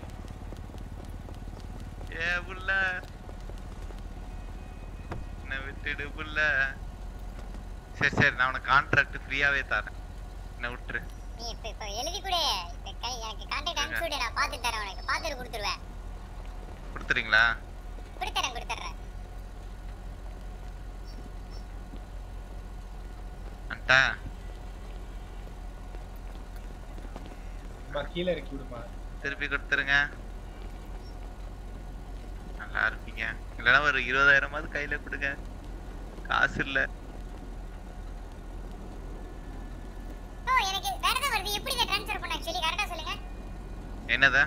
ஏ புள்ள என்ன விட்டுடு புள்ள சரி சரி நான் உனக்கு கான்ட்ராக்ட் ஃப்ரீயாவே தரேன் என்ன விட்டுரு நீ இப்ப இப்ப எழுதி கொடு இப்ப கை எனக்கு கான்டாக்ட் அனுப்பிச்சு விடு நான் பாத்து தரேன் உனக்கு பாத்துட்டு கொடுத்துருவேன் கொடுத்துறீங்களா கொடுத்துறேன் கொடுத்துறேன் அண்டா அம்மா, கீழே இறக்கி விடுமா திருப்பி கொடுத்துருங்க நல்லா இருப்பீங்க இல்லைன்னா ஒரு இருபதாயிரமாவது கையில கொடுங்க காசு இல்ல ஓ எனக்கு வேற ஏதாவது வருது எப்படி இதை ட்ரான்ஸ்ஃபர் பண்ண ஆக்சுவலி கரெக்டா சொல்லுங்க என்னது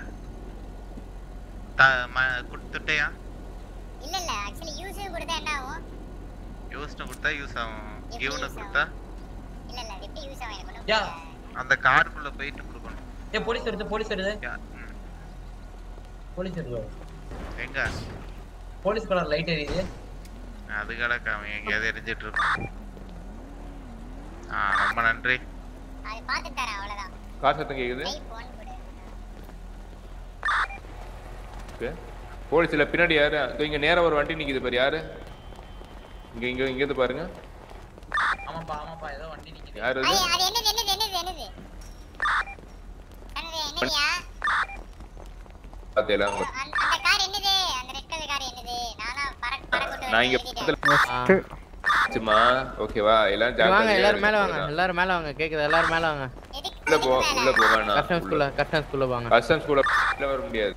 த- ம- கொடுத்துட்டேயா இல்ல இல்ல ஆக்சுவலி யூஸ் கொடுத்தா என்ன ஆகும் யூஸ்னு கொடுத்தா யூஸ் ஆகும் எப்படி கிவ்னு use கொடுத்தா இல்ல இல்ல அது எப்படி யூஸ் ஆகும் எனக்கு ஒண்ணும் யா அந்த கார்டுக்குள்ள போயிட்டு கொடுக்கணும் ஏ போலீஸ் வருது போலீஸ் வருது ம். போலீஸ் வருது எங்க போலீஸ் கலர் லைட் எரியுது அது கிடக்கு அவன் எங்கேயாவது எரிஞ்சிட்டு இருக்கான் ஆ ரொம்ப நன்றி அது பார்த்து தரேன் அவ்வளவுதான் கார் சத்தம் கேக்குது கை போன் கொடு ஓகே போலீஸ்ல பின்னாடி யாரு இதோ இங்க நேரா ஒரு வண்டி நிக்குது பாரு யாரு இங்க இங்க இங்க இருந்து பாருங்க ஆமாப்பா ஆமாப்பா ஏதோ வண்டி நிக்குது யாரு அது அது அது என்னது என்னது என்னது என்னது என்னது என்னதுயா பாத்தீங்களா அந்த அந்த கார் என்னது அந்த ரெட் கலர் கார் என்னது நானா பறக்க பறக்க நான் இங்க பக்கத்துல சும்மா ஓகேவா எல்லாம் சரி, வாங்க ஜாக்கிரதையா எல்லாரும் மேல வாங்க இருங்க. எல்லாரும் மேல வாங்க கேக்குதா எல்லாரும் மேல வாங்க உள்ள போ உள்ள போ வேணாம் கஸ்டம் ஸ்கூல்ல கஸ்டம் ஸ்கூல்ல வாங்க கஸ்டம் ஸ்கூல்ல உள்ள வர முடியாது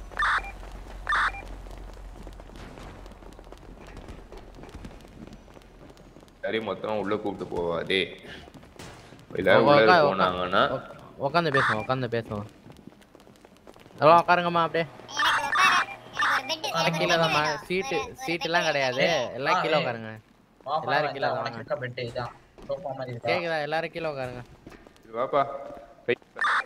சரி மொத்தமா உள்ள கூப்பிட்டு போவாதே எல்லாரும் உள்ள உக்கா- போனாங்கன்னா உட்காந்து பேசுவோம் உட்காந்து பேசுவோம் எல்லாம் உட்காருங்கம்மா அப்படியே எல்லாம் கீழே தான் சீட்டு சீட் எல்லாம் கிடையாது எல்லாம் கீழே உட்காருங்க எல்லாரும் கீழே உனக்கு வாங்க இருக்க பெட் இதான் சோஃபா மாதிரி இருக்கா கேக்குதா எல்லாரும் கீழே உட்காருங்க சரி, வாப்பா கை-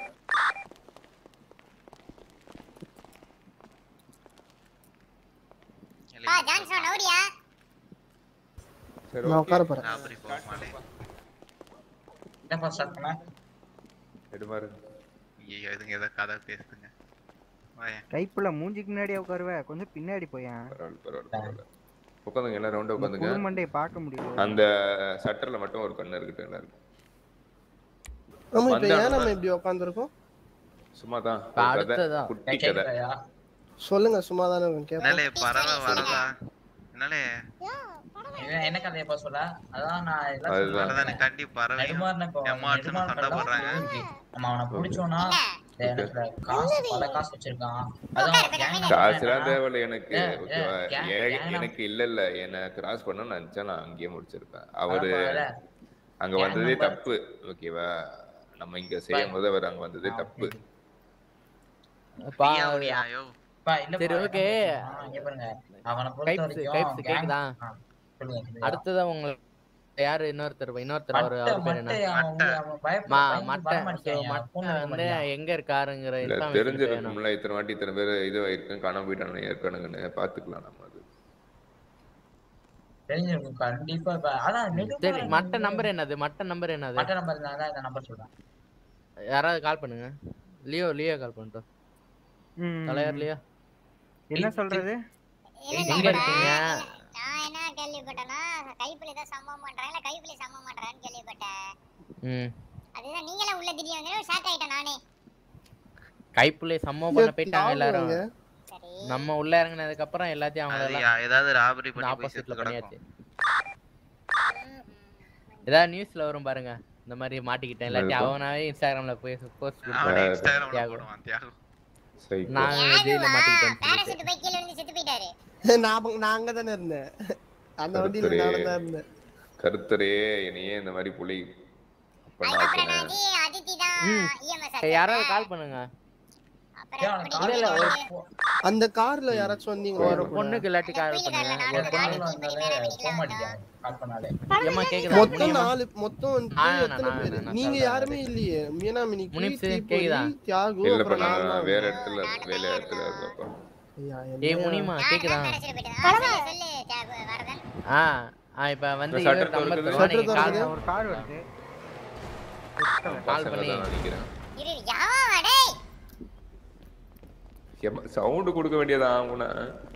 பா ஜான்சன் நோடியா சரி நான் okay. உட்கார போறேன் ராபரி போக மாட்டேன் என்னப்பா ஸ்டார்ட் பண்ண எடுமாரு ஐயோ இதுங்க ஏதோ கதை பேசுதுங்க வாயேன் கைப்புள்ள மூஞ்சிக்கு முன்னாடியே உட்காருவ கொஞ்சம் பின்னாடி போயேன் பரவாயில்ல பரவாயில்ல பரவாயில்ல உட்காந்துங்க எல்லாம் ரவுண்டா உட்காந்துங்க குருமண்டையை பார்க்க முடியல அந்த சட்டர்ல மட்டும் ஒரு கண்ணு இருக்கட்டும் எல்லாருக்கும் ஆமா இப்ப வந்தாங்க. ஏன் நம்ம இப்படி உட்காந்துருக்கோம் சும்மா தான் இப்ப அடுத்ததான். குட்டி கதை சொல்லுங்க சும்மா தானே இருக்கும் என்னாலே கேட்போம் பறவை வரதா என்னாலே என்ன- என்ன கதையப்பா சொல்ல அதான் நான் எல்லாம் அதுதான். சொல்றேன். அதானே கண்டி பறவை நெடுமாறனை இப்போ எம்மாட்டுன்னு நெடுமாறன் சண்டை படம் போடுறாங்க இருக்கு. நம்ம அவனை பிடிச்சோம்னா எனக்கு காசு பல காசு வச்சிருக்கான் அதான் gang number காசுலாம் என்னன்னா, தேவையில்ல எனக்கு ஏ, ஓகேவா ஏ, gang- ஏ- gang number- எனக்கு இல்ல இல்ல என்ன கிராஸ் பண்ண நினைச்சா நான் அங்கேயே முடிச்சிருப்பேன் அவரு பரவாயில்ல. அங்க gang வந்ததே number- தப்பு ஓகேவா நம்ம இங்க செய்யும் போது அவர் அங்க வந்ததே தப்பு பா- ஐயோ பா, இல்லப்பா, சரி ஓகே ஆ, இங்க பாருங்க அவனை பொறுத்த கைப்ஸ் வரைக்கும் கைப்ஸ் gang- கேக்குதா ஆ, சொல்லுங்க, சொல்லுங்க. அடுத்ததா உங்களுக்கு யாரு இன்னொருத்தர் இன்னொருத்தர் அவரு மட்டை, அவர் பேர் என்ன மட்டை, அவன் உங்க- அவன் பயப்பட- மா பயந்து மட்டை வரமாட்டேன். so மட்டை phone எடுக்க வந்து மாட்டேன். எங்க இருக்காருங்கிற இல்ல information வேணும் தெரிஞ்சிருக்கும்ல இத்தனை வாட்டி இத்தனை பேர் இது ஆயிருக்கும் காணாம போயிட்டானு ஏற்கனவே பாத்துக்கலாம் நம்ம அது தெரிஞ்சிருக்கும் கண்டிப்பா இப்ப அதான் சரி நெடுமாறன் மட்ட நம்பர் என்னது மட்ட நம்பர் என்னது மட்ட நம்பர் இருந்தா தான் இந்த நம்பர் சொல்றேன் யாராவது கால் பண்ணுங்க லியோ லியோ கால் பண்ணிட்டோம் ம். தலைவர் லியோ என்ன சொல்றது எங்க இருக்கீங்க நான் என்ன கேள்விப்பட்டேன்னா கைப்புலி தான் சம்பவம் பண்றாங்க இல்ல கைப்புலி சம்பவம் பண்றாங்கன்னு கேள்விப்பட்டேன் ம் அதுதான் நீங்களே உள்ள திடீர் வந்து ஷாக் ஆயிட்டேன் நானே கைப்புள்ளி சம்பவம் பண்ண போயிட்டாங்க யாரு எல்லாரும் அவங்க? நம்ம உள்ள இறங்குனதுக்கு அப்புறம் எல்லாத்தையும் அவங்க அது எல்லாம் யா- ஏதாவது ராபரி பண்ணி போய் ஆப்போசிட்ல செத்து பண்ணியாச்சு கிடக்கும் ஏதாவது நியூஸ்ல வரும் பாருங்க இந்த மாதிரி மாட்டிக்கிட்டேன் இல்லாட்டி என்னது? அவனாவே இன்ஸ்டாகிராம்ல போய் போஸ்ட் அவனே யாரு? இன்ஸ்டாகிராம்ல தியாகு. போடுவான் தியாகு சைக்கோ நான் ஜெயில மாட்டிக்கிட்டேன்னு சொல்லிட்டு பேராசூட் போய் கீழ விழுந்து செத்து போயிட்டாரு நான் நான் அங்க தானே இருந்தேன் அந்த வண்டியில கருத்தரே நான் தான் இருந்தேன் கருத்தரே என்னையே இந்த மாதிரி புலி பண்ண அதுக்கப்புறம் ஆக்கின நாதி அதித்தி தான் ம். இஎம்எஸ் சரி, யாராவது கால் பண்ணுங்க அப்புறம் இல்ல இல்ல ஒரு அந்த கார்ல யாராச்சும் வந்தீங்க ஒரு பொண்ணுக்கு இல்லாட்டி கால் பண்ணுங்க ஒரு பொண்ணு போக மாட்டேங்கிறான் கால் பண்ணாலே ஏம்மா கேக்குதா மொத்தம் முடியுமா? நாலு மொத்தம் வந்துட்டு ஆ, நான், எத்தனை நான், பேரு நான் நீங்க சொல்றேன். யாருமே இல்லையே மீனாமினி முனிப்ஸ் தீப்பொறி, கேக்குதா? தியாகு இல்லப்பா அப்புறம் நான் நான் தான் வேற வந்தேன். இடத்துல வேலை இடத்துல இருக்கப்பா ஐயா, ஏய் என்னையா? முனிமா கேக்குதா பேராசூட் போயிட்டு சொல்லு சொல்லு தியாகு வரதன் ஆ ஆ இப்ப வந்து இந்த இவர் shutter நம்பர் திறக்குது. தருவா நீங்க Shutter கால் திறக்குது. ஒரு கார் வருது கால் பசங்க பண்ணி தான் நினைக்கிறேன் இரு யாவா டேய் சவுண்ட் கொடுக்க வேண்டியதான் உன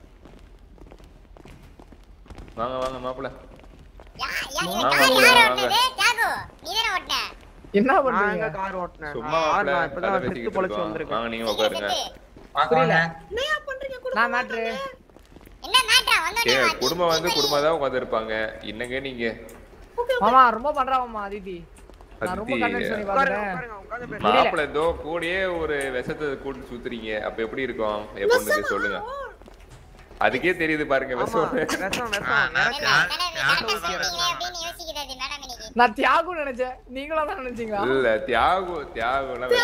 வாங்க வாங்க மாப்பிள்ள யா யா வாங்க, கார் வாங்க, யார் வாங்க. ஓட்டுனது தியாகு நீ தானே ஓட்டுன என்ன நான் பண்றீங்க எங்க கார் ஓட்டினேன் சும்மா ஆ, மாப்பிள்ள நான் இப்பதான் கதை செத்து பேசிக்கிட்டு பொழைச்சு இருக்கோம் வந்திருக்கேன் வாங்க நீங்க உட்காருங்க புரியல என்னையா பண்றீங்க குடும்பம் நான் மேட்ரு என்ன மேட்ரா ஏ வந்தோடனே குடும்பம் வந்து குடும்பம் தான் உட்காந்து இருப்பாங்க என்னங்க நீங்க மாமா ரொம்ப பண்றாமா அதித்தி நான் ரொம்ப அதித்தி. கன்வின்ஸ் பண்ணி உட்காருங்க பாக்குறேன் உட்காருங்க உட்காந்து பேசுங்க. முடியல. மாப்பிள்ள ஏதோ கூடயே ஒரு விஷத்தை கூட்டு சுத்துறீங்க அப்ப எப்படி இருக்கும் என் பொண்ணுக்கு சொல்லுங்க அதுக்கே தெரியுது பாருங்க ஆமா விஷம் விஷம் ஆ, விஷம் நான் இறக்கு. தியா- கனவு தியாகு கரெக்டா தான் சொல்றீங்க பேசுவான். அப்படின்னு யோசிக்கிறது மேடம் இன்னைக்கு நான் தியாகு நினைச்சேன் நீங்களா தான் நினைச்சீங்களா இல்ல தியாகு தியாகுலாம்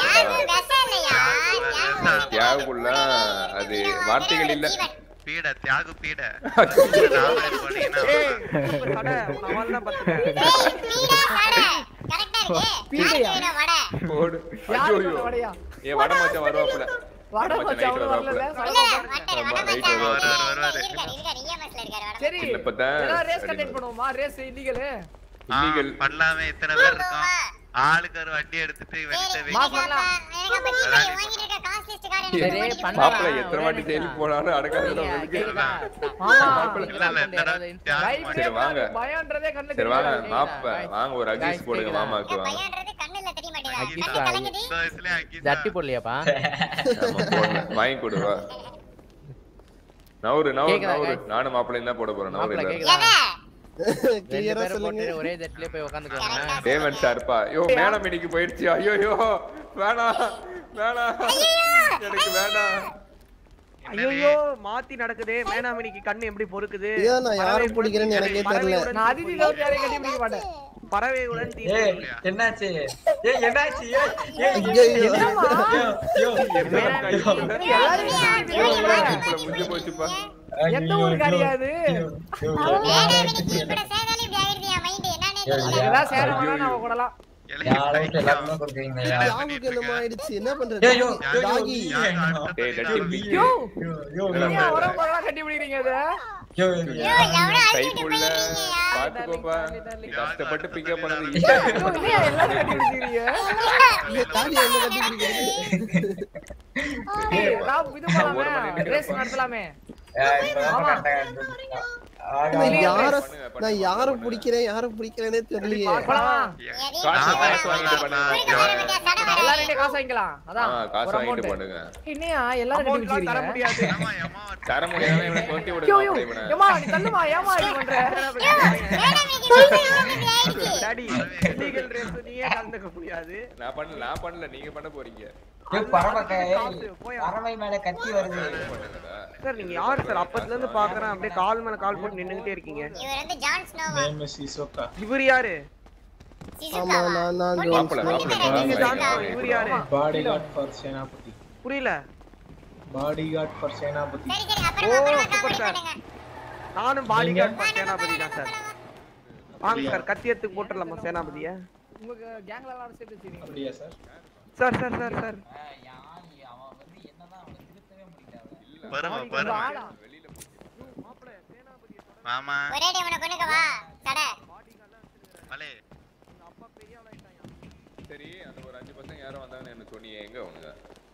தியாகுல அது வார்த்தைகள் இல்ல பீட தியாகு பீட பீடையா போடு யாரு ஐயோ சொன்ன வடையா ஏ வட மச்சான் வருவாப்புல வட மச்சான் அவனு வரல ஆமா நைட் வருவாப்புல சரி சின்ன பத்தா ஏதாவது ரேஸ் கண்டக்ட் பண்ணுவோமா ரேஸ் இல்லீகல் இல்லீகல் பண்ணலாமே இத்தனை பேர் இருக்கோம் ஆளுக்கு ஒரு வண்டி எடுத்துட்டு மாஸ் பண்ணலாம் சரி மாப்பிள்ள எத்தனை வாட்டி செயலுக்கு போனாலும் அடக்காத சரி வாங்க பயம்ன்றதே கண்ணுல சரி வாங்க தெரியாது. மாப்ப வாங்க ஒரு அகீஸ் போடுங்க மாமாக்கு வாங்க ஜட்டி போடலையாப்பா ஆமா, போடல. வாங்கி கொடு வா நவரு நவரு கேக்குதா, நவரு guys? நானும் மாப்பிள்ளையும் தான் போட போறேன் நவரு மாப்பிள்ள இல்ல கேக்குதா ரெண்டு கிளியரா பேரும் சொல்லுங்க போட்டு ஒரே ஜட்லயே போய் உட்காந்துக்கோங்க டேமன் சார்ப்பா ஐயோ மேடம் இன்னைக்கு போயிடுச்சு ஐயோ ஐயோ வேணாம் வேணாம் எனக்கு வேணாம் ஐயோ மாத்தி நடக்குதே மேனாமணிக்கு கண்ணு எப்படி பொறுக்குது ஏன் நான் யாரை பிடிக்கிறேன்னு எனக்கே தெரியல நான் அதிதி லவ் யாரையும் கட்டி பிடிக்க மாட்டேன் பறவைகளுடன் ஏய் என்னாச்சு ஏய் என்னாச்சு ஏய், ஏய் ஐயையோ. முடிஞ்சு போச்சுப்பா எந்த ஊரு கிடையாது இதெல்லாம் சேர வேணா நான் கூடலாம் யாராவது எல்லாருமே கொடுக்குறீங்க யாவுக்கு என்னமோ ஆயிடுச்சு என்ன பண்றது ஏய், யோ, யோ, யோ, டாகி டேய் டட்டி யோ யோ, நீங்க உரம் போடலாம் கட்டி பிடிக்கிறீங்க இதை யோ, கைக்குள்ள பாத்துக்கோப்பா கஷ்டப்பட்டு பிக்கப் பண்ணது யோ, இல்லையா எல்லாரும் கட்டி பிடிக்கிறீங்க டாகி என்ன கட்டி பிடிக்கிறது ஏய், நான் இது பண்ணலாமே ரேஸ் நடத்தலாமே ஏய், இப்பதான் ஆமா. correct ஆ இருந்துச்சு. ஆக, நான் ஆக. யார நான் யார பிடிக்கிறேன் யார பிடிக்கிறேனே தெரியலையே போலாமா காசு காசு வாங்கிட்டு பண்ணுங்க எல்லாரும் கிட்ட காசு வாங்கிக்கலாம் அதான் ஆ, காசு ஒரு வாங்கிட்டு amount. பண்ணுங்க என்னையா எல்லாரும் கட்டி அமௌண்ட்லாம் தர பிடிக்கிறீங்க முடியாது தர முடியாத இவனை தோட்டி விடுங்க யோ யோ மாப்பிள்ளை இவனை ஏமா நீ தள்ளுமா ஏமா இது பண்ற டாடி லீகல் ரேஸ் நீயே கலந்துக்க முடியாது நான் பண்ணல நான் பண்ணல நீங்க பண்ண போறீங்க ஏய், பறவை க- ஏய், காசு, போயா. பறவை மேல கத்தி வருது பண்ணுங்கடா. சார் நீங்க யாரு சார் அப்பத்துல இருந்து பாக்குறேன் அப்படியே கால் மேல கால் போட்டு நின்னுகிட்டே இருக்கீங்க இவர் யாரு ஆமா நான் நான் மாப்பிள்ளை மாப்பிள்ளை நீங்க மாப்பிள்ளை தான் வாங்கிட்டு இவர் யாரு Bodyguard for Senapati. புரியல Bodyguard for Senapati. ஓ சூப்பர் சார் நானும் பாடி கார்டு சேனாபதி தான் சார் வாங்க சார் கத்தி எடுத்து போட்டுடலாமா சேனாபதிய உங்க கேங்ல எல்லாரும் சேர்த்து வச்சிருக்கீங்க அப்படியா sir sir sir sir sir வருமா இந்த வருமா ஆளா மாமா ஒரே டே உனக்கு கொண்டுக்க வா தட மலே சரி அந்த ஒரு அஞ்சு பசங்க யாரும் வந்தாங்கன்னு எனக்கு சொன்னீங்க எங்க அவனுங்க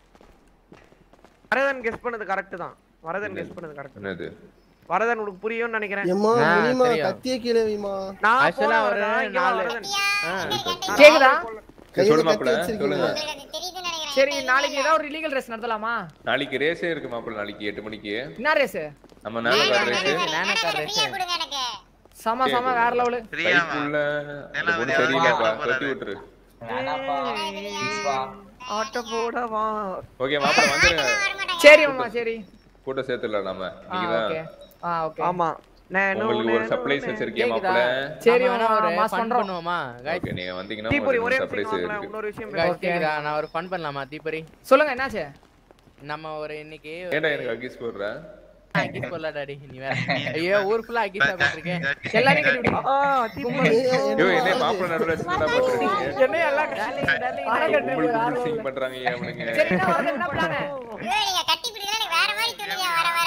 வரதன் கெஸ் பண்ணது கரெக்ட் தான் வரதன் கெஸ் பண்ணது கரெக்ட் என்னது வரதன் உனக்கு புரியும்னு நினைக்கிறேன் எம்மா ஆ, மினிமா தெரியும். கத்திய கீழே வைமா நான் Actually, போன ஒரு வரதன், இங்க வா நாலு- வரதன். ஆ. கேக்குதா கையில சொல்லு கத்தி மாப்பிள்ள வச்சிருக்கீங்க. சொல்லுங்க உங்களுக்கு அது தெரியுதுன்னு நினைக்கிறேன் சரி நாளைக்கு ஏதாவது ஒரு இல்லீகல் ரேஸ் நடத்தலாமா நாளைக்கு ரேஸே இருக்கு மாப்பிள்ள நாளைக்கு எட்டு மணிக்கு என்ன ரேஸ் நம்ம நாளை கார் ரேஸ் நானே கார் ஃப்ரீயா ரேஸ் கொடுங்க எனக்கு சம சம வேற லெவலு பிரியாவா கைக்குள்ள அந்த பொண்ணு வேணாம், தெரியலப்பா வேணாம். கொத்தி விட்டுரு வேணாப்பா ப்ளீஸ் வா ஆட்டோ போடவா ஓகே மாப்பிள்ள வந்துருங்க சரி மாமா சரி கூட்ட சேர்த்துடலாம் நம்ம ஆ நீங்க ஓகே தான் ஆ ஓகே ஆமா நேனோ, உங்களுக்கு ஒரு நேனோ, சர்ப்ரைஸ் நேனோ. வச்சிருக்கேன் கேக்குதா மாப்பிள்ள சரி, நம்ம வேணா மாமா, ஒரு மாஸ் fun பண்றோம். பண்ணுவோமா guys? ஓகே நீங்க வந்தீங்கன்னா தீபொரி ஒரே ஒரு நிமிஷம் சர்ப்ரைஸ் வாங்களேன், இருக்கு இன்னொரு விஷயம் guys, பேச- Okay. கேக்குதா நான் ஒரு ஃபன் பண்ணலாமா தீபரி சொல்லுங்க என்னாச்சு நம்ம ஒரு இன்னைக்கு ஏன்டா எனக்கு அகீஸ் போடுற அகிஸ் போடல டாடி நீ வேற ஐயோ ஊர் ஃபுல்லா அகிஸ் சாப்பிட்டுருக்கேன் எல்லாரையும் கட்டி பிடிங்க ஆ, தீபொரி. ஐயோ என்ன மாப்பிள்ள நடுவுல வச்சுட்டு பண்றீங்க என்ன எல்லாம் கட்டி ஆனா கட்டி உங்களுக்கு வேற புல் சிங் level. பண்றாங்க ஏன் அவனுங்க சரி என்ன வரது என்ன பிளான் ஐயோ, நீங்க கட்டி பிடிக்கலாம் எனக்கு வேற மாதிரி தோணுது வர வர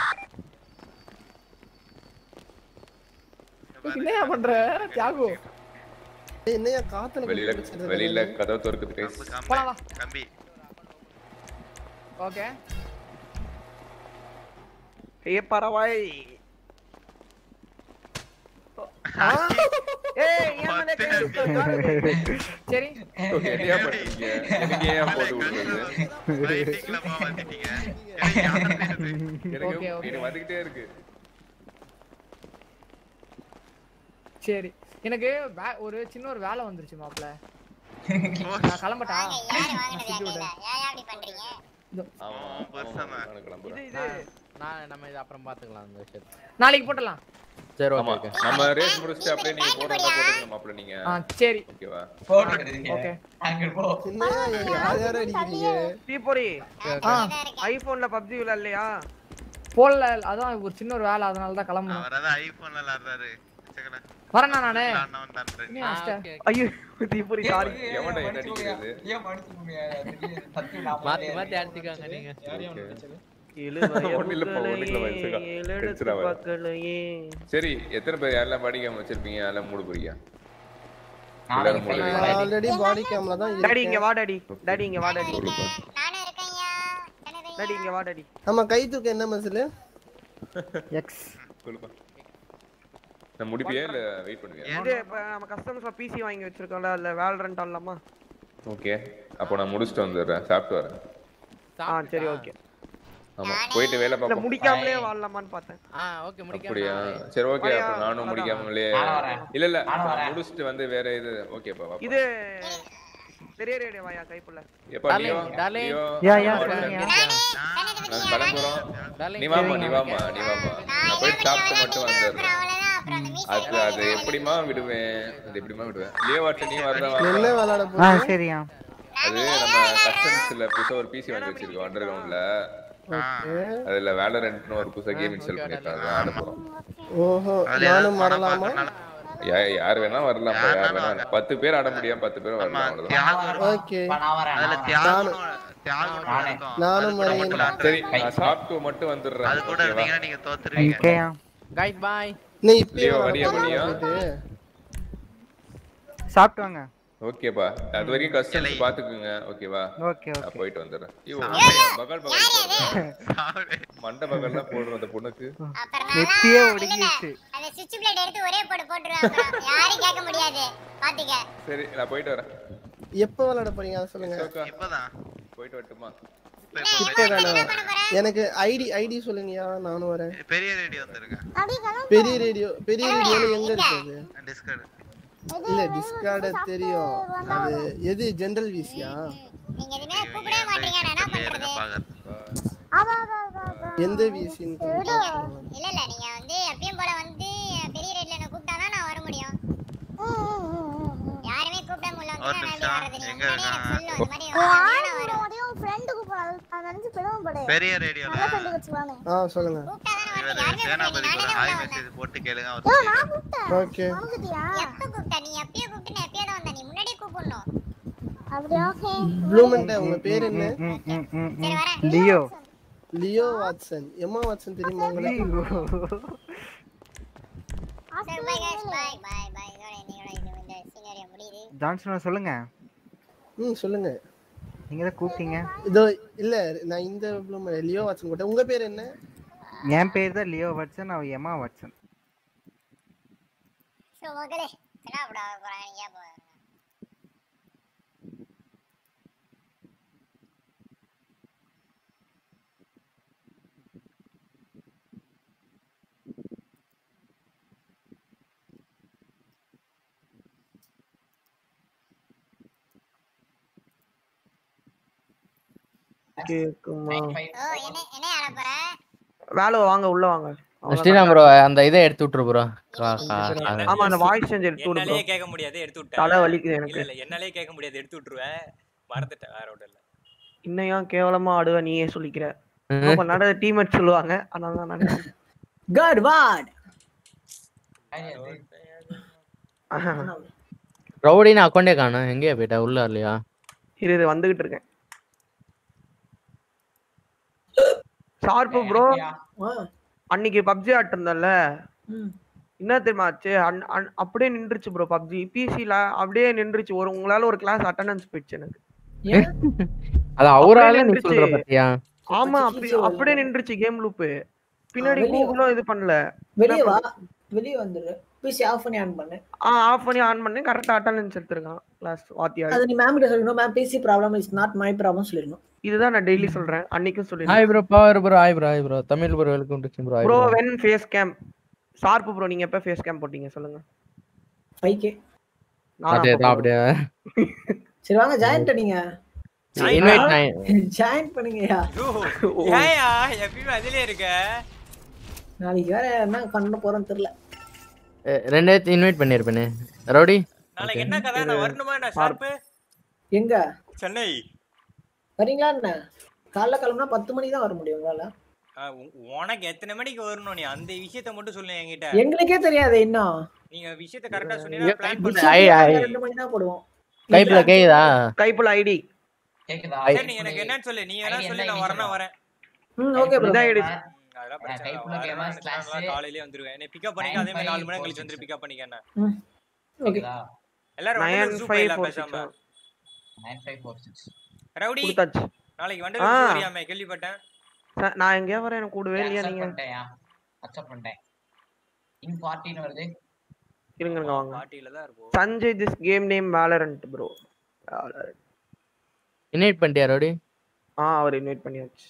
என்னையா பண்ற தியாகு என்னையா காத்துல கொண்டு வெளியில வச்சிருக்க? வெளியில கதவு திறக்குது கைஸ் கம்பி, போலாம் வா. கம்பி ஓகே ஏ பரவாய் ஆ? ஏய் ஏன் மேல கை வைக்க? சரி ஓகே என்னையா பண்றீங்க எனக்கு ஏன் போட்டு விடுறது ரைட்டிங்ல போ வந்துட்டீங்க எனக்கு யார் தெரியுது? எனக்கு Okay, okay. எனக்கு வந்துகிட்டே இருக்கு சரி எனக்கு வே- ஒரு சின்ன ஒரு வேலை வந்துருச்சு மாப்ள நான் கிளம்பட்டா வாங்க யாரு வாங்கினது என் கையில ஏன் அப்படி பண்றீங்க ஆமா பெருசாமா. நான் கிளம்புறேன் இது இது நான் நம்ம இதை அப்புறம் பாத்துக்கலாம் அந்த விஷயத்தை நாளைக்கு போட்டலாம் சரி ஆமா ஓகே ஓகே நம்ம ரேஸ் முடிச்சுட்டு அப்படியே நீங்க போடுறதா போட்டுக்கங்க மாப்ள நீங்க ஆ சரி ஓகேவா ஓகே என்னையா இது? யார் யார் அடிக்கிறீங்க தீபொறி ஆ ஐபோன்ல பப்ஜி விளையாடலையா போடல அதான் ஒரு சின்ன ஒரு வேலை அதனால தான் கிளம்பணும் அவர் அதான் ஐபோன்ல விளையாடுறாரு வச்சுக்கடா. வரேண்ணா நானு விளையாடணும் வந்தாரு. நீ வச்சிட்ட. ஐயோ தீபொரி சாரி எவன்டா என்ன அடிக்கிறது மாத்தி மாத்தி அடிச்சுக்காங்க நீங்க ஒண்ணும் இல்லப்பா, ஒண்ணும் இல்ல, வயசுக்கா. டென்ஷன் ஆகாத. சரி எத்தனை பேர் யாரெல்லாம் பாடிக்காம வச்சிருப்பீங்க அதெல்லாம் மூடு போறீங்க எல்லாரும் மூடு நான் ஆல்ரெடி பாடி கேம்ல தான் டாடி இங்க இருக்கேன் வா டாடி டாடி இங்க வா டாடி டாடி இங்க வா டாடி ஆமா கை தூக்க என்ன மசில் எக்ஸ் சொல்லுப்பா நான் முடிப்பியா இல்ல வெயிட் பண்ணுவியா இது இப்ப நம்ம கஸ்டமர்ஸ் பிசி வாங்கி வச்சிருக்கோம்ல அதுல வேலரண்ட் ஆடலாமா ஓகே அப்போ நான் முடிச்சுட்டு வந்துடுறேன் சாப்பிட்டு வரேன் ஆ சரி ஓகே ஆமா போயிட்டு வேலை இல்ல பார்ப்போம் முடிக்காமலே வாழலாமான்னு பார்த்தேன் ஆ ஓகே அப்படியா சரி ஓகே அப்ப நானும் முடிக்காமலே இல்ல இல்ல முடிச்சுட்டு வந்து வேற இது ஓகேப்பா வாப்பா. இது பெரிய ரேடியோ வாயா கைப்புள்ள எப்பா Leo darling. Leo ya, ya, what's up சொல்லுங்க. நான் கிளம்புறோம் டார்லிங். நீ வாமா நீ வாமா நீ வாமா நான் போயிட்டு சாப்பிட்டு மட்டும் வந்துடுறேன் அது அது எப்படிமா விடுவேன் அது எப்படிமா விடுவேன் லியோ வாட்ஸ்அப் நீ வரதான் என்ன வாப்பா விளையாட ஆ போறீங்க சரியா அது நம்ம கஸ்டம்ஸ்ல புதுசா ஒரு பிசி வாங்கி வச்சிருக்கோம் அண்டர் கிரவுண்ட்ல அதுல வேலரண்ட்னு ஒரு புதுசா கேம் இன்ஸ்டால் பண்ணிருக்காங்க ஆட போறோம் ஓஹோ நானும் வரலாமா யா- யார் வேணா வரலாம் யார் வேணா பத்து பேர் ஆட முடியும் பத்து பேர் வரலாம் அவ்வளவுதான் ஓகே அதுல தியாகம் தியாகம் இருக்கும். நானும் வரேன் சரி நான் சாப்பிட்டு மட்டும் வந்துடுறேன் அது கூட ஓகேவா? இருந்தீங்கன்னா நீங்க தோத்துருவீங்க ஓகேயா கைஸ் பாய் நீ இப்பயே லியோ வர வரியா போறியா வரியா போயிட்டு? சாப்பிட்டு வாங்க ஓகேப்பா அது வரைக்கும் கஸ்டம்ஸ் பாத்துக்குங்க ஓகேவா ஓகே நான் ஓகே போயிட்டு வந்துடுறேன் ஐயோ பகல் பகல் போடுறேன். மண்டை பகல்லாம் போடுறோம் அந்த பொண்ணுக்கு நெத்தியே ஒடுங்கிடுச்சு அந்த சுவிட்ச் பிளேட் எடுத்து ஒரே போட்டு போட்டுருவாங்க யாரும் கேட்க முடியாது பாத்துக்க சரி நான் போயிட்டு வரேன் எப்போ விளையாட போறீங்க அதை சொல்லுங்க அசோகா, இப்பதான் போயிட்டு வரட்டுமா இப்பதானா எனக்கு ஐடி ஐடி சொல்லுங்கயா நானும் வரேன் பெரிய ரேடியோ வந்துருங்க பெரிய ரேடியோ பெரிய ரேடியோல எங்க இருக்கு அது டிஸ்கட் இல்ல டிஸ்கார்ட தெரியும் அது எது ஜெனரல் விசியா நீங்க எதுவுமே கூப்பிடவே மாட்டீங்க நான் என்ன பண்றது எந்த விசின்னு இல்ல இல்ல நீங்க வந்து எப்பயும் போல வந்து பெரிய ரேட்ல என்ன கூப்பிட்டாதான் நான் வர முடியும் யாருமே கூப்பிடாம உள்ள ஒரு வந்து நான் எப்படி நிமிஷம் வர்றது நீங்க எங்க முன்னாடியே எனக்கு இருக்கான்? சொல்லணும் இந்த மாதிரி உடனே உன் ஃப்ரெண்டுக்கு நினைச்சு பெருமைப்படு பெரிய ரேடியோல நல்ல ஃப்ரெண்டு வச்சுக்கலானே ஆ சொல்லுங்க இவரு சேனாபதிக்கு ஒரு ஹாய் மெசேஜ் போட்டு கேளுங்க அவர் சொல்லிடுவாரு. ஓகே மறந்துட்டியா எப்ப கூப்பிட்டா நீ எப்பயோ கூப்பிட்டு நான் எப்பயோ தான் வந்த நீ முன்னாடியே கூப்பிடணும் அப்படியா ஓகே ப்ளூமெண்ட் உங்க பேர் என்ன ம், ம், ம், சரி ம். வரேன் Leo Leo Watson Emma Watson தெரியுமா உங்களுக்கு சரி bye guys bye bye bye இதோட இன்னையோட இது இந்த சீனரியா முடியுது ஜான்சன் சொல்லுங்க ம் சொல்லுங்க நீங்க தான் கூப்பிட்டீங்க இதோ இல்ல நான் இந்த ப்ளூமெண்ட் லியோ வாட்சன் கூட உங்க பேர் என்ன என் பேர் தான் லியோ வாட்சன் அவன் எமா வாட்சன் சோ மகளே என்ன படா போறாங்க நீங்க போ கேக்குமா ஓ என்ன என்ன ஆட போற வேலை வாங்க உள்ள வாங்க அவ்வளவுதான். ஸ்ரீராம் ப்ரோ அந்த இதை எடுத்து விட்டுரு ப்ரோ ஆமா அந்த வாய்ஸ் சேஞ்ச் எடுத்து விடு bro. என்னாலே கேட்க முடியாது எடுத்து விட்டேன் தலை வலிக்குது எனக்கு. இல்ல இல்ல என்னாலே கேட்க முடியாது எடுத்து விட்டுருவேன் மறந்துட்டேன் வேற ஒன்றும் இல்ல இன்னும் ஏன் கேவலமா ஆடுவ நீயே சொல்லிக்கிற ம். ஆமா நட டீம்மேட் சொல்லுவாங்க அதனால தான் நான் காட் வாட் ரவுடின்னு அக்கௌண்டே காணும் எங்கேயா போயிட்டா உள்ள இல்லையா இரு இது வந்துகிட்டு இருக்கேன் ஷார்ப்பு ப்ரோ அன்னைக்கு பப்ஜி ஆட்டிருந்தேன்ல என்ன தெரியுமா ஆச்சு அன்- அன்- அப்படியே நின்றுச்சு ப்ரோ பப்ஜி பிசில அப்படியே நின்றுச்சு ஒரு உங்களால ஒரு கிளாஸ் அட்டெண்டன்ஸ் போயிடுச்சு எனக்கு அது அவரால நீ நின்றுச்சு. சொல்ற பத்தியா ஆமா அப்படி அப்படியே நின்றுச்சு கேம் லூப் பின்னாடி வெளிய வா. கூகுளும் இது பண்ணல வெளிய வா வெளிய வந்துரு பிசி ஆஃப் பண்ணி ஆன் பண்ணு ஆ ஆஃப் பண்ணி ஆன் பண்ணி கரெக்டா அட்டெண்டன்ஸ் எடுத்திருக்கான் கிளாஸ் வாத்தியார் அது நீ மேம் கிட்ட சொல்லணும் ma'am PC problem is not my problem சொல்லிடணும் இதுதான் நான் டெய்லி சொல்றேன் அன்னைக்கும் ஹாய் சொல்லிருக்கேன் bro power bro hi bro hi bro Tamil bro welcome to bro bro when face game sharp bro நீங்க எப்ப ஃபேஸ் கேம் போட்டீங்க சொல்லுங்க 5k அதே தான் அப்படியே சரி வாங்க ஜாயின் பண்ணீங்க இன்வைட் நான் ஜாயின் பண்ணுங்கயா ஏயா எப்பயுமே அதுலயே இருக்க நாளைக்கு வேற என்ன பண்ண போறோம்னு தெரியல அஹ், ரெண்டு பேர்த்து இன்வைட் பண்ணியிருப்பேனே ரவுடி நாளைக்கு என்ன கதை நான் வரணுமா என்ன ஷார்ப்பு எங்க சென்னை வரீங்களா என்ன காலைல கிளம்புனா பத்து மணிக்கு தான் வர முடியும் உங்களால ஆ, உ- உனக்கு எத்தனை மணிக்கு வரணும் நீ அந்த விஷயத்த மட்டும் சொல்லு என்கிட்ட எங்களுக்கே தெரியாது இன்னும் நீங்க விஷயத்த கரெக்டா சொன்னீங்கன்னா பிளான் பண்ண ஐ ஐ ரெண்டு மணி தான் போடுவோம் கைப்புல கேக்குதா கைப்புல ஐடி கேக்குதா சரி நீ எனக்கு என்னன்னு சொல்லு நீ வேணா சொல்லு நான் வரணும் வரேன் ம் ஓகே ப்ரோ இதான் ஐடி அதெல்லாம் பிரச்சனை இல்ல. கைப்புல கேமா வரணும்னு slash நினைச்சாங்களா, காலையிலேயே வந்துருவேன் என்னை பிக்கப் பண்ணிக்க அதே மாதிரி நாலு மணி நேரம் கழிச்சு வந்து பிக்கப் பண்ணிக்க என்ன ஓகே கேக்குதா எல்லாரும் நைன் வந்து ஜூ ஃபைவ் போயிடலாம் ஃபோர் பேசாம nine five four six rowdy கொடுத்தாச்சு நாளைக்கு ஆ. வண்டலூர் வரியாமே கேள்விப்பட்டேன் ச- நான் எங்கேயா வரேன் எனக்கு கூடவே இல்லையா அக்செப்ட் நீங்க பண்ணிட்டேன் அக்செப்ட் பண்ணிட்டேன் இன் பார்ட்டின்னு வருது இருங்க இருங்க வாங்க பார்ட்டியில தான் இருப்போம் Sanjay this game name Valorant bro invite பண்ணிட்டியா ரவுடி ஆ அவர் இன்வைட் பண்ணியாச்சு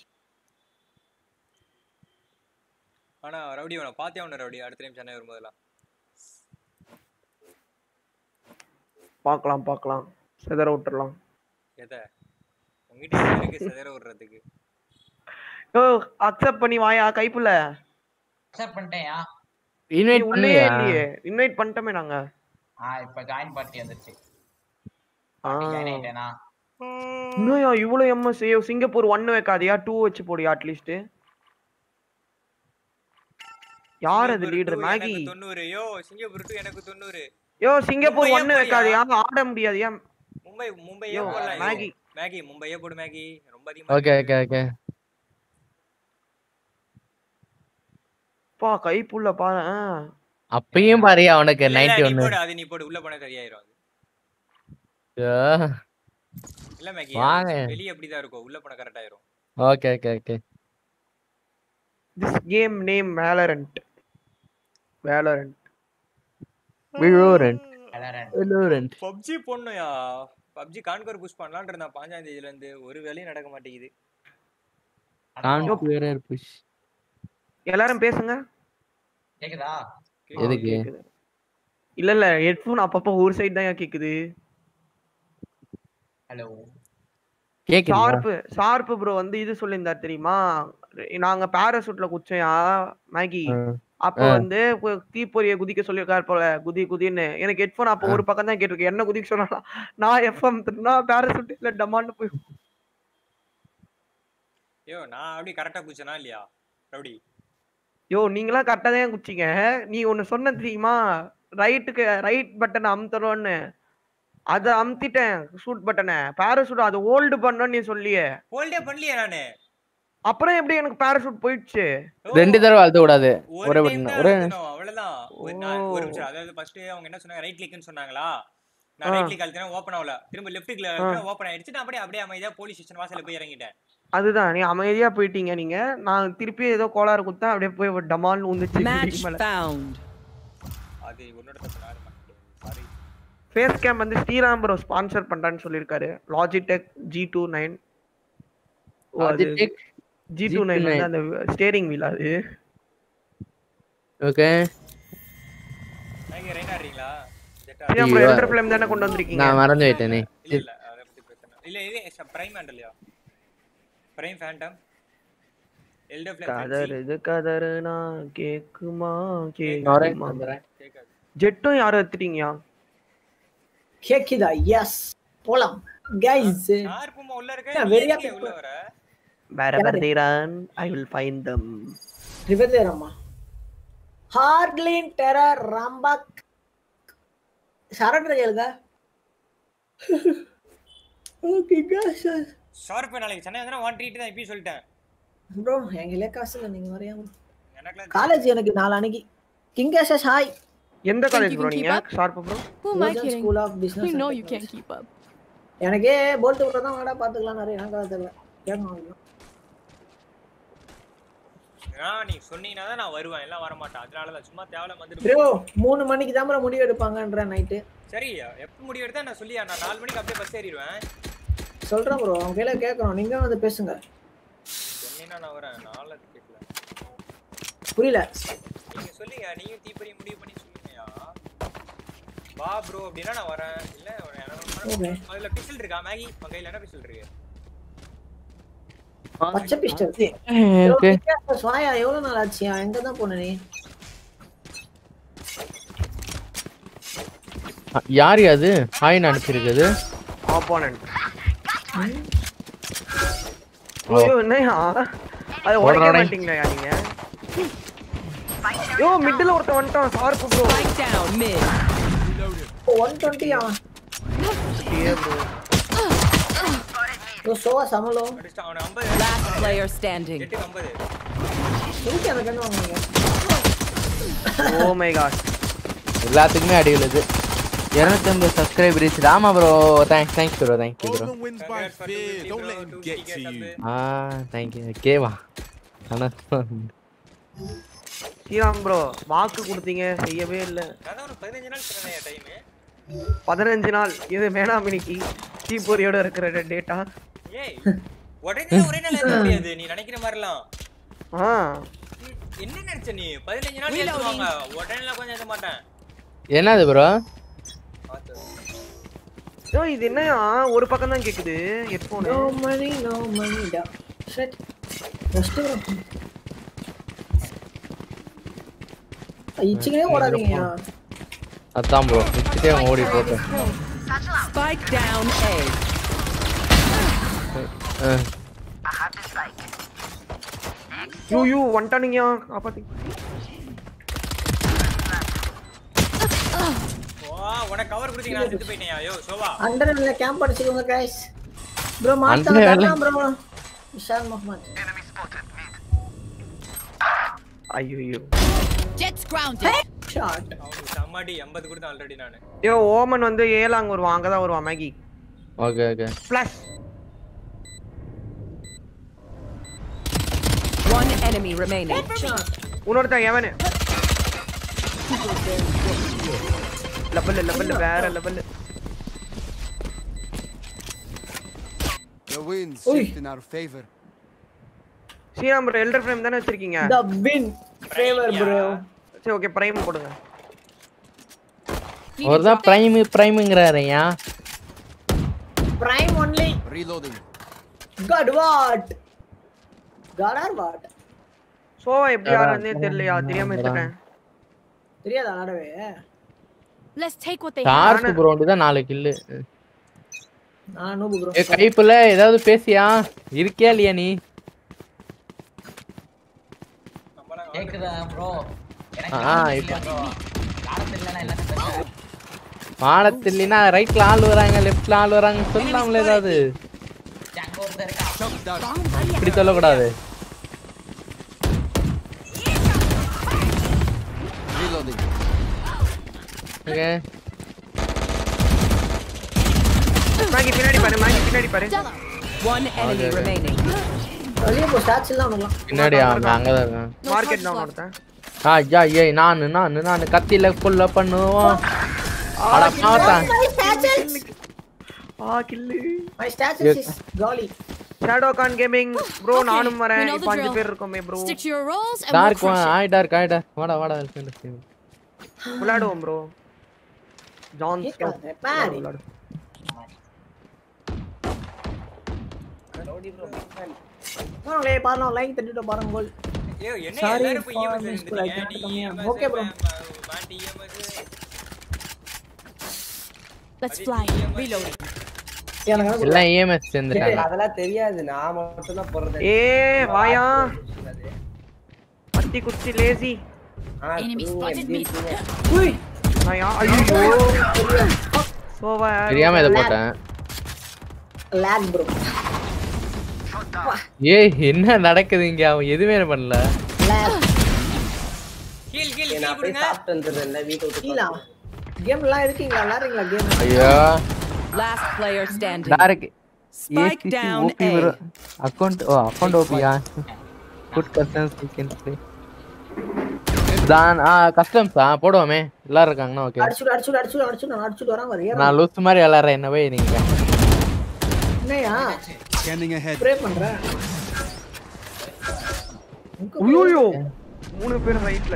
ஆனா ரவுடி அவனை பார்த்தே அவன ரவுடி அடுத்த டைம் சென்னை வரும்போதெல்லாம் பார்க்கலாம் பார்க்கலாம் செதற விட்டுறலாம் எத உங்ககிட்ட என்ன இருக்கு சிதற விடுறதுக்கு ஓ அக்செப்ட் பண்ணி வாயா கைப்புல அக்செப்ட் பண்ணிட்டேன்யா இன்வைட் உள்ளே பண்ணியா இல்லையே இன்வைட் பண்ணிட்டோமே நாங்க ஆ இப்ப ஜாயின் பார்ட்டி வந்துருச்சு ஆ ஜாயின் ஆயிட்டேனா இன்னும் இவ்வளவு எம்எஸ் சிங்கப்பூர் ஒன்னு வைக்காதியா டூ வச்சு போடியா அட்லீஸ்ட் யார் அது சிங்கப்பூர் லீடர் two மேகி எனக்கு தொண்ணூறு யோ சிங்கப்பூர் டூ எனக்கு தொண்ணூறு யோ சிங்கப்பூர் மும்பையே ஒன்னு போடியா? வைக்காதியா ஆட முடியாதியா மும்பை மும்பையே யோ, போடலாம் யோ. மேகி. மேகி மும்பையே போடு மேகி ரொம்ப அதிகமா ஓகே ஓகே ஓகே பா கைப்புள்ள பாரு ஆ. அப்பயும் பாரியா அவனுக்கு இல்ல, இல்ல, நைன்டி நீ ஒன்னு போடு அது நீ போடு உள்ள போனா சரியாயிரும் அது இல்ல மேகி வாங்க. வெளிய அப்படிதான் இருக்கும் உள்ள போனா கரெக்ட் ஆயிரும் okay okay okay this game name Valorant Valorant Valorant Valorant PUBG பொண்ணுயா பப்ஜி கான்கர் புஷ் பண்ணலாம்னு இருந்தான் பாஞ்சாம் தேதியில இருந்து ஒரு வேலையும் நடக்க மாட்டேங்குது கான்குயரர் புஷ் எல்லாரும் பேசுங்க கேக்குதா எதுக்கு இல்ல இல்ல ஹெட்போன் அப்பப்ப ஒரு சைடு தான் கேக்குது ஹலோ கேக்குதா ஷார்ப்பு ஷார்ப்பு ப்ரோ வந்து இது சொல்லியிருந்தார் தெரியுமா நாங்க பாராசூட்ல குச்சோயா மேகி அப்ப ஆ. வந்து கு- தீப்பொறிய குதிக்க சொல்லியிருக்காரு போல குதி குதின்னு எனக்கு ஹெட்போன் அப்ப ஒரு பக்கம் தான் கேட்டிருக்கு என்ன குதிக்க சொன்னா நான் எஃப்எம் நான் பாராசூட் இல்ல டமான்னு போய் ஐயோ நான் அப்படி கரெக்டா குச்சனா இல்லையா ரவுடி யோ நீங்களாம் கரெக்டா தான் குச்சிங்க நீ ஒன்னு சொன்ன தெரியுமா ரைட்டுக்கு ரைட் பட்டன் அமுத்தணும்னு அத அமுத்திட்டேன் ஷூட் பட்டனை பாராசூட் அது ஹோல்டு பண்ணணும்னு நீ சொல்லியே ஹோல்டே பண்ணலையே நானு அப்புறம் எப்படி எனக்கு பாராசூட் போயிடுச்சு ரெண்டு தடவை அழுத்த கூடாது ஒரு ஒரே டைம் பட்டன் தான் ஒரே அழுத்தணும் அவ்வளவுதான் ஒரு நான் ஒரு நிமிஷம் அதாவது ஃபர்ஸ்ட் அவங்க என்ன சொன்னாங்க ரைட் கிளிக்னு சொன்னாங்களா நான் ஆ. ரைட் கிளிக் அழுத்தினா ஓபன் ஆகல திரும்ப லெஃப்ட் கிளிக் அழுத்தினா ஓபன் ஆயிடுச்சு நான் அப்படியே அப்படியே அமைதியா போலீஸ் ஸ்டேஷன் வாசல்ல போய் இறங்கிட்டேன் அதுதான் நீ அமைதியா போயிட்டீங்க நீங்க நான் திருப்பி ஏதோ கோளாறு குத்தா அப்படியே போய் டமால்னு உந்துச்சு Match found. அது உன்னோட தப்பு நான் சாரி ஃபேஸ் கேம் வந்து ஸ்ரீராம் ப்ரோ ஸ்பான்சர் பண்றான்னு சொல்லியிருக்காரு Logitech G two nine Logitech G two nine வந்து அந்த ஸ்டேரிங் வீல் அது ஓகே நீங்க ரெயின் ஆடுறீங்களா ஜெட்டா ஸ்ரீராம் ப்ரோ எல்டர் ஃபிலிம் தானே கொண்டு வந்திருக்கீங்க நான் மறந்து போயிட்டேனே இல்ல இல்ல அத பத்தி பிரச்சனை இல்ல இது பிரைம் ஹேண்டல்யா பிரைம் ஃபேண்டம் எல்டர் ஃபிளேம் கதறு இது கதறுனா கேக்குமா வரேன், கேக்குமா வந்துடுறேன். ஜெட்டும் யாரும் எடுத்துட்டீங்கயா கேக்குதா எஸ் போலாம் கைஸ் ஷார்ப்புமா உள்ள இருக்க வெறியா நீ உள்ள வர wherever they run i will find them ரிவர்தேரம்மா ஹார்ட்லின் டெரர் ராம்பக் சரண்டர் கேளுங்க ஓகே காஷ் ஷார்ப் நாளைக்கு சென்னை வந்தா ஒன் ட்ரீட் தான் இப்பயும் சொல்லிட்டேன் ப்ரோ எங்களே காசு இல்லை நீங்க வரையா எனக்குலாம் காலேஜ் எனக்கு நாளானைக்கு கிங் கேஷஸ் ஹாய் எந்த Think college you bro can keep நீங்க up? Sharp bro Who am I Rosen kidding? School of Business We and know you can't Technology. keep up. எனக்கே போல்ட் விட்றதா தான் வாடா பாத்துக்கலாம் நிறைய எனக்கு அது தெரியல கேட்கணும் நான் நீ சொன்னீங்கன்னா தான் நான் வருவேன் எல்லாம் வர மாட்டேன் அதனால தான் சும்மா தேவலாம் வந்துட்டு ப்ரோ மூணு மணிக்கு தான் bro முடிவு எடுப்பாங்கன்ற நைட்டு சரி எப்ப முடிவு எடுத்தா நான் சொல்லியா நான் நாலு மணிக்கு அப்படியே பஸ் ஏறிடுவேன் சொல்றேன் ப்ரோ அவங்க கையில கேட்கணும் நீங்க வந்து பேசுங்க சொன்னீங்கன்னா நான் வரேன் நாளை கேட்கல புரியல நீங்க சொல்லுங்க நீயும் தீப்பறி முடிவு பண்ணி சொல்லுங்கயா வா ப்ரோ அப்படின்னா நான் வரேன் இல்ல ஒரு Okay. அதுல பிஸ்டல் இருக்கா மேகி உன் கையில என்ன பிஸ்டல் இருக்கு பச்சை பிஸ்டல் okay. வாயா எவ்வளவு நாள் ஆச்சு எங்க தான் போன நீ யாரு அது ஹாய்னு அனுப்பியிருக்குது ஆப்போனன்ட் ஓ. ஐயோ என்னையா அது ஓடுறா உடைக்க டேய். மாட்டீங்களா நீங்க யோ மிடில் ஒருத்தன் வந்துட்டான் சார்ப்பு ப்ரோ ஒன் டுவெண்ட்டி அவன் ஏ ப்ரோ ஓ சோவா சமலோ அவனை ஐம்பது Last player standing. எட்டுக்கு ஐம்பது எதுக்கு எனக்கு என்ன வாங்குனீங்க ஓ மை காட் எல்லாத்துக்குமே அடி விழுது இரநூத்தம்பது சப்ஸ்கிரைபர் ரீச் ஆமா bro thanks thanks bro thank you bro Don't let him get to you. ஆ தேங்க்யூ ஓகேவா ஆனால் ஸ்ரீராம் ப்ரோ வாக்கு கொடுத்தீங்க செய்யவே இல்ல அதான் ஒரு பதினஞ்சு நாள் சொன்னேன் டைம் பதினஞ்சு நாள் இது மேனாமினிக்கு தீப்பொறியோட இருக்கிற டேட்டா ஏய் உடனே ஒரே நாள் ஏத்த முடியாது நீ நினைக்கிற மாதிரிலாம் ஆ என்ன நினைச்ச நீ பதினஞ்சு நாள் ஏத்துவாங்க உடனே எல்லாம் கொஞ்சம் ஏத்த மாட்டேன் என்னது ப்ரோ யோ இது என்னயா ஒரு பக்கம் தான் கேக்குது headphone no money no money டா ஷட் ஃபர்ஸ்ட் இச்சிக்கவே ஓடாதீங்க அதான் ப்ரோ வச்சுட்டே ஓடி போட்டேன் Spike down A. Ah, you you வந்துட்டானுங்கயா காப்பாத்தி வா உனக்கு கவர் கொடுத்தீங்க நான் செத்து போயிட்டேன் ஐயோ சோவா அண்டர் இல்ல கேம்ப் அடிச்சுக்கோங்க गाइस ப்ரோ Under மாத்தாங்க இல்ல. தரலாம் ப்ரோ விஷால் முகமது ஐயோ Jets grounded. ஷாட் அவனுக்கு செம்மடி எண்பது கொடுத்தேன் ஆல்ரெடி நானு யோ ஓமன் வந்து ஏலாங் வருவான் அங்கதான் வருவான் Maggie okay okay plus One enemy remaining. இன்னொருத்தன் எவனு லெவல் லெவல் வேற level The winds Ui. shift in our favor. Sriram bro elder flame தானே வச்சிருக்கீங்க த வின் ஃபேவர் ப்ரோ சரி ஓகே பிரைம் போடுங்க அவர் தான் பிரைம் பிரைமுங்கிறாரு ஏன் prime only Reloading. Got what got are what Sova எப்படி ஆடுறதுனே தெரியலையா தெரியாம எடுத்துட்டேன் தெரியாதா ஆடவே Let's take what they dark bro தான் நாலு கில்லு நான் நூபு ப்ரோ ஏ கைப்புல ஏதாவது பேசியா இருக்கியா இல்லையா நீ கேக்குதா ப்ரோ ஆ இப்போ மாடத்து இல்லைன்னா ரைட்ல ஆள் வராங்க லெஃப்ட்ல ஆள் வராங்க சொல்லலாம்ல ஏதாவது இப்படி சொல்லக்கூடாது Reloading. ஓகே மேகி பின்னாடி பாரு மேகி பின்னாடி பாரு One enemy okay. remaining. வெளியே போ ஸ்டாட்ச் எல்லாம் உனக்குலாம் பின்னாடி அவன் அங்கதான் இருக்கான் மார்க்கெட் தான் ஒருத்தன் ஆ ஐயா ஏய் நானு நானு நானு கத்தியில புல்ல பண்ணுவோம் அட பாத்தான் ஆ கில்லு மை ஸ்டாச்சஸ் இஸ் காலி ஷேடோ கான் கேமிங் ப்ரோ Okay, நானும் we வரேன் know the இப்போ அஞ்சு drill. பேர் இருக்கோமே bro Stick to your roles and we'll dark crush it. ஆய் டார்க் ஆய் டார்க் வாடா வாடா விளையாடுவோம் ப்ரோ ஜான் கேட்காத, பாரு. விளையாடு பாருங்களே பாருங்க லைக் தட்டிட்டு பாருங்க கோல் ஐயோ என்ன Sorry எல்லாரும் போய் for EMS this, இருந்தீங்க I can't நீ come here. EMS Okay, bro. Pandi EMS Let's fly. Reloading. எனக்கு எல்லாம் இஎம்எஸ் சேர்ந்துட்டாங்க அதெல்லாம் தெரியாது நான் மட்டும் தான் போறது ஏ வாயா பத்தி குச்சி லேசி Enemy spotted me. உய் நான் யா ஐயோ சோவா தெரியாம இதை போட்டேன் லாக் ப்ரோ ஏய் என்ன நடக்குது இங்க அவன் எதுவுமே பண்ணல லாக் ஹீல் ஹீல் நான் ஹீல் போய் கொடுங்க சாப்பிட்டு வந்துடுறேன் வீட்டை விட்டு கீழா கேம் எல்லாம் இருக்கீங்களா விளையாடுறீங்களா கேம் ஐயோ Last player standing. Dark Spike down OP A. வரும் அக்கவுண்ட் ஓ அக்கவுண்ட் ஓபியா good persons we can play தான் ஆ கஸ்டம்ஸ் ஆ போடுவோமே எல்லாரும் இருக்காங்கன்னா ஓகே அடிச்சுடு அடிச்சுடு அடிச்சுடு அடிச்சுடு நான் அடிச்சுடு வரேன் வர நான் லூஸ் மாதிரி விளாட்றேன் என்ன போய் நீங்க என்னையா Scanning ahead. ஸ்ப்ரே பண்றேன் ஐயோ மூணு பேர் ரைட்ல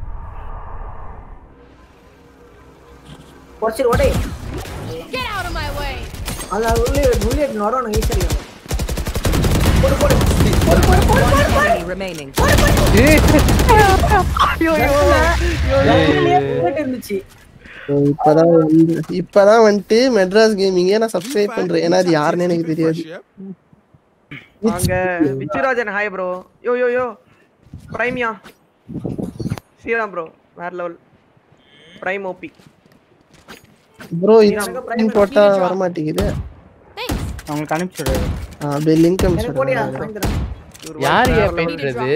குறைச்சிரு ஓடே Get out of my way. அத உள்ளே உள்ளே நொறணும் ஈஸியா போடு போடு போடு போடு போடு One போடு போடு enemy remaining. ஐயோ ஐயோ ஏய். இருந்துச்சு So, இப்பதான் வந்து இப்பதான் வந்துட்டு மெட்ராஸ் கேமிங்கே நான் சப்ஸ்கிரைப் பண்றேன் ஏன்னா அது யாருன்னு எனக்கு தெரியாது வாங்க Vichurajan hi bro yo yo yo பிரைமியா ஸ்ரீராம் ப்ரோ வேற லெவல் பிரைம் ஓபி ப்ரோ இது போட்டா வர மாட்டேங்குது அவங்களுக்கு அனுப்பிச்சுடு அப்படியே லிங்க் போடியா அனுப்பிச்சுடுறேன் யார் ஏன் பேசுறது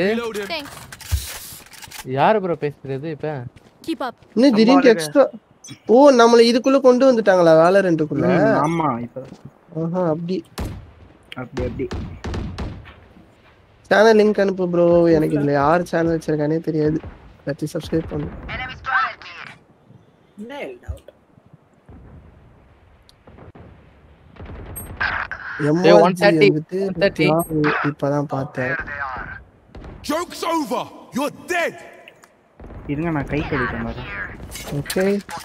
யாரு ப்ரோ பேசுறது இப்ப Keep up. இன்னும் திடீர்னு எக்ஸ்ட்ரா ஓ நம்மள இதுக்குள்ள கொண்டு வந்துட்டாங்களா வேலை ரெண்டுக்குள்ள ம், ஆமா இப்ப ஆஹா அப்படி அப்படி அப்படி சேனல் லிங்க் அனுப்பு ப்ரோ எனக்கு இதுல யார் சேனல் வச்சிருக்கானே தெரியாது கத்தி சப்ஸ்கிரைப் பண்ணு ஏய், MRG 130, வந்துட்டு 130. நான் இப்பதான் பார்த்தேன் Joke's over. You're dead. இருங்க நான் கை கழிக்க மாதிரி ஓகே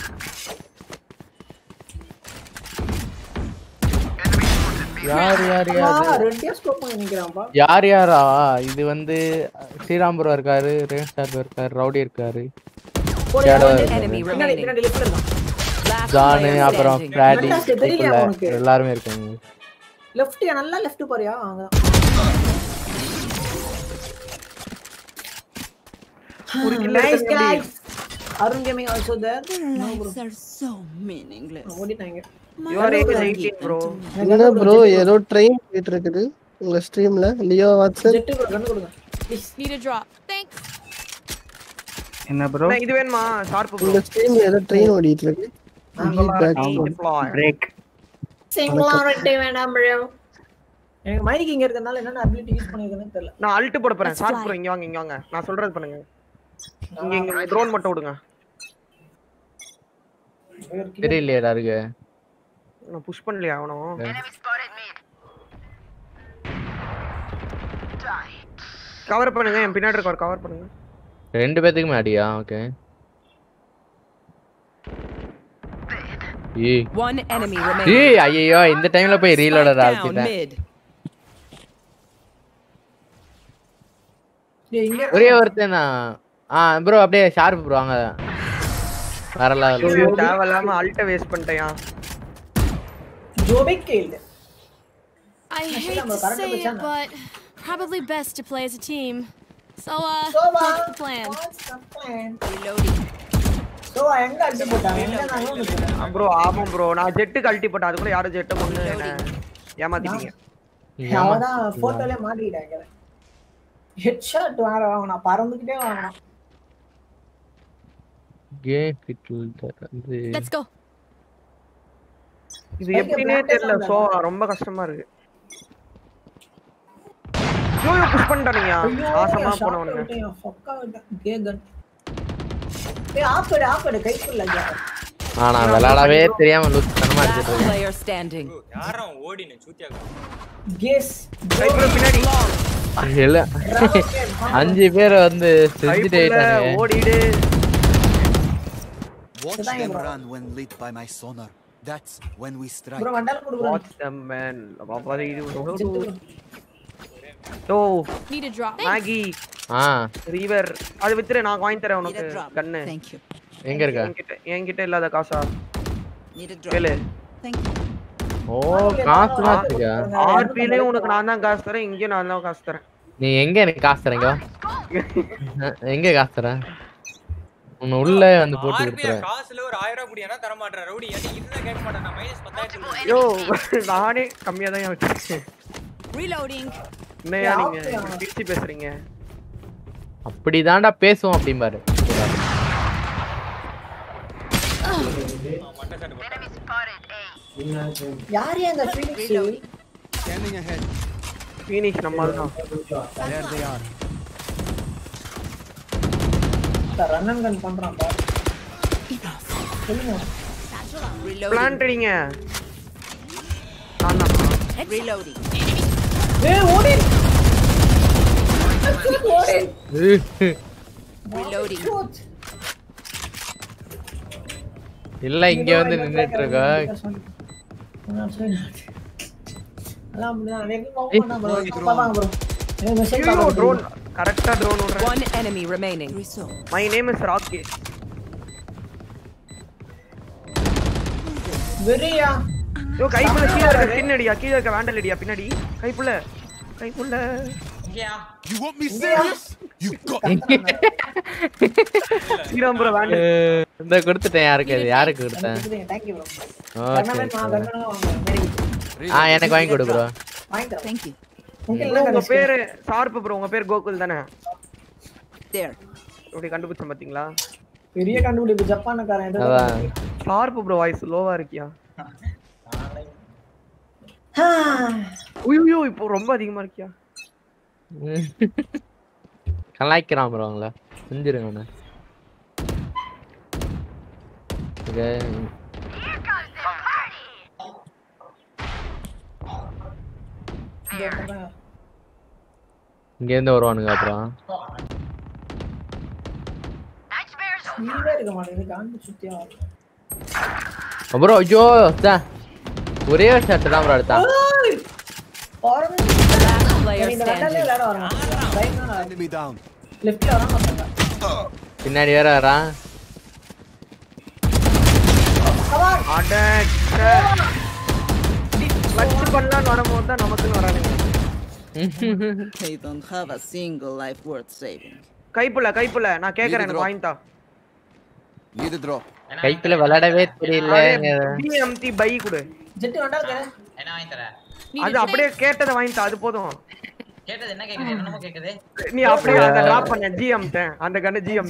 யார் யார் யார் ரெட்டியா ஸ்கோப் நினைக்கிறான்ப்பா யார் யாரா இது வந்து ஸ்ரீராம் ப்ரோ இருக்காரு ரேன் ஸ்டார் இருக்காரு ரவுடி இருக்காரு Shadow இருக்காரு. பின்னாடி பின்னாடி லெஃப்ட்ல இருக்கான் ஜானு அப்புறம் ஃப்ராடி Fantastic, தெரியலையா இதுக்குள்ள உனக்கு? எல்லாருமே இருக்காங்க லெஃப்ட்யா நல்லா லெஃப்ட் பாரியா அங்க ஒரு kill நைஸ் எடுத்தது எப்படி? Guys Arun gaming also there no bro Lives are so meaningless. ஓடிட்டாங்க You are age 18 bro. என்ன ப்ரோ ஏதோ ட்ரெயின் போயிட்டு இருக்குது உங்க ஸ்ட்ரீம்ல லியோ வாட்சன் ஜெட் ப்ரோ கண்ணு கொடுங்க please Need a drop. Thanks. என்ன ப்ரோ அண்ணா, இது வேணுமா ஷார்ப் ப்ரோ உங்க ஸ்ட்ரீம்ல ஏதோ ட்ரெயின் ஓடிட்டு இருக்கு பிரேக் சிங்குலாரிட்டி வேண்டாம் ப்ரோ எனக்கு மைக் இங்க இருக்கறனால என்னென்ன அபிலிட்டி யூஸ் பண்ணிருக்கேன்னு தெரியல நான் அல்ட் போட போறேன் ஷார்ப் ப்ரோ இங்க வாங்க இங்க வாங்க நான் சொல்றது பண்ணுங்க இங்க இங்க ட்ரோன் மட்டும் விடுங்க தெரியலையேடா இருக்கு நான் புஷ் பண்ணலையா அவனும் கவர் பண்ணுங்க என் பின்னாடி இருக்க கவர் பண்ணுங்க ரெண்டு பேத்துக்குமே அடியா ஓகே ஏய் One enemy remaining. ஏய் ஐயோ இந்த டைம்ல போய் ரீலோடர் Down ஆக்கிட்டேன் mid. டேய் இங்க ஒரே ஒருத்தன் தான் ஆ ப்ரோ அப்படியே ஷார்ப் ப்ரோ அங்க வேற ஐயோ, லெவல் தேவையில்லாம அல்ட்ட வேஸ்ட் பண்ணிட்டேயா ஜோபே கேல்ட் I Actually, hate I'm to a character say it, person. but probably best to play as a team. So, uh, So, uh, what's the plan? what's the plan? Reloading. So எங்க அடிச்சு போட்டாங்க எங்க நான் யோசிக்கிறேன் bro ஆமாம் bro நான் ஜெட்டுக்கு அல்ட்டி போட்டேன் அதுக்குள்ள யாரும் ஜெட்டை கொண்டு என்ன ஏமாத்திட்டீங்க அவதான் போட்டோல மாட்டிக்கிட்டாங்க ஹெட் ஷாட் வேற வாங்கணும் பறந்துக்கிட்டே வாங்கணும் கேம் ஃபிட் வந்து Let's go. இது எப்படினே தெரியல சோ ரொம்ப கஷ்டமா இருக்கு ஐயோ புஷ் பண்ணிட்டானுங்க நாசமா போனவனுங்க கேகன் ஏய் ஆப்படு ஆப்படு கைக்குள்ள கேகன் ஆனா விளையாடவே தெரியாம லூஸ் தனமா Last அடிச்சிட்டு player standing. யாரா ஓடினு சூத்தியா கேஸ் பின்னாடி இல்ல அஞ்சு பேர் வந்து செஞ்சுட்டு கைப்புள்ள ஆயிட்டாங்க ஓடிடு Watch Sedang them bro. run when lit by my sonar. That's when we strike. Bro வண்டால கொடு ப்ரோ வாட்ச் தம் மேன் பாப்பா இது ஓ Need a drop. மேகி ஆ ரிவர் அது வித்துரு நான் வாங்கி தரேன் உனக்கு கண்ணு Thank you. எங்க இருக்கா என்கிட்ட என்கிட்ட இல்லாத காசா Need a கேளு Thank you. ஓ காசு தான் இருக்கா ஆர்பிலயும் உனக்கு நான் தான் காசு தரேன் இங்கேயும் நான் தான் காசு தரேன் நீ எங்க எனக்கு காசு தரீங்க எங்க காசு தர உன்னை உள்ள வந்து போட்டு ஆர்பிஐ கொடுத்துறேன் காசுல ஒரு ஆயிரம் ரூபாய் குடியானா தர மாட்டேன் ரவுடி ஏன்டி இதுதான் கேட்க மாட்டேன் நான் மைனஸ் பத்தாயிரத்துக்கு யோ நானே கம்மியா தான் வச்சிருக்கேன் Reloading. என்னையா நீங்க பிரிச்சு பேசுறீங்க அப்படிதான்டா பேசுவோம் அப்படிம்பாரு யார் அந்த ஃபீனிக்ஸ் Scanning ahead. ஃபீனிஷ் நம்ம தான் There they are. Run and gun பண்றான் பாரு சொல்லுங்க பிளான் ட்ரீங்க நான் தான் Reloading. ஏய் ஓடி ஓடி Reloading. இல்ல இங்க வந்து நின்னுட்டு இருக்கா அதான் அப்படிதான் எனக்கு கோவம் பண்ணா bro பாப்பாங்க bro எனக்கு மெசேஜ் ஐயோ பாப்பாங்க ட்ரோன் கரெக்டா ட்ரோன் விடுறேன் One enemy remaining. My name is Rakesh வெறியா ஐயோ கைப்புள்ள கீழ இருக்க ஸ்கின் அடியா கீழ இருக்க வேண்டல் அடியா பின்னாடி கைப்புள்ள கைப்புள்ள You want me serious? You got Sriram bro vandal இந்த கொடுத்துட்டேன் யாருக்கு அது யாருக்கு கொடுத்தேன் தேங்க்யூ ப்ரோ ஓ கண்ணமே சரி நான் கண்ணனா வாங்க வெரி ஆ எனக்கு வாங்கி கொடு ப்ரோ வாங்கி தரேன் தேங்க் யூ bro, உங்க பேரு சார்பு ப்ரோ உங்க பேர் கோகுல் தானே தேர் இப்படி கண்டுபிடிச்சேன் பாத்தீங்களா பெரிய கண்டுபிடிப்பு ஜப்பானுக்காரன் எது அதான் சார்பு ப்ரோ வாய்ஸ் லோவா இருக்கியா ஐயோ இப்போ ரொம்ப அதிகமா இருக்கியா கலாய்க்கிறான் ப்ரோ அவங்கள செஞ்சிருங்க அவனை ஓகே இங்க இருந்து வருவானுங்க அப்புறம் நீவே இருக்க மாட்டேங்குது காண்டு சுத்தியா ப்ரோ ஐயோ அதான். ஒரே ஷர்ட் தான் ப்ரோ எடுத்தான் இந்த வெட்டாலே விளையாட வரான் ரைட் தான் enemy down. லெஃப்ட்ல வரான் மாட்டாங்க பின்னாடி வேற வரான் லட்சு பண்ணலான்னு வரும்போது தான் நமக்குன்னு வரானுங்க They don't have a single life worth saving. கைப்புள்ள கைப்புள்ள நான் கேக்குறேன் எனக்கு வாங்கி தா Need a drop. கைக்குள்ள விளையாடவே தெரியல பிஎம்டி பை கொடு ஜெட் வந்தாரு என்ன வாங்கி தர அது அப்படியே கேட்டதை வாங்கி தா அது போதும் கேட்டது என்ன கேக்குது என்னமோ கேக்குது நீ அப்படியே அதை டிராப் பண்ண ஜிஎம் அந்த கண்ணு ஜிஎம்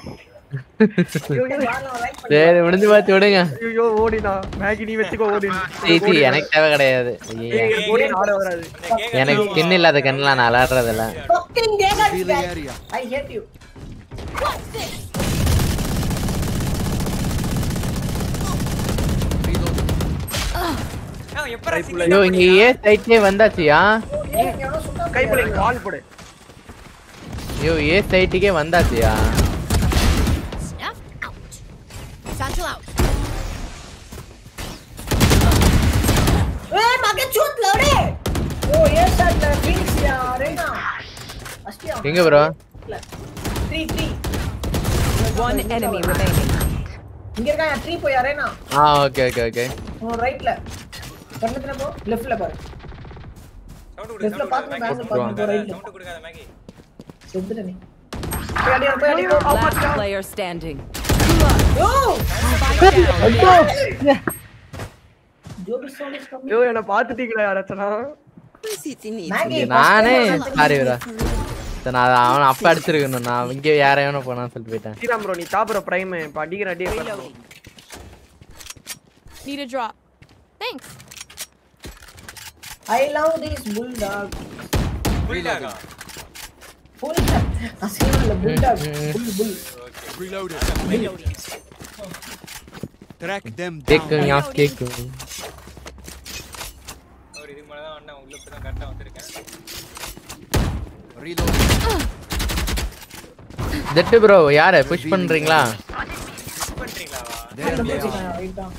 சரி முடிஞ்சு பார்த்து விடுங்க ஐயோ ஓடினா மேகி நீ வச்சுக்கோ ஓடி சீ சீ எனக்கு தேவை கிடையாது ஐயையே. ஓடி ஆட வராது எனக்கு ஸ்கின் இல்லாத கண்ணுலாம் நான் விளையாடுறதில்ல fucking Vegas guy. I hate you. ஐயோ இங்க ஏ சைட்லயே வந்தாச்சியா கைப்புள்ள இங்க வால் போடு ஐயோ ஏ சைட்டுக்கே வந்தாச்சியா Satchel out. ஏய் மகே சூத் லவுடே ஓ ஏ ஷாட்ல கிங்ஸ் யா ரேனா அஸ்டியா எங்க ப்ரோ 3 3 One enemy remaining. இங்க இருக்கான் 3 போய் அரேனா ஆ ஓகே ஓகே ஓகே ஓ ரைட்ல கண்ணத்துல போ லெஃப்ட்ல பாரு லெஃப்ட்ல பாத்து மேல பாத்து போ ரைட்ல சவுண்ட் கொடுக்காத மேகி செத்துட்ட நீ போய் அடி போய் அடி Last player standing. ஓ Spike ஜோபி சோலிஸ் கம்மி ஐயோ என்ன பாத்துட்டீங்களா யாராச்சும் மேகி நானே சாரி ப்ரோ சரி, நான் அவனை அப்ப அடிச்சிருக்கணும் நான் இங்க யார எவனோ போனான்னு சொல்லிட்டு போயிட்டேன் ஸ்ரீராம் ப்ரோ நீ தாப்புற பிரைம் இப்ப அடிக்கிற அடியே பாரு. Need a drop. Thanks. I love this bulldog. புரியுதாடா Bull. அசிங்கமா இல்ல bulldog. Bull bull. Reloading. Track them கேக்கும் down. யாஸ் கேக்கும் அவர் இதுக்கு மேல தான் வந்தேன் உள்ள இப்ப தான் கரெக்டா வந்திருக்கேன் ஜெட்டு ப்ரோ யார புஷ் பண்றீங்களா பண்றீங்களாவா There they are. Right down.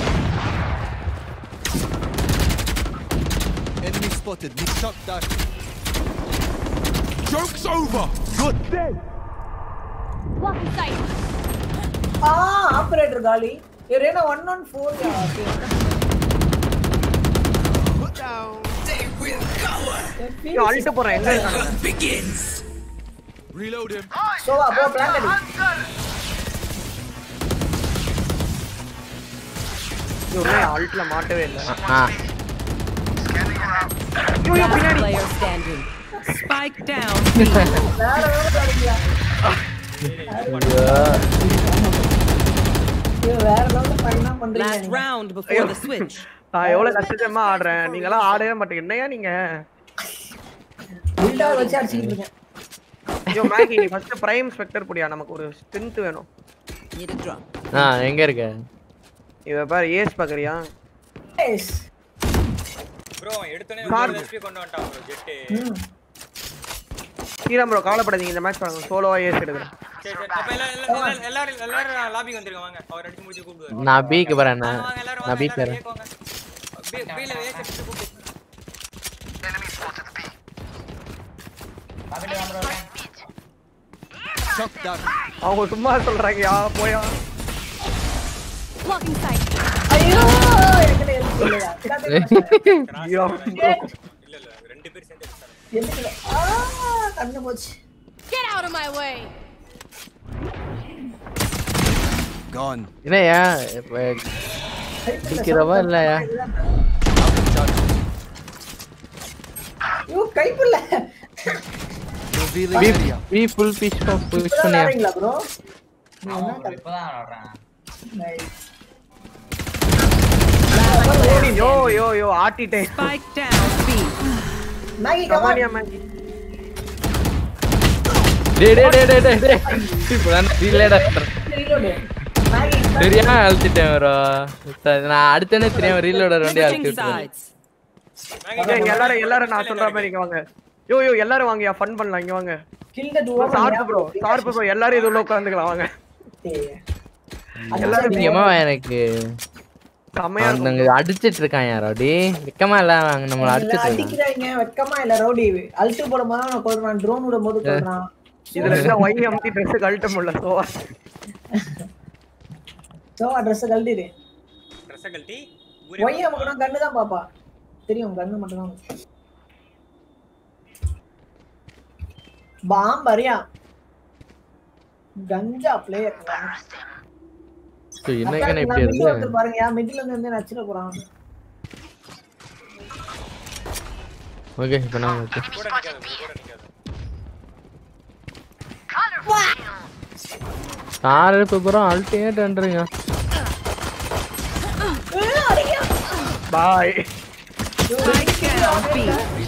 Enemy spotted. Need shot that. Joke's over. You're dead. Blocking sight. ஆ ஆபரேட்டர் காலி ஏ ரேனா 114 யா Put down. They will cover. ஐயோ, அழிட்டு போறேன் எங்க இருக்காங்க begins. Reload him. சோவா போ பிளான் அடி அல்ட்ல மாட்டவே இல்ல ஆ ஐயோ, ஐயோ, பின்னாடி player standing. Spike down. வேற வேற அடிக்கல ஐயோ வேற லெவல்ல ஃபைனா பண்றீங்க Last நீங்க. round before the switch. நான் எவ்வளவு கஷ்டமா ஆடுறேன் நீங்க எல்லாம் ஆடவே மாட்டீங்க என்னையா நீங்க bulldog வச்சு அடிச்சிட்டு இருக்கேன் ஐயோ மேகி நீ ஃபர்ஸ்ட் பிரைம் ஸ்பெக்டர் புடியா நமக்கு ஒரு ஸ்ட்ரென்த் வேணும் Need a drop. ஆ எங்க இருக்க இவ பாரு ஏஸ் பாக்குறியா எஸ் ப்ரோ எடுத்தோனே Guard. ஹெச்பி கொண்டு வந்துட்டான் ப்ரோ ஜெட் ம் ஸ்ரீராம் ப்ரோ கவலைப்படாதீங்க இந்த மேட்ச் பாருங்க சோலோவா ஏஸ் எடுக்கிறேன் சரி சரி அப்ப எல்லாரும் எல்லாரும் எல்லாரும் எல்லாரும் லாபிக்கு வந்துருங்க வாங்க அவர் அடிச்சு முடிச்சு கூப்பிடுவாரு நான் பிக்கு போறேன் நான் வாங்க எல்லாரும் நான் வாங்க பிக்கு எல்லாரும் போறேன் கேக்குவாங்க பி பில ஏஸ் எடுத்து கூப்பிடு Shot that. அவங்க சும்மா சொல்றாங்கயா போயா Blocking sight. ஐயோ இல்லையா இல்ல இல்ல ரெண்டு பேர் சேர்ந்து அடிச்சாங்க. எதுக்குல ஆ கண்ணு போச்சு Get out of my way! Gone. என்னய்யா இப்ப நிக்கிறவா இல்லையா ஐயோ கைப்புள்ள Revealing B area. B full பீச் புஷ் இப்பதான் பண்ணியா வரீங்களா ப்ரோ ஆமா bro, இப்பதான் விளாடுறேன் ஓடி யோ யோ யோ ஆட்டிட்டேன் Spike down B. மேகி கமானியா கமான் மேகி டேய் டேய் டேய் டேய் டேய் டேய் இப்பதான் ரீலேடா ரீலோடு மேகி தெரியாம அழுத்திட்டேன் ப்ரோ நான் அடுத்தனே தெரியாம ரீலோட வண்டி அழுத்தி Switching விட்டுறேன் sides. ஏய், இங்க எல்லாரும் எல்லாரும் நான் சொல்ற மாதிரி இங்க வாங்க யோ யோ எல்லாரும் வாங்கயா ஃபன் பண்ணலாம் இங்க வாங்க kill the two sharp bro sharp bro எல்லாரும் இது உள்ள உட்காந்துக்கலாம் வாங்க எல்லாரும் முக்கியமா எனக்கு செமையா இருக்கும் அவனுங்க அடிச்சிட்டு இருக்கான் யாரோ டே வெக்கமா இல்ல அவங்க நம்மள அடிச்சிட்டு இருக்காங்க அடிக்கிறாங்க வெக்கமா இல்ல ரவுடி அல்ட்டு போடும் போது அவனை கொள்றான் ட்ரோன் விடும் போது கொள்றான் இதுல இருக்க ஒய் அமுத்தி ட்ரெஸ் கழட்ட முடியல சோ சோ ட்ரெஸ் கழட்டிடு ட்ரெஸ்ஸை கழட்டி ஒய் அமுக்கணும் கண்ணு தான் பாப்பா தெரியும் கண்ணு மட்டும் தான் பாம் பரியா கஞ்சா பிளேயர் சோ, என்ன கண்ணு இப்படி இருக்கு ஒருத்தர் பாருங்க மிடில் இருந்து வந்து நச்சிட போறான் ஓகே இப்போ நான் ஓகே கூட நிக்காத bro, கூட நிக்காத கார் இப்போ ப்ரோ அல்டிமேட்ன்றீங்க பாய் Spike down B.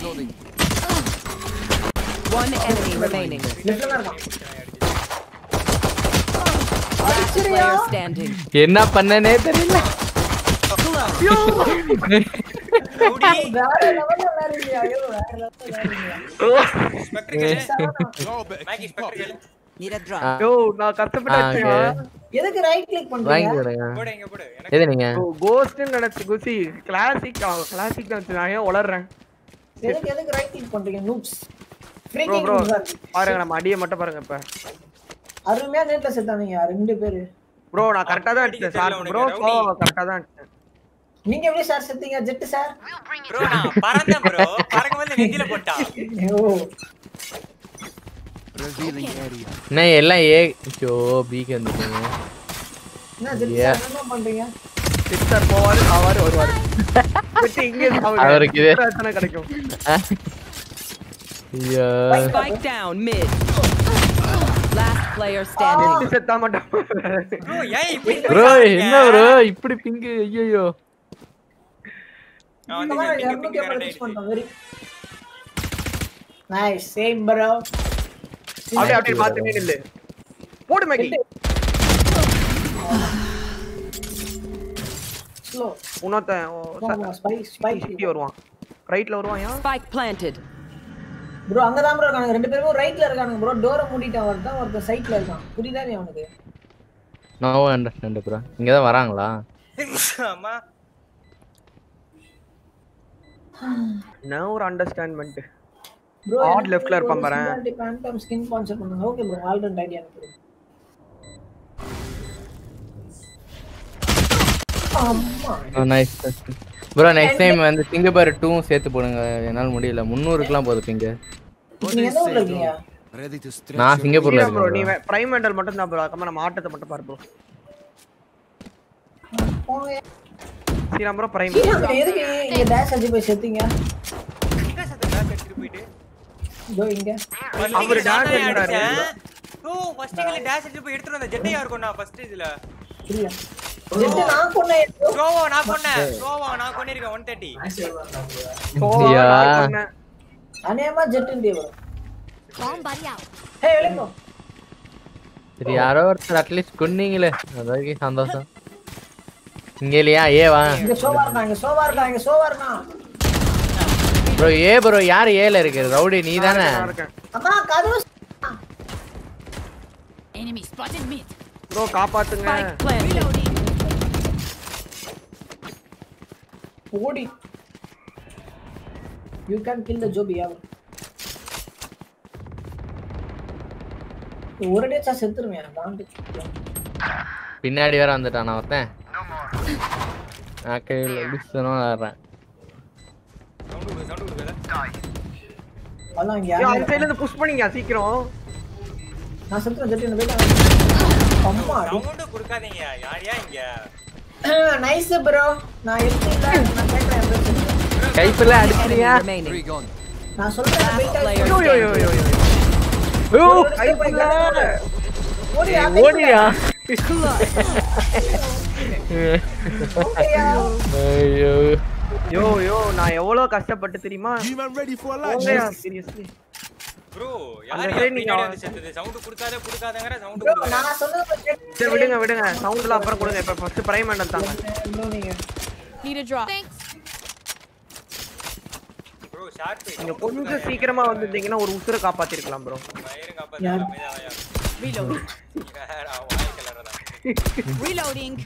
One enemy remaining. லெஃப்ட்ல தான் இருக்கான் Last player standing. என்ன பண்ணனே தெரியல வேற லெவல்ல விளையாடுறியா ஐயோ வேற லெவல்ல விளையாடுறியா ஸ்பெக்டர் கேளு மேகி ஸ்பெக்டர் கேளு Need a drop. யோ நான் கஷ்டப்பட்டு ஆ, வச்சேன் okay. எதுக்கு ரைட் கிளிக் வாங்கி பண்றீங்க விடுங்க போடு இங்க போடு எது நீங்க கோஸ்ட்னு நினைச்சு குசி கிளாசிக் கிளாசிக் தான் வச்சு நான் ஏன் உளறேன் எதுக்கு எதுக்கு ரைட் கிளிக் பண்றீங்க noobs free bro king bro பாருங்க நம்ம அடியை மட்டும் பாருங்க இப்ப அருமையா நேட்ல செத்தானீங்க ரெண்டு பேரு ப்ரோ நான் கரெக்டா தான் அடிச்சேன் சார் ப்ரோ கரெக்டா தான் அடிச்சேன் நீங்க எப்படி சார் செத்தீங்க ஜெட் சார் ப்ரோ நான் பறந்தேன் ப்ரோ பறக்கும் போது நெஞ்சில போட்டா ஓ Revealing area. என்ன எல்லாம் ஏ ஐயோ பிக்கு வந்துட்டீங்க என்ன ஜெட் Yeah. சார் என்ன பண்றீங்க சிஸ்டர் போவாரு ஆவாரு வருவாரு வெட்டி இங்கே சாவுங்க. அவருக்கு இது- சிஸ்டர் எத்தனை கிடைக்கும் ஐயோ Spike down mid. Last player standing. வெட்டி செத்தா மட்டும் ப்ரோ ஏன் இப்படி ப்ரோ என்ன ப்ரோ இப்படி பிங்கு ஐயோ நான் வந்து இங்க இருநூத்தி பிங்க ஐம்பது கரெக்ட் யூஸ் பண்றோம் வெரி நைஸ் சேம் ப்ரோ அப்படியே அப்படியே பார்த்துட்டே நில்லு போடு மேகி ஸ்லோ இன்னொருத்தன் ஸ்பைக் ஸ்பைக் சுத்தி வருவான் ரைட்ல வருவான் ஏன் Spike planted. ப்ரோ அங்க தான் ப்ரோ இருக்கானுங்க ரெண்டு பேரும் ரைட்ல இருக்கானுங்க ப்ரோ டோரை மூடிட்டான் ஒருத்தன் ஒருத்தன் சைட்ல இருக்கான் புரியுதா நீ அவனுக்கு நோ அண்டர்ஸ்டாண்ட் ப்ரோ இங்க தான் வராங்களா அம்மா நான் ஒரு அண்டர்ஸ்டாண்ட்மெண்ட் ப்ரோ Odd leftல இருப்பான் பாரேன். பேண்டம் ஸ்கின் ஸ்பான்சர் பண்ணுங்க ஓகே ப்ரோ ஆல்ரெடி ஐடியா எனக்கு ஆமா நைஸ் ப்ரோ நெக்ஸ்ட் டைம் வந்து சிங்கப்பூர் டூவும் சேர்த்து போடுங்க என்னால முடியல முந்நூறுக்குலாம் போகுது பிங்க நீங்க எந்த ஊர்ல இருக்கீங்க Ready to stretch. நான் your சிங்கப்பூர்ல ப்ரோ நீ இருக்கேன் பிரைம் மெண்டல் மட்டும் தான் ப்ரோ அக்கமா நம்ம ஆட்டத்தை மட்டும் பாரு ப்ரோ போங்க சீரம் ப்ரோ பிரைம் சீக்கிரம் எதுக்கு இங்க டேஷ் அடிச்சு போய் செத்தீங்க என்ன சத்தம் டாஸ் எடுத்துட்டு போயிட்டு இதோ இங்க அவரு டான்ஸ் ஆடுறாரு ஓ ஃபர்ஸ்ட் கில்ல டாஸ் எடுத்து போய் எடுத்துட்டு வந்த ஜெட்டை யார் கொண்டா ஃபர்ஸ்ட் இதுல இல்ல ஜெட் நான் கொன்னேன் ஸ்லோவா நான் கொன்னேன் ஸ்லோவா நான் கொன்னிருக்கேன் 130 ஐயா அநேகமா ஜெட் இந்தியா வரும் Bomb buddy out. ஹே வெளியோ சரி யாரோ ஒருத்தர் அட்லீஸ்ட் கொன்னீங்களே அது வரைக்கும் சந்தோஷம் இங்க இல்லையா ஏ வா இங்க சோவா இருக்கான் இங்க சோவா இருக்கான் இங்க சோவா இருக்கான் ப்ரோ ஏ ப்ரோ யார் ஏல இருக்கு ரவுடி நீ தானே அம்மா கதவு Enemy spotted mid. ப்ரோ காப்பாத்துங்க Spike planted. ஓடி யூ கேன் கில் த ஜோபி யார் ஒரு டேச்சா செத்துருவேன் காண்டு பின்னாடி வேற வந்துட்டான் நான் ஒருத்தன் நான் கையில் அடிச்சுனா விளாட்றேன் சவுண்ட் கொடு சவுண்ட் கொடுக்கல அதான் இங்க ஐயோ, அந்த யாரு- சைடுல இருந்து புஷ் பண்ணீங்க சீக்கிரம் நான் சொல்றேன் ஜெட்டி இந்த போயிட்டு அம்மா சவுண்ட் கொடுக்காதீங்க யாரையா இங்க நைஸ் ப்ரோ நான் இல்ல நான் கேக்குறேன் என் பேச்சு. கைப்பில் அடிச்சியா நான் சொல்றேன் வெயிட் ஐயோ, ஐயோ, ஐயோ, ஐயோ, ஐயோ, கைப்புள்ள. ஓடியா ஓடியா ஐயோ யோ யோ நான் எவ்வளவு கஷ்டப்பட்டு தெரியுமா ஓங்கயா சீரியஸ்லி ப்ரோ அந்த யார் side யார் நீங்க பின்னாடி வந்து செத்துது சவுண்ட் கொடுக்காத கொடுக்காதங்கற சவுண்ட் கொடுக்காத நான் சொன்னது சரி விடுங்க விடுங்க சவுண்ட்ல அப்புறம் கொடுங்க இப்ப ஃபர்ஸ்ட் பிரைம் ஹேண்ட் தாங்க ப்ரோ நீங்க Need a drop. Thanks. Bro sharp நீங்க கொஞ்சம் சீக்கிரமா வந்திருந்தீங்கன்னா ஒரு உசுரை காப்பாத்திருக்கலாம் ப்ரோ வயிறு காப்பாத்த அமைதியா வாயா Reloading. வேற வாய் கலறதா Reloading.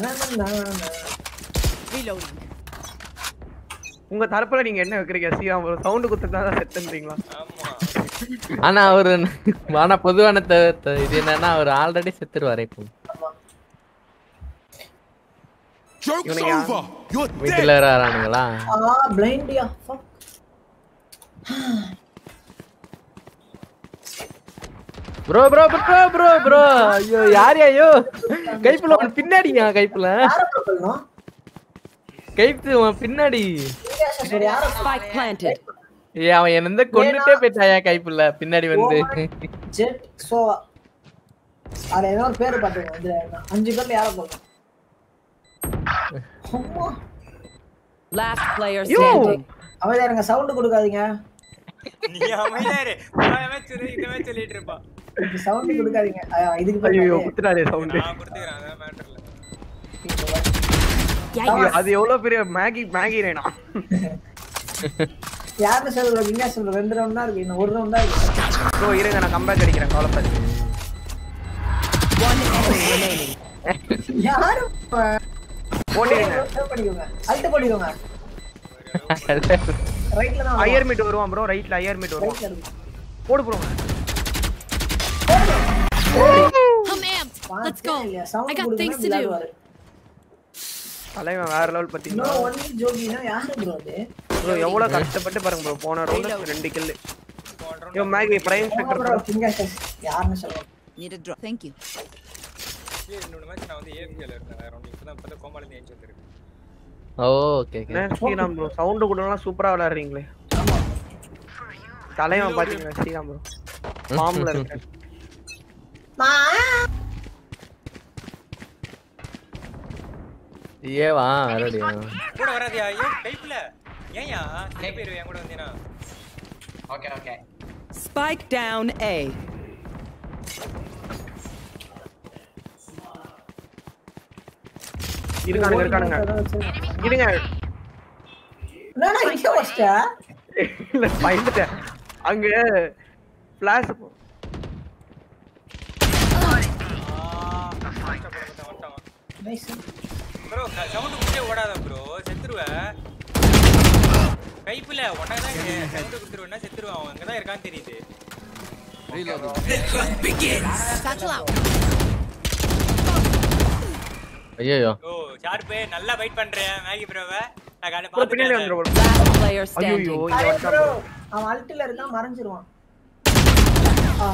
Reloading. உங்க தரப்புல நீங்க என்ன வைக்கிறீங்க சீரா ஒரு சவுண்ட் குத்துட்டா தான் செத்துன்றீங்களா ஆனா அவரு ஆனா பொதுவான த- த- இது என்னன்னா அவர் ஆல்ரெடி செத்துருவாரு இப்போ Joke's over. You're வீட்டுல வேற வரானுங்களா ஆ பிளைண்டியா fuck bro bro bro bro bro ஐயோ யார் ஐயோ கைப்புல உன் பின்னாடியா கைப்புல கைப்பு உன் பின்னாடி Spike planted. ஏ அவன் என்ன வந்து கொண்டுட்டே போயிட்டாயா கைப்புல பின்னாடி வந்து ஜெட் சோவா அது ஏதோ ஒரு பேரு பாத்துங்க வந்து அஞ்சு பேர்ல யார போகும் அம்மா Last player யோ standing. அமைதியா இருங்க சவுண்ட் கொடுக்காதீங்க நீ அமைதியா இரு அவன் சொல்லி இந்த சொல்லிட்டு இருப்பான் சவுண்ட் கொடுக்காதீங்க ஆ, இதுக்கு ஐயோ போய் குத்துறாரு சவுண்ட் நான் கொடுத்துக்கிறேன் அதான் மேட்டர் இல்ல அது எவ்வளவு பெரிய மேகி மேகி ரேனா யாருன்னு சொல்ற விங்கா சொல்ற ரெண்டு ரவுண்ட் தான் இருக்கு இன்னும் ஒரு ரவுண்ட் தான் இருக்கு ப்ரோ இருங்க நான் கம்பேக் அடிக்கிறேன் கவலைப்படாதீங்க One enemy remaining. யாரு ஓடிடுங்க பண்ணிக்கோங்க அல்ட் பண்ணிக்கோங்க ரைட்ல தான் ஐயர் மீட் வருவான் ப்ரோ ரைட்ல ஐயர் மீட் வருவான் ரைட்ல இருக்கு போடு bro I'm amped. Let's go. I got things to do. தலைவன் வேற லெவல் நோ பாத்தீங்களா ஒன்லி ஜோகினா யாரு ப்ரோ அது ப்ரோ எவ்வளவு கஷ்டப்பட்டு பாருங்க ப்ரோ போன ரவுண்ட் ரெண்டு kill yo Maggie prime spectre bro finger touch யாருன்னு சொல்லுங்க Need a drop. Thank you. ஏய், இன்னொரு மேட்ச் நான் வந்து ஏபிஎல் இருந்தேன் வேற ஒன்று இப்பதான் இப்பதான் கோமால இருந்து ஏஞ்சி வந்திருக்கு ஓகே ஓகே என்ன ஸ்ரீராம் ப்ரோ சவுண்ட் கூடலாம் சூப்பரா விளையாடுறீங்களே தலைவன் பாத்தீங்களா ஸ்ரீராம் ப்ரோ ஃபார்ம்ல இருக்கு ஏவா மறுபடியா கூட வராதியா ஐயோ கைப்புல ஏன்யா கை பேர் என் கூட வந்தீனா okay okay Spike down A. இருக்கானுங்க இருக்கானுங்க இருங்க என்னடா இங்க வச்சிட்டா இல்ல பயந்துட்டேன் அங்க ஃபிளாஷ் நைஸ் ப்ரோ சவுண்ட் குடிச்சே ஓடாத ப்ரோ செத்துருவ கைப்புல உனக்கு தான் சவுண்ட் குடுத்துருவேன்னா செத்துருவான் அவன் அங்க தான் இருக்கான்னு தெரியுது Satchel out. ஐயோ ஓ ஷார்ப்பு நல்லா வெயிட் பண்றேன் மேகி ப்ரோவை நான் காலைல ப்ரோ பின்னாடி பாத்துட்டேன் வந்துரு ப்ரோ Last player ஐயோ standing. இங்க ஹாய் வந்துட்டான் ப்ரோ ப்ரோ அவன் அல்ட்ல இருக்கான் மறைஞ்சிருவான் ஆ,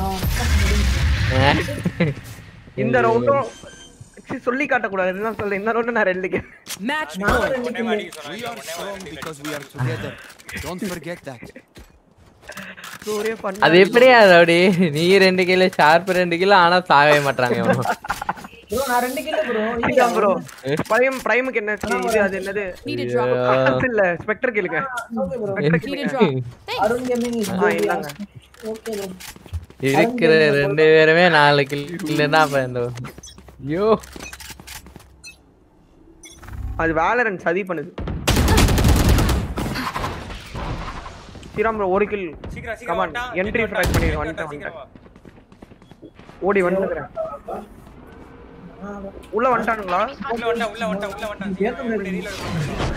இந்த ரவுண்டும் சொல்லி காட்டக்கூடாது இதுதான் சொல்ல இந்த ரவுண்ட் நான் ரெண்டு கில் Match நான் point. ரெண்டு உடனே kill. மாடிக்க சொன்னாங்க We are உடனே strong மாடிக்க because we are together. Don't forget that. ஒரே fun அது எப்படியா ரவுடி நீ ரெண்டு கிலோ ஷார்ப் ரெண்டு கிலோ ஆனா சாகவே மாட்டாங்க இவன். ப்ரோ நான் ரெண்டு kill bro Sriram bro prime பிரைமுக்கு என்ன இது அது என்னது Need a drop. ஐயோ. அது இல்ல ஸ்பெக்டர் கேளுங்க okay bro spectre Need a கேளுங்க drop. அருண் கேமிங் இஸ் ஆ இந்தாங்க ஓகே ப்ரோ இருக்கிற ரெண்டு பேருமே நாலு கில்லுன்னா அப்ப இந்த ஐயோ அது வேலரன் சதி பண்ணுது ஸ்ரீராம் ப்ரோ ஒரு கில் சீக்கிரம் சீக்கிரம் கமான் வந்துட்டான். என்ட்ரி வந்துட்டான், ஃபிராக் பண்ணிடுறேன் வந்துட்டான், வந்துட்டேன் சீக்கிரம் வந்துட்டேன் வா. ஓடி வந்துக்கிறேன் உள்ள வந்துட்டானுங்களா உள்ள வந்துட்டான், உள்ள வந்துட்டான், உள்ள வந்துட்டான். சீக்கிரம் எப்படி reload பண்றது?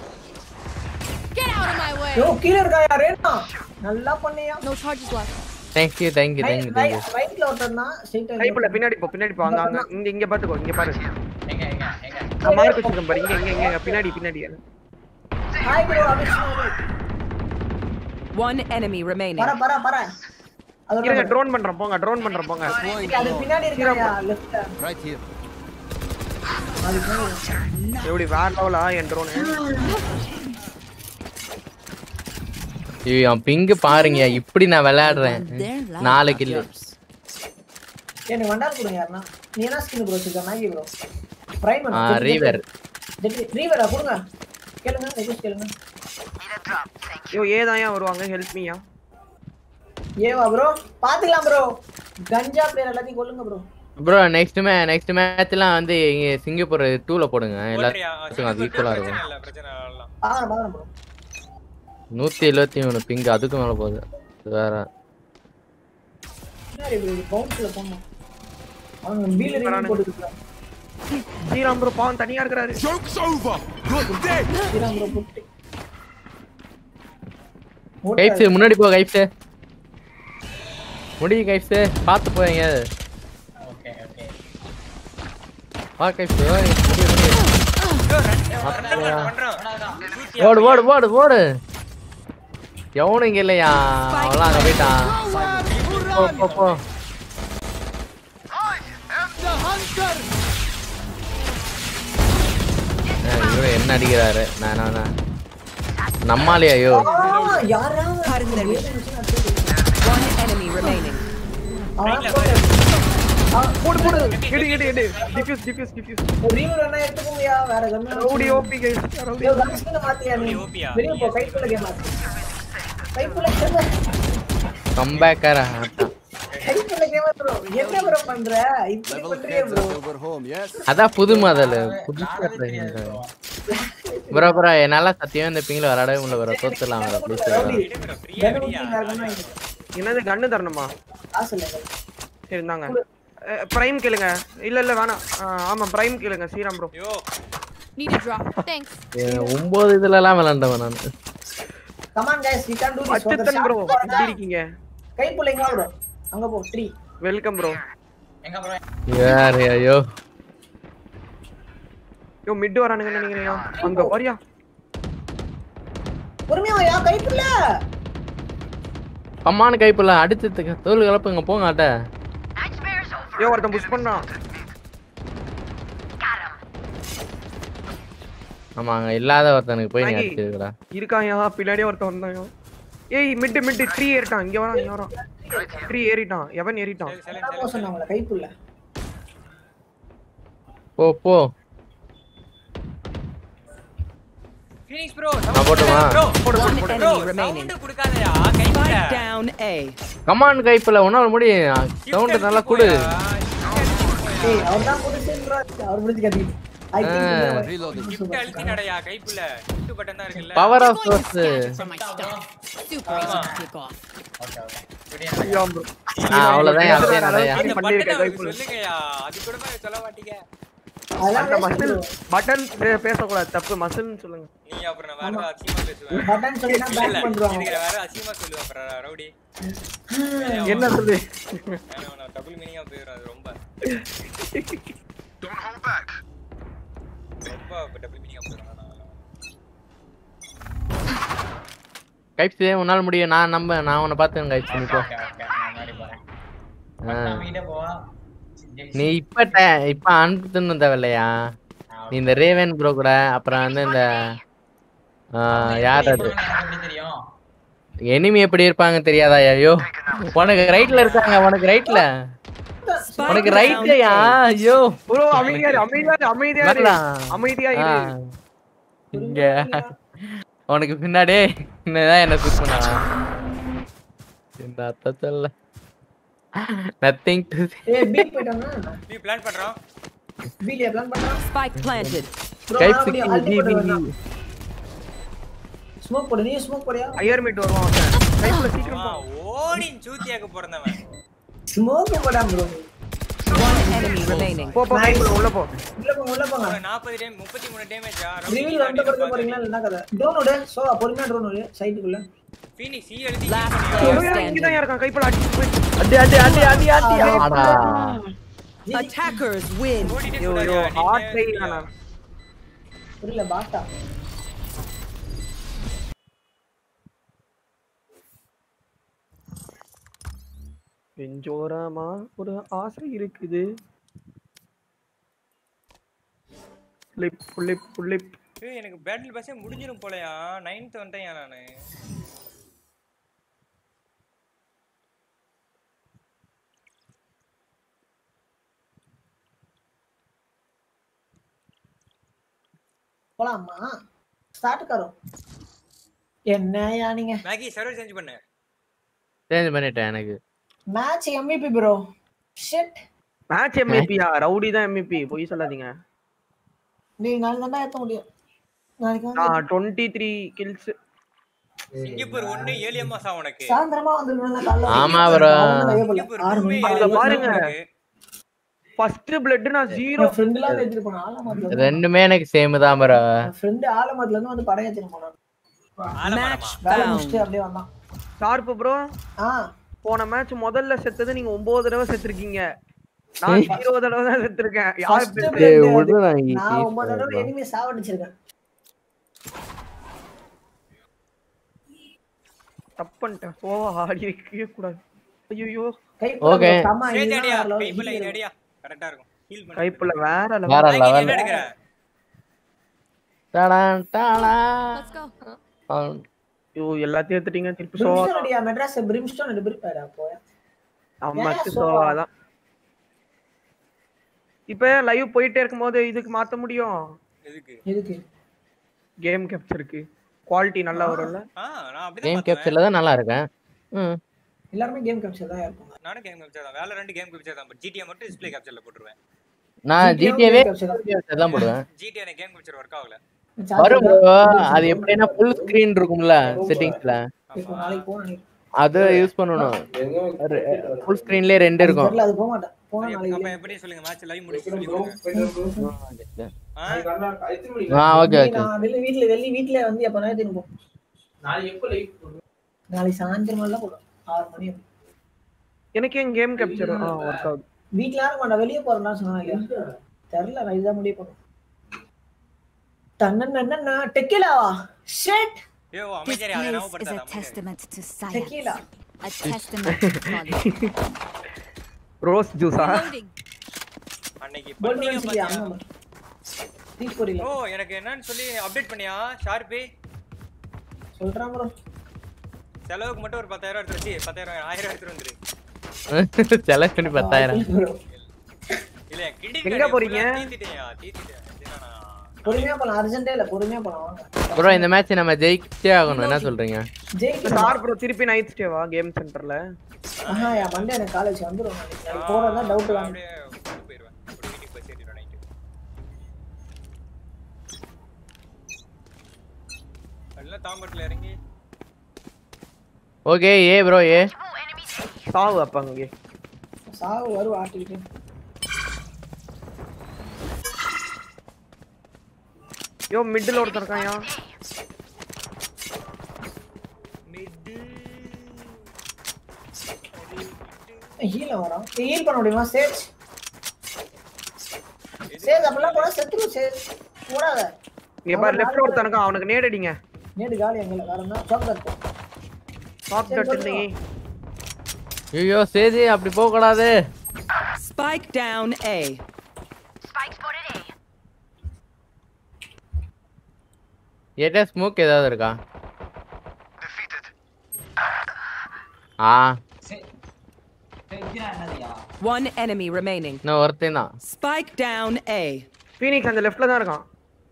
Get out of my way. யோ கீழ இருக்கா யாரேனா நல்லா பண்ணியா No charges left. Thank you thank you thank you thank you ரைட்ல ஒருத்தன் தான் ஸ்ட்ரைட்டா கைப்புல பின்னாடி போ பின்னாடி போ அங்க அங்க இங்க இங்க பாத்துக்கோ இங்க பாரு எங்க எங்க எங்க நான் மார்க் வச்சிருக்கேன் பாரு இங்க இங்க இங்க பின்னாடி பின்னாடி hi bro Abhish One enemy remaining. பர பர பர அது இருங்க ட்ரோன் பண்றேன் போங்க ட்ரோன் பண்றேன் போங்க அது பின்னாடி இருக்காயா லெஃப்ட்ல Right here. அது பின்னாடி எப்படி வேற லெவலா என் ட்ரோன் ஐயோ என் பிங்கு பாருங்க இப்படி நான் விளையாடுறேன் நாலு கில்லு எனக்கு வண்டால் கொடுங்க யாருன்னா நீ என்ன ஸ்கின் ப்ரோ வச்சிருக்க மேகி ப்ரோ பிரைம் ஆ ரீவர் ரீவரா கொடுங்க கேளுங்க ரெக்வெஸ்ட் கேளுங்க ஐயோ ஏதான் ஏன் வருவாங்க ஹெல்ப் மீயா ஏவா ப்ரோ பாத்துக்கலாம் ப்ரோ கஞ்சா பிளேயர் எல்லாத்தையும் கொல்லுங்க ப்ரோ ப்ரோ நெக்ஸ்ட் மே நெக்ஸ்ட் மேட்ச்லாம் வந்து இங்க சிங்கப்பூர் டூல போடுங்க போடுறியா? எல்லாத்துக்கும் அது ஈக்குவலா பிரச்சனை இருக்கும் இல்ல பிரச்சனை இல்ல பாக்குறேன் பாக்குறேன் ப்ரோ நூத்தி எழுபத்தி மூணு பிங்க் அதுக்கு மேல போகுது இது வேற பின்னாடி ப்ரோ பவுன்ஸ்ல போணும் அவங்க பீல ரீல் போட்டுருக்காங்க ஸ்ரீராம் ப்ரோ பாவம் தனியா இருக்கிறாரு Joke's over. You're dead. Sriram bro புட்டு கைப்ஸ் முன்னாடி போ கைப்ஸ் முடி கைப்ஸ் பார்த்து போறீங்க ஓகே ஓகே வா கைப்ஸ் ஓடு ஓடு ஓடு ஓடு எவனும் இங்க இல்லையா அவெல்லாம் அங்க போயிட்டான் போ போ போ அஹ் இவரு என்ன அடிக்கிறாரு நான் நான் நம்மாலே ஐயோ யாரா One enemy remaining. போடு போடு எடு எடு எடு டிஃப்யூஸ் டிஃப்யூஸ் டிஃப்யூஸ் ரீல் என்ன எடுத்துக்கோங்கயா வேற கண்ணு rowdy OP guys rowdy yo gun skin மாத்தியா நீ வெளிய போ கைக்குள்ள கேம் மாத்து கைக்குள்ள கேம் கம்பேக்கர் கைக்குள்ள கேம் ப்ரோ என்ன ப்ரோ பண்ற இப்படி பண்றியே ப்ரோ Over home, yes? அதான் புது மாடல் ப்ரோ ப்ரோ என்னால சத்தியம் இந்த பிங்கில விளையாடவே முடியல ப்ரோ தோத்துடலாம் ப்ரோ ப்ளீஸ் என்னது கண்ணு தரணுமா காசு இல்ல சரி இந்தாங்க பிரைம் கேளுங்க இல்ல இல்ல வேணாம் அஹ், ஆமா பிரைம் கேளுங்க Sriram bro Need a drop. Thanks. ஒன்பது இதுல எல்லாம் விளையாண்டவன் நான் come on guys we can do this Achuthan bro எப்படி இருக்கீங்க கைக்குள்ள எங்க ப்ரோ அங்க போ 3 வெல்கம் ப்ரோ எங்க ப்ரோ யார் ஐயோ யோ மிட் வரானுங்க நினைக்கிறேன் அங்க வரியா பொறுமையா யா கைக்குள்ள அம்மானு கைப்புல அடிச்சு தோல் கலப்புங்க போங்க ஆட்ட யோ ஒருத்தன் புஷ் பண்ணான் ஆமா அங்க இல்லாத ஒருத்தனுக்கு போய் நீ மேகி. அடிச்சிருக்கடா இருக்காயா பின்னாடியே ஒருத்தன் வந்தாயா ஏய் மிட் மிட் ட்ரீ ஏறிட்டான் இங்க வரான் இங்க வரான் ட்ரீ ஏறிட்டான் எவன் ஏறிட்டான் என்ன போ சொன்னாங்களே கைக்குள்ள போ போ ஃபீனிக்ஸ் ப்ரோ நான் போட்டுமா? One enemy remaining. சவுண்ட் கொடுக்காதயா கைக்குள்ள Spike down A. கமான் கைப்புல உன்னால முடியும் சவுண்ட் நல்லா கொடு ஏய் அவர் தான் போட்டு சேர்ந்துறாரு அவர் முடிச்சு கத்திட்டு ஐ கிஃப்ட் அழுத்தி நடயா கைக்குள்ள கிஃப்ட் பட்டன் தான் இருக்குல்ல power off source Super easy to pick off. ஐயா bro. ஆ, அவ்வளவுதான் அப்படியே நிறையா அந்த பண்ணிருக்கேன் பட்டன் கைக்குள்ள. சொல்லுங்கயா அது கூட சொல்ல மாட்டீங்க அந்த மசில் பட்டன் பேசக்கூடாது தப்பு மசில்னு சொல்லுங்க நீ அப்புறம் நான் வேற அசிங்கமா பேசுவேன் பட்டன் சொல்லினா இல்ல, பேக் இல்ல, பண்றாங்க இதுக்கு வேற அசிங்கமா சொல்லுவேன் அப்புறம் ரவுடி என்ன சொல்லு டபுள் மீனிங்கா போயிடும் அது ரொம்ப ரொம்ப டபுள் மீனிங்கா போயிடும் கைப்ஸ் உன்னால முடியும் நான் நம்ப நான் உன்னை பார்த்து கைப்ஸ் நீ போ ஓகே ஓகே நான் முன்னாடி போறேன் ஆ. நான் வீட போவா நீ இப்ப ட- இப்ப அனுப்புன்னு தேவையில்லையா நீ இந்த ரேவன் ப்ரோ கூட அப்புறம் வந்து இந்த ஆ, யார் அது எப்படி தெரியும் எனிமி எப்படி இருப்பாங்க தெரியாதா ஐயோ உனக்கு ரைட்ல இருக்காங்க உனக்கு ரைட்ல உனக்கு ரைட்லயா ஐயோ ப்ரோ அமைதியா இரு, அமைதியா இரு, அமைதியா இரு. வரலாம். அமைதியா ஆ. இரு இங்க உனக்கு பின்னாடியே என்னதான் என்ன குக் பண்ணா இந்த அர்த்தத்துல நத்திங் டு ஏய் பி போய்ட்டானா நீ பிளான் பண்றோம் பிலியா பிளான் பண்றான் Spike planted. கைப் அப்படியே சிக்கி அல்டி டி போட்டு டி வந்தான். ஸ்மோக் போடு நீ ஸ்மோக் போடியா ஐயர் மீட் வருவான் ஒருத்தன். கைக்குள்ள சீக்கிரம் ஆ, ஓடி சூத்தியாக்க பிறந்தவன் ஸ்மோக் போடா ப்ரோ One enemy remaining. போ போ கைப்புள்ள உள்ள போ உள்ள போங்க உள்ள போங்க நாற்பது டேம் முப்பத்தி மூணு டேமேஜா ரிவீல் வந்து படுக்க போறீங்களா இல்ல என்ன கதை ட்ரோன் விடு சோ பொறுமையா ட்ரோன் விடு சைட்டுக்குள்ள ஃபீனிக்ஸ் சி எழுதி இங்கதான் இருக்கான் கைப்புள்ள அடி அடி அடி அடி அடி அடி ஆடா. Attackers win. ஐயோ ஐயோ ஹார்ட் ட்ரை ஆனா புரியல பாட்டா நெஞ்சோரமா ஒரு ஆசை இருக்குது லிப் லிப் லிப் ஏய் எனக்கு பேட்டில் பஸ்ஸே முடிஞ்சிரும் போலயா நைன்த் வந்துட்டேன் நானு போலாமா ஸ்டார்ட் கரோ என்னயா நீங்க மேகி சர்வர் சேஞ்ச் பண்ணு சேஞ்ச் பண்ணிட்டேன் எனக்கு match MVP bro shit match எம்இபியா ரவுடி தான் எம்இபி பொய் சொல்லாதீங்க நீ நாளைக்கு தான் ஏத்த முடியும் நாளைக்கு வந்து நான் டுவெண்ட்டி த்ரீ கில்ஸ் சிங்கப்பூர் ஒண்ணு ஏழு மாசம் உனக்கு சாயந்தரமா வந்துருவேன் காலைல ஆமா bro. ஆறு மணி அதுல பாருங்க ஃபர்ஸ்ட் பிளட் நான் ஜீரோ என் ஃப்ரெண்ட் எல்லாம் எடுத்துட்டு போனான் ஆலமரத்துல ரெண்டுமே எனக்கு சேம் தான் ப்ரோ ஃப்ரெண்ட் ஆலமரத்துல இருந்து வந்து படம் ஏத்திட்டு போனான் Match வேலை found. முடிச்சுட்டு அப்படியே வந்தான் ஷார்ப் ப்ரோ ஆ போன மேட்ச் முதல்ல செத்தது நீங்க ஒன்பது தடவை செத்துருக்கீங்க நான் ஜீரோ தடவை தான் செத்துருக்கேன் யார் First பெரிய- blood அது. விடுடா இங்க நான் கேஸ் ஒன்பது தடவை வருதா. enemy சாவடிச்சிருக்கேன் தப்பு பண்ணிட்டேன் ஓ ஆடி இருக்கவே கூடாது ஐயோ Okay. ஸ்டேஜ் அடியா கைப்புல இது அடியா கரெக்டா இருக்கும் ஹீல் பண்ணு கைப்புல வேற வேற level. level. என்ன எடுக்கற டாடான், டாடா. Let's go. ஆ, ஐயோ எல்லாத்தையும் எடுத்துட்டீங்க திருப்பி சோவா பிரிம்ஸ்டோன் அடியா மெட்ராஸ் பிரிம்ஸ்டோன் அடி பிரிப்பேடா போய் அம்மாக்கு ஏன் சோவா சோவா? தான் இப்ப லைவ் போயிட்டே இருக்கும்போது இதுக்கு மாத்த முடியும் எதுக்கு எதுக்கு கேம் கேப்சருக்கு குவாலிட்டி நல்லா வரும்ல ஆ நான் அப்படிதான் கேம் பார்த்தேன் கேப்சர்ல தான் நல்லா இருக்கேன் ம் எல்லாருமே கேம் கேப்சர் தான் இருப்பாங்க நானும் கேம் கேப்சர் தான் வேலை ரெண்டு கேம் கேப்சர் தான் பட் ஜிடிஏ மட்டும் டிஸ்ப்ளே கேப்சர்ல போட்டுருவேன் நான் GTA ஜிடிஏவே game capture தான் போடுவேன் ஜிடிஏ எனக்கு கேம் கேப்சர் ஒர்க் ஆகல வரும் bro அது எப்படின்னா ஃபுல் ஸ்கிரீன் இருக்கும்ல செட்டிங்ஸ்ல இப்போ நாளைக்கு போன அது யூஸ் பண்ணணும் ஃபுல் ஸ்கிரீன்லயே ரெண்டு இருக்கும் தெரியல அது போக மாட்டேன் போனா நாளைக்கு அப்ப எப்படி சொல்லுங்க மேட்ச் லைவ் முடிச்சு சொல்லி கொடுங்க ஆ? ஆ ஓகே நீ ஓகே நான் வெளிய வீட்ல வெளிய வீட்ல வந்து எப்ப நேரத்துக்கு திரும்ப நாளைக்கு எப்போ லைவ் நாளைக்கு சாயந்தரம் எல்லாம் போடும் ஆறு மணி அப்படி. எனக்கு ஏன் கேம் கேப்சர் ஆ ஒர்க் ஆகுது வீட்ல யாரும் வேண்டாம் வெளியே போறேன்னா சொன்னாங்க தெரியல நான் இதுதான் முடிவு பண்ணும் தன்னன்னா டெக்கிலாவா ஷிட் ஐயோ This அமைச்சரே அதை place is ஞாபகப்படுத்தாத a அமைச்சரே testament to Tequila. science. A testament to quality. Rose ஜூஸா அன்னைக்கு கோல்டு பண்ணீங்க வச்சிருக்கியா பாத்தியா டீ போறீல ஓ எனக்கு என்னன்னு சொல்லி அப்டேட் பண்ணியா ஷார்ப்பி சொல்றான் ப்ரோ செலவுக்கு மட்டும் ஒரு பத்தாயிரம் எடுத்து வச்சு பத்தாயிரம் ஆயிரம் எடுத்துட்டு வந்துரு செலக்ட் பண்ணி பத்தாயிரம் இல்ல கிண்டிங் எங்க போறீங்க? தீத்திட்டியா தீத்திட்டியா இதுனா பொறுமையா போலாம் அர்ஜென்டே இல்ல பொறுமையா போலாம் வாங்க ப்ரோ இந்த மேட்ச் நம்ம ஜெயிச்சே ஆகணும் என்ன சொல்றீங்க ஜெயிக்கலாம் சார் ப்ரோ திருப்பி நைட் ஸ்டேவா கேம் சென்டர்ல ஆஹா என் மண்டே எனக்கு காலேஜ் வந்துரும் நாளைக்கு நாளைக்கு போறதா டவுட் தான் அப்படியே கொண்டு போயிருவேன் ஒரு வீட்டுக்கு பஸ் ஏறிடுவேன் நைட்டு எல்லாம் தாம்பரத்துல இறங்கி ஓகே ஏ ப்ரோ ஏ சாவு அப்ப அங்கே சாவு வரும் ஆட்டிக்கிட்டு யோ மிடில் ஒருத்தன் இருக்காயா ஹீல் வரும் ஹீல் பண்ண முடியுமா சேஜ் சேஜ் அப்படிலாம் போனா செத்துரு சேஜ் போடாத இங்க பாரு லெஃப்ட்ல ஒருத்தன் இருக்கான் அவனுக்கு நேரடிங்க நேடு காலி எங்கல வேற என்ன சாக்லேட் டாப் டாட் நீ ஐயோ சேதி அப்படி போக கூடாது Spike down A. ஏட்டா ஸ்மோக் ஏதாவது இருக்கா ஆ One enemy remaining. இன்னும் ஒருத்தன் தான் Spike down A. ஃபீனிக்ஸ் அந்த லெஃப்ட்ல தான் இருக்கான்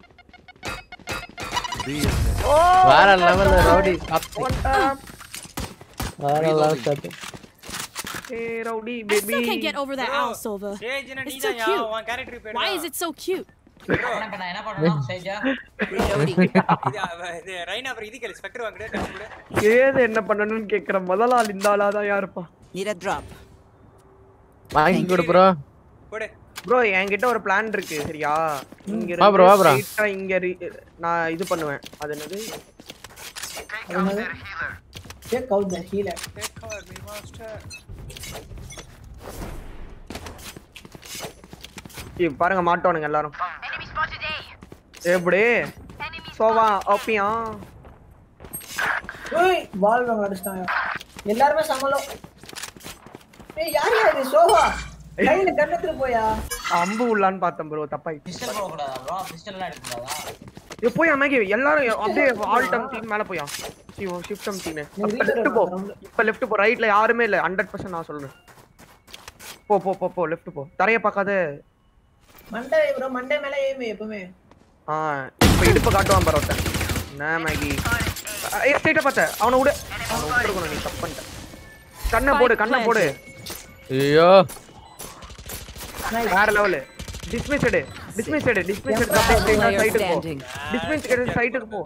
வேற லெவல்ல ரவுடி சாப்பிட்டு வேற லெவல் சாப்பிட்டு ஏ rowdy I baby still can't get over that owl, Silva. சேஜ்னா It's so நீதான் யா cute. உன் கேரக்டர் பேரு Why is it so cute? என்ன பண்ணணும் சேஜா இது அவ- இது ரைனா அப்புறம் இது கேளு ஸ்பெக்டர் வாங்குடு டக்கு கூட ஏது என்ன பண்ணணும்னு கேக்குற முதல் ஆள் இந்த ஆளா தான் யாருப்பா Need a drop. வாங்கி கொடு ப்ரோ போடு ப்ரோ என்கிட்ட ஒரு பிளான் இருக்கு சரியா இங்க வா bro, வா bro. இருந்து straight ஆ இங்க re- நான் இது பண்ணுவேன் அது என்னது Check out the healer. Take cover me, master. இ- பாருங்க மாட்டோனுங்க எல்லாரும் எப்படி சோவா ஓப்பியா ஏய் வால் வாங்க அடிச்சிட்டாங்க எல்லாருமே சமலம் ஏய் யார் யார் இது சோவா கையில கண்ணத்துல போயா அம்பு உள்ளான்னு பார்த்தேன் ப்ரோ தப்பாயிடுச்சு பிஸ்டல் போடக்கூடாதா ப்ரோ பிஸ்டல் எல்லாம் எடுக்கக்கூடாதா ஏய், போய் அம்மாக்கி எல்லாரும் அப்படியே ஆல் டம் டீம் மேல போயா சிவோ ஷிஃப்ட் டம் டீம் லெஃப்ட் போ இப்ப லெஃப்ட் போ ரைட்ல யாருமே இல்ல 100% நான் சொல்றேன் போ போ போ போ லெஃப்ட் போ தரைய பார்க்காத மண்டே ப்ரோ மண்டே மேல ஏமே எப்பவுமே ஆ இப்ப இடுப்பு காட்டுவான் பாரு ஒருத்தன் என்ன மேகி ஏய் ஸ்ட்ரைட்டா பார்த்த அவனை விடு அவனை விட்டுருக்கணும் நீ தப்பு பண்ணிட்ட கண்ணை போடு கண்ணை போடு ஐயோ வேற லெவல் டிஸ்மிஸ் எடு டிஸ்மிஸ் எடு டிஸ்மிஸ் எடு அப்படியே ஸ்ட்ரைட்டா சைடுக்கு போ டிஸ்மிஸ் எடு சைடுக்கு போ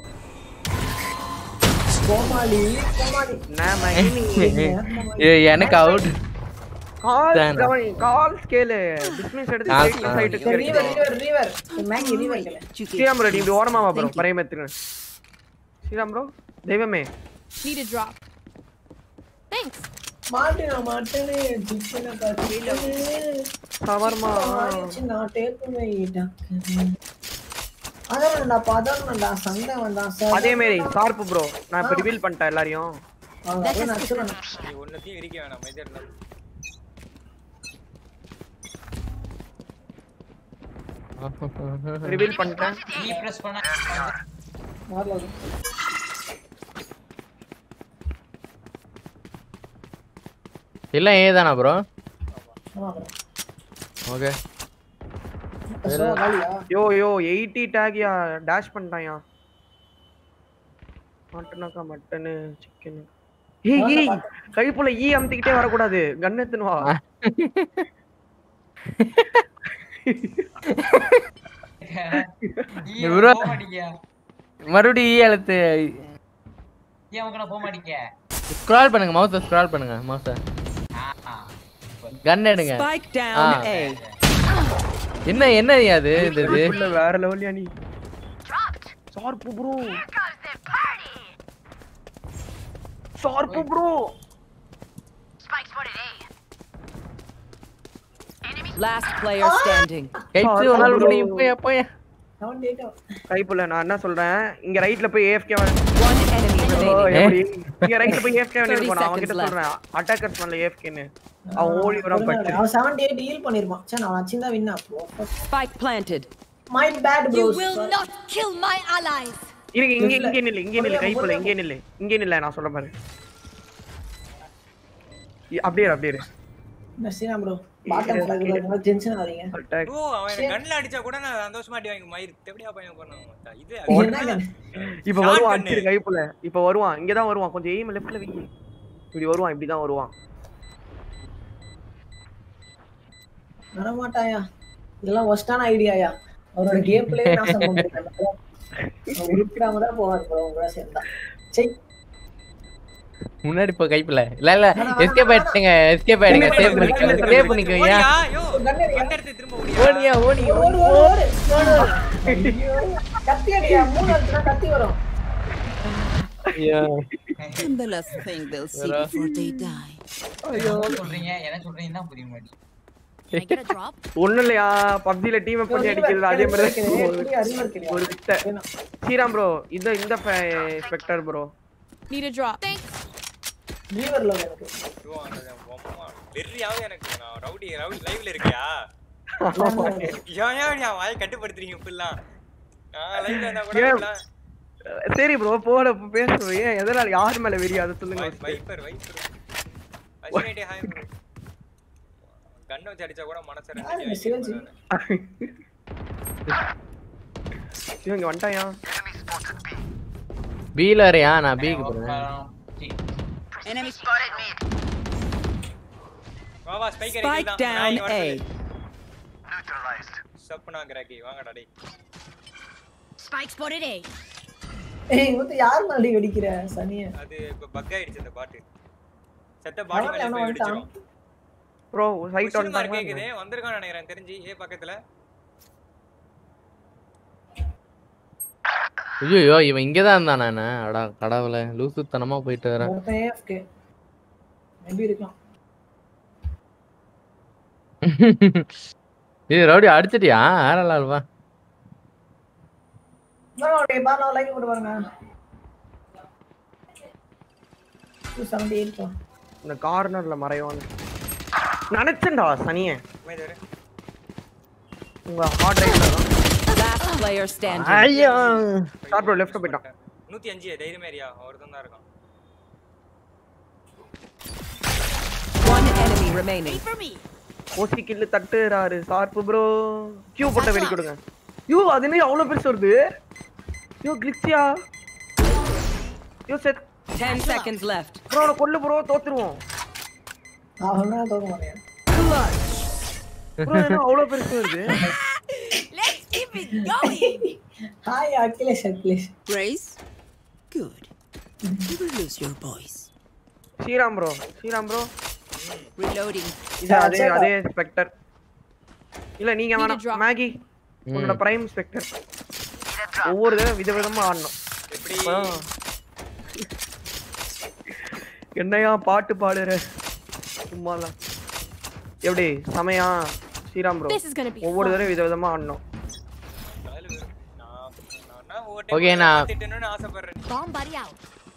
கோமாளி கோமாளி என்ன மேகி நீ ஏய், எனக்கு அவுட் கால் தானே. கவனி கால் ஸ்கேல் டிஸ்மிஸ் எடுத்து ஆ, சைடுக்கு ஆ. சைடுக்கு ரீவர் ரீவர் ரீவர் மேகி ரீவர் கல ஸ்ரீராம் ரெடி இப்படி ஓரமா வா ப்ரோ பரையமத்துக்கு ஸ்ரீராம் ப்ரோ தெய்வமே Need a drop. Thanks. மாட்டினா மாட்டேனே சிக்கன கட்டில சவர்மா நான் டேக் டக்கு அதான் நான் பதறனடா சண்டை வந்தான் சார் அதே மாதிரி ஷார்ப் ப்ரோ நான் இப்ப ரிவீல் பண்ணிட்டேன் எல்லாரையும் நீ ஒன்னத்தையும் எரிக்க வேணாம் மெஜர்ல ரிவீல் பண்ணிட்டேன் நீ பிரஸ் பண்ண இல்ல ஏ தானா ப்ரோ ஓகே யோ யோ 80 டேக் யா டாஷ் பண்ணிட்டாயா மட்டனாக்கா மட்டனு சிக்கன் ஏய் ஏய் கைப்புல ஈ அமுத்திக்கிட்டே வரக்கூடாது கன் எடுத்துன்னு வா ப்ரோ போக மாட்டீங்க மறுபடியும் ஈ அழுத்து ஏன் உங்க போக மாட்டீங்க ஸ்க்ரால் பண்ணுங்க மவுஸை ஸ்க்ரால் பண்ணுங்க மவுஸை கன் எடுங்க Spike down ஆ. A. என்ன என்ன அது இந்த இது கைப்புள்ள வேற லெவல்யா நீ sharp bro sharp bro Last player standing. கைச்சு உன்னால முடியும் போய் போய் சவுண்ட் ஏக்கம் கைப்புள்ள நான் என்ன சொல்றேன் இங்க ரைட்ல போய் ஏஎஃப்கே One enemy remaining. எப்படி இங்க ரைட்ல போய் ஏஎஃப்கே 30 வந்து அவன் கிட்ட seconds left. சொல்றேன் அட்டாக்கர்ஸ் பண்ணல ஏஎஃப்கேன்னு அவன் ஓடி வரான் பட்டு அவன் 78 டீல் பண்ணிருப்பான் சே நான் வச்சிருந்தா வின் ஆகும் Spike planted. My bad You bros will not kill my allies. இருங்க இங்க இங்க நில்லு இங்க நில்லு கைப்புள்ள இங்க நில்லு இங்க நில்ல நான் சொல்றேன் பாரு இ- அப்படியே இரு, அப்படியே இரு. நசீனா ப்ரோ பாட்டம் ஃபிளாக் டென்ஷன் ஆறீங்க அட்டாக் ப்ரோ அவன் எனக்கு கண்ணில் அடிச்சா கூட நான் சந்தோஷமா அடி வாங்கி மயிர் எப்படியா பையன் பண்ணுவான் இது என்ன gun? இப்ப வருவான் அடிச்சிரு கைப்புள்ள இப்ப வருவான் இங்க தான் வருவான் கொஞ்சம் எய்ம் லெஃப்ட்ல வை இப்படி வருவான் இப்படி தான் வருவான் வர மாட்டாயா இதெல்லாம் ஒஸ்டான ஐடியாயா அவரோட கேம் பிளே நாசம் பண்ணிருக்காங்க உருப்பிடாம தான் போவார் ப்ரோ உங்களோட சேர்ந்தா சரி முன்னாடி போ கைப்புல இல்ல இல்ல எஸ்கேப் ஆயிடுங்க எஸ்கேப் ஆயிடுங்க சேவ் பண்ணிக்கோங்க சேவ் பண்ணிக்கோங்க ஓடியா யோ கண்ண எடுத்து திரும்ப ஓடியா ஓடியா ஓடி ஓடு ஓடு ஓடு ஓடு ஐயோ, கத்தி அடியா மூணு அடிச்சா கத்தி வரும் And the last thing they'll see before they die. ஐயோ சொல்றீங்க என்ன சொல்றீங்கன்னா புரிய மாட்டேங்குது Can I get a drop? ஒண்ணும் இல்லையா பப்ஜில டீம் பண்ணி அடிக்கிறது அதே மாதிரி எப்படி தான் அறிவு இருக்கு ஒரு வித்த ஸ்ரீராம் ப்ரோ இந்த இந்த spectre bro Need a drop. Thanks. லீவர்ல எனக்கு ப்ரோ அந்த பொம்மா வெறியாவது எனக்கு நான் ரவுடி ரவுடி லைவ்ல இருக்கியா ஏன் ஏன் நீ வாயை கட்டுப்படுத்துறீங்க இப்படிலாம் நான் லைவ்ல இருந்தா கூட ஏன்? இப்படிலாம் சரி ப்ரோ போட பேசுறோம் ஏன் எதனால யார் மேல வெறி அதை சொல்லுங்க first. வைப்பர் வைப்பர் அசினேட்டே ஹாய் ப்ரோ கண்ணை வச்சு அடிச்சா கூட மனசு யாருங்க சிவஜி இவங்க வந்துட்டாயா பில வரையா நான் பிக்கு போறேன் Enemy spotted me. வா வா ஸ்பைக்கர் Spike down A. சப்புனா கிராக்கி வாங்கடா டேய் Spike spotted A. ஏய் மொத்தம் யார் மேல வெடிக்கிற சனிய அது இப்ப பக் ஆயிடுச்சு அந்த பாட்டு செத்த பாடி அவன் மேல அவன் போய் வந்துட்டான். வெடிச்சிரும் ப்ரோ சைட் Question mark வந்துட்டாங்க கேக்குது வந்திருக்கான்னு நினைக்கிறேன் தெரிஞ்சு ஏ பக்கத்துல ஐயோ இவன் இங்கதான் இருந்தானா என்ன அடா கடவுளே லூசுத்தனமா போயிட்டு வரேன் ஒருத்தன் ஏஎஃப்கே மேபி இருக்கலாம் இது ரவுடி அடிச்சிட்டியா ஆரலா அல்வா பாருங்க அப்படியே பாருங்க லைக் போட்டு பாருங்க டூ செவன்டி எயிட் இந்த கார்னர்ல மறைவான் நினைச்சேன்டா சனியே உங்க ஹார்ட் ரைட்ல தான் Last player standing. ஐயா ஷார்ட் ப்ரோ லெஃப்ட் போயிட்டான் நூத்தி அஞ்சு தைரியம் ஏரியா ஒருத்தன் தான் இருக்கான் One enemy remaining. ஓசி கில்லு தட்டுறாரு ஷார்ப் ப்ரோ கியூ போட்ட வெடி கொடுங்க யூ அது என்ன அவ்வளவு பெருசு வருது யோ கிளிச்சியா yo set 10 seconds left. Bro அவனை கொல்லு ப்ரோ தோத்துருவோம் அவன் தோக்க மாட்டேன் ப்ரோ என்ன அவ்வளவு பெருசு வருது Let's keep it going. Hi Akhilesh Akhilesh Grace? Good. You will lose your voice. Sriram bro Sriram bro Reloading. இது அதே அதே ஸ்பெக்டர் இல்ல நீங்க வேணாம் மேகி உன்னோட பிரைம் ஸ்பெக்டர் ஒவ்வொரு தடவை விதவிதமா ஆடணும் எப்படி என்னையா பாட்டு பாடுற சும்மாலாம் எப்படி சமையா Sriram bro This is gonna be ஒவ்வொரு தடவை விதவிதமா ஆடணும் Okay, நான்- திட்டணும்னு ஆசைப்படுறேன் Bomb buddy out.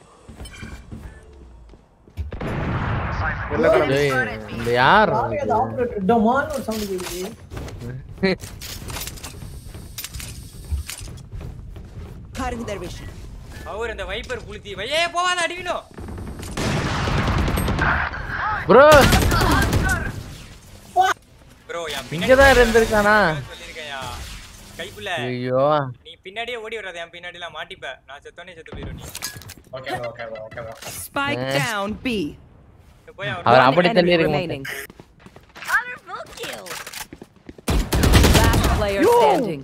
வெள்ளை கலர் ஏய், இந்த யார் யாரு அது ஆபரேட்டர் டொமான் ஒரு சவுண்ட் கேக்குது Cutting their vision. அவர் அந்த வைப்பர் புளுத்தி வையே போவாத அடிக்கணும் ப்ரோ ப்ரோ என் இங்கதான் இருந்திருக்கானா சொல்லிருக்கையா கைப்புல ஐயோ நீ பின்னாடியே ஓடி வராத என் பின்னாடி எல்லாம் மாட்டிப்ப நான் செத்தோனே செத்து போயிரும் நீ okay okay okay Spike Eh. down B. போய் அவர் One அப்படி enemy தள்ளி இருக்க remaining. Colorful kill. Last player Yo. standing.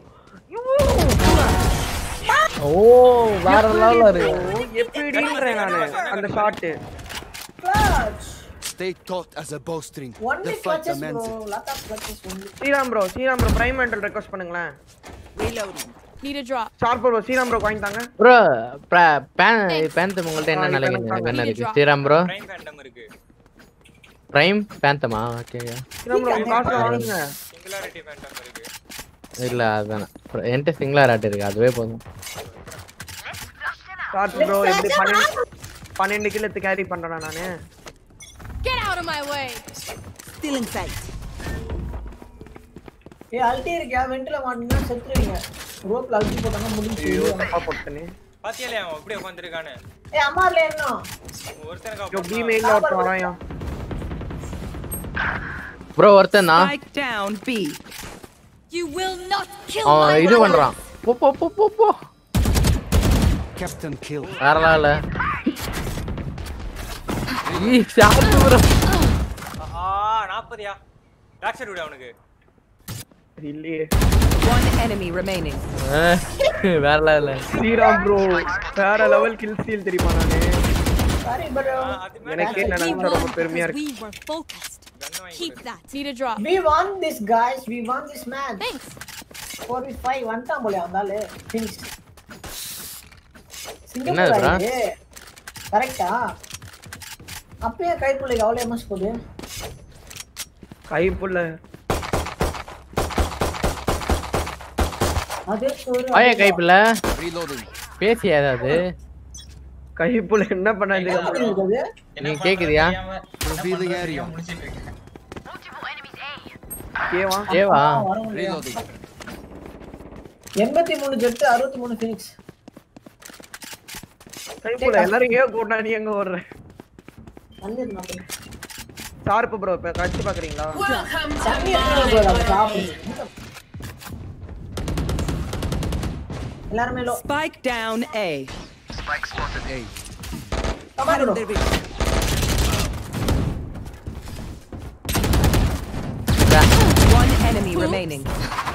ஓ வேற லெவல்ல இருக்கு எப்படின்றேன் நானு அந்த shot Stay taut as a bowstring. Only The fight clutches demands bro it. Lot of clutches only Sriram bro Sriram bro prime mental request பண்ணுங்களேன் Reloading. Need a drop. Sharp bro Sriram bro வாங்கி தாங்க bro phantom உங்கள்ட்ட என்ன நிலைக்கு என்ன இருக்கு Sriram bro prime phantom இருக்கு prime பேந்தமா ஓகே ஸ்ரீராம் ப்ரோ காசு வாங்குங்க சிங்குலாரிட்டி ஃபேண்டம் இருக்கு இல்ல அதானே என்கிட்ட சிங்கிளார் ஆட் இருக்கு அதுவே போதும் ஷார்ப் ப்ரோ எப்படி பன்னெண்டு பன்னெண்டு கிலோ கேரி பண்றேனா நானு Get out of my way. Still in sight. ஏ அல்டி இருக்கியா வென்ட்ல மாட்டினா செத்துருவீங்க ரோப்ல அல்டி போட்டாங்க முடிஞ்சு ஐயோ தப்பா போட்டேனே பாத்தியாலே அவன் அப்படியே உட்காந்துருக்கானு ஏ அம்மால என்ன ஒருத்தனுக்கு யோ பி மெயின்ல ஒருத்தன் வராயா ப்ரோ ஒருத்தன் தான் Spike down B. You will not kill அவன் my இது brother. பண்றான் போ போ போ போ போ Captain kill. வேற லெவல்ல ஈ சாப்பிட்டு ப்ரோ ஆ நாற்பதியா டாக்டர் விடு அவனுக்கு இல்லையே One enemy remaining. வேற லெவல்ல ஸ்ரீராம் ப்ரோ வேற லெவல் கில் ஸ்டீல் தெரியுமா நானு சாரி பட் எனக்கே We நினைச்சா won ரொம்ப பெருமையா because இருக்கு we were focused. Keep that. Need a drop. we won this guys we won this match Thanks. 4v5 வந்துட்டான் போல அந்த ஆளு finish என்னது சிங்கப்பூர் bro? ஆயிடுச்சு கரெக்டா அப்பயே கைப்புள்ளைக்கு அவ்வளோ எமஸ் போகுது கைப்புள்ள அதே ஸ்டோரி ஆயா கைப்புல Reloading. பேசி ஏதாவது கைப்புள்ள என்ன பண்ணாது நீ கேக்குறியா Revealing area. ஏவா ஏவா Reloading. எண்பத்தி மூணு ஜெட்டு அறுபத்தி மூணு ஃபினிக்ஸ் கைப்புள்ள எல்லாரும் எங்கேயோ கூட்டா நீ எங்க ஓடுற வந்துருந்தா ஷார்ப் ப்ரோ இப்ப கடிச்சு பாக்குறீங்களா தண்ணி எடுத்துட்டு போகுது அப்ப சாப்பிடு எல்லாருமே low Spike down A. Spike spotted A. Commando One enemy remaining.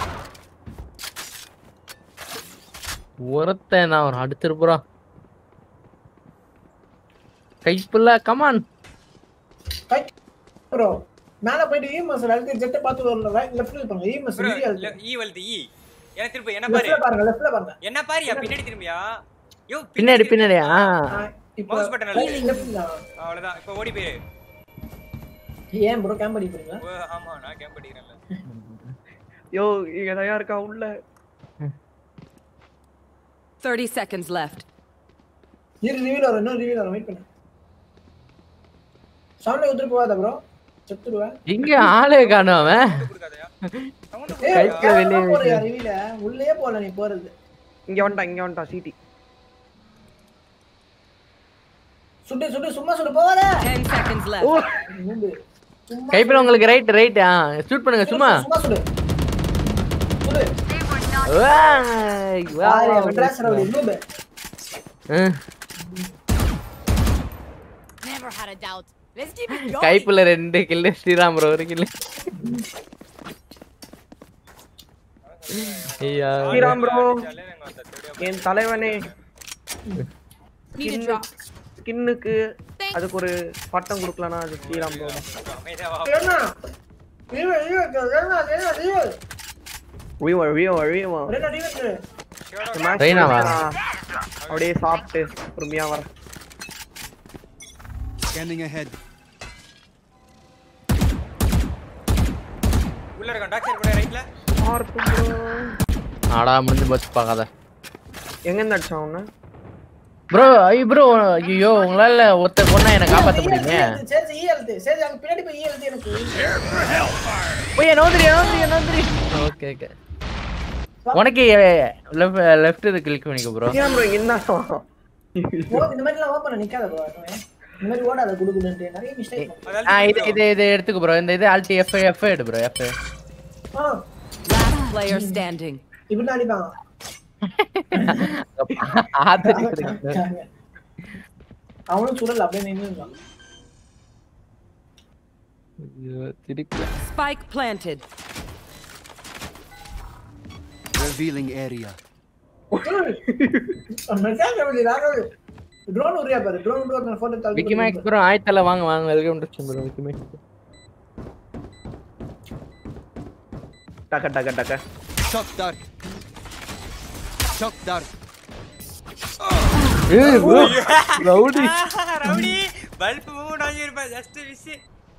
ஒருத்தன் நான் ஒரு அடிச்சிருப்புறான் கைப்புள்ள கமான் ப்ரோ மேல போயிட்டு ஈமஸ் அடுத்து ஜெட்டை பார்த்து வரல லெஃப்ட்ல பாருங்க ஈமஸ் ப்ரோ வீடியோ ஈ வருது ஈ என்ன திரும்ப என்ன பாரு லெஃப்ட்ல பாருங்க லெஃப்ட்ல பாருங்க என்ன பாரியா பின்னாடி திரும்பியா யோ பின்னாடி பின்னாடி ஆ இப்போ மவுஸ் பட்டன் அழுத்து லெஃப்ட் தான் அவ்வளவுதான் இப்போ ஓடி போயிரு ஏன் ப்ரோ கேம் பண்ணி போறீங்களா ஓ, ஆமா நான் கேம் படிக்கிறேன்ல யோ இங்க தயா இருக்கா உள்ள 30 seconds left. இரு ரிவீல் வரும் இன்னும் ரிவீல் வரும் வெயிட் பண்ணு சவுண்ட்ல உதிரி போகாத ப்ரோ செத்துடுவேன் இங்க ஆளே காணோம் அவன் கைக்குள்ள வெளியே போறியா ரிவீல உள்ளே போல நீ போறது இங்க வந்துட்டான் இங்க வந்துட்டான் சிடி சுட்டு சுட்டு சும்மா சுட்டு போகாத 10 seconds left. மூண்டு கைப்பில் உங்களுக்கு ரைட் ரைட் ஆ ஷூட் பண்ணுங்க சும்மா சும்மா சுடு சுடு வாய், வா, யாரு வா, மெட்ராஸ் ரவுடி மூண்டு ஆ, Never had a doubt. Let's keep it going. கைப்புள்ள ரெண்டு கில்லு ஸ்ரீராம் ப்ரோ ஒரு கில்லு ஐயா ஸ்ரீராம் ப்ரோ என் தலைவனே Need a drop. ஸ்கின்னுக்கு அதுக்கு ஒரு பட்டம் கொடுக்கலனா அது ஸ்ரீராம் ப்ரோ என்ன ரிவீல் ரிவீல் என்ன என்ன ரிவீல் வீவா வீவா வீவா ரெண்டா ரிவீல் ரெய்னாவா? அப்படியே சாப்பிட்டு பொறுமையா வர Scanning ahead. உள்ள இருக்கான் டாக்டர் கூட ரைட்ல பார்த்து ப்ரோ ஆடா முடிஞ்சு போச்சு பார்க்காத எங்க இருந்து அடிச்சான் அவன ப்ரோ ஐ ப்ரோ ஐயோ உங்களால ஒருத்த பொண்ணா என்ன காப்பாத்த முடியுமே சரி ஈ எழுத்து சரி அங்க பின்னாடி போய் ஈ எழுத்து எனக்கு போய் நோந்திரி நோந்திரி நோந்திரி ஓகே ஓகே உனக்கு லெஃப்ட் லெஃப்ட் இது கிளிக் பண்ணிக்கோ ப்ரோ ஸ்ரீராம் ப்ரோ இங்க இருந்தா ஓ இந்த மாதிரி எல்லாம் ஓபன் நிக்காத ப்ரோ இந்த மாதிரி ஓடாத குடுக்குதுன்ட்டு நிறைய மிஸ்டேக் ஆ இது இது இது எடுத்துக்கோ ப்ரோ இந்த இது ஆல்டி எஃப் எஃப் எடு ப்ரோ எஃப் ஆ Last player standing. இப்படி தான் அடிப்பாங்க அவனும் சுடல அப்படியே நின்று இருந்தான் திருப்பி Spike planted. Revealing area. Message எப்படி ராகவ் ட்ரோன் உரியா பாரு ட்ரோன் விட்டு ஒரு போட்டோ தள்ளி விக்கி மேக்ஸ் ப்ரோ ஆயத்தல வாங்க வாங்க welcome to bro Vicky Max டக்க டக்க டக்க Shock dart. Shock dart. ஏய் bro rowdy rowdy bulb move ஆகிருப்பா ஜஸ்ட் மிஸ்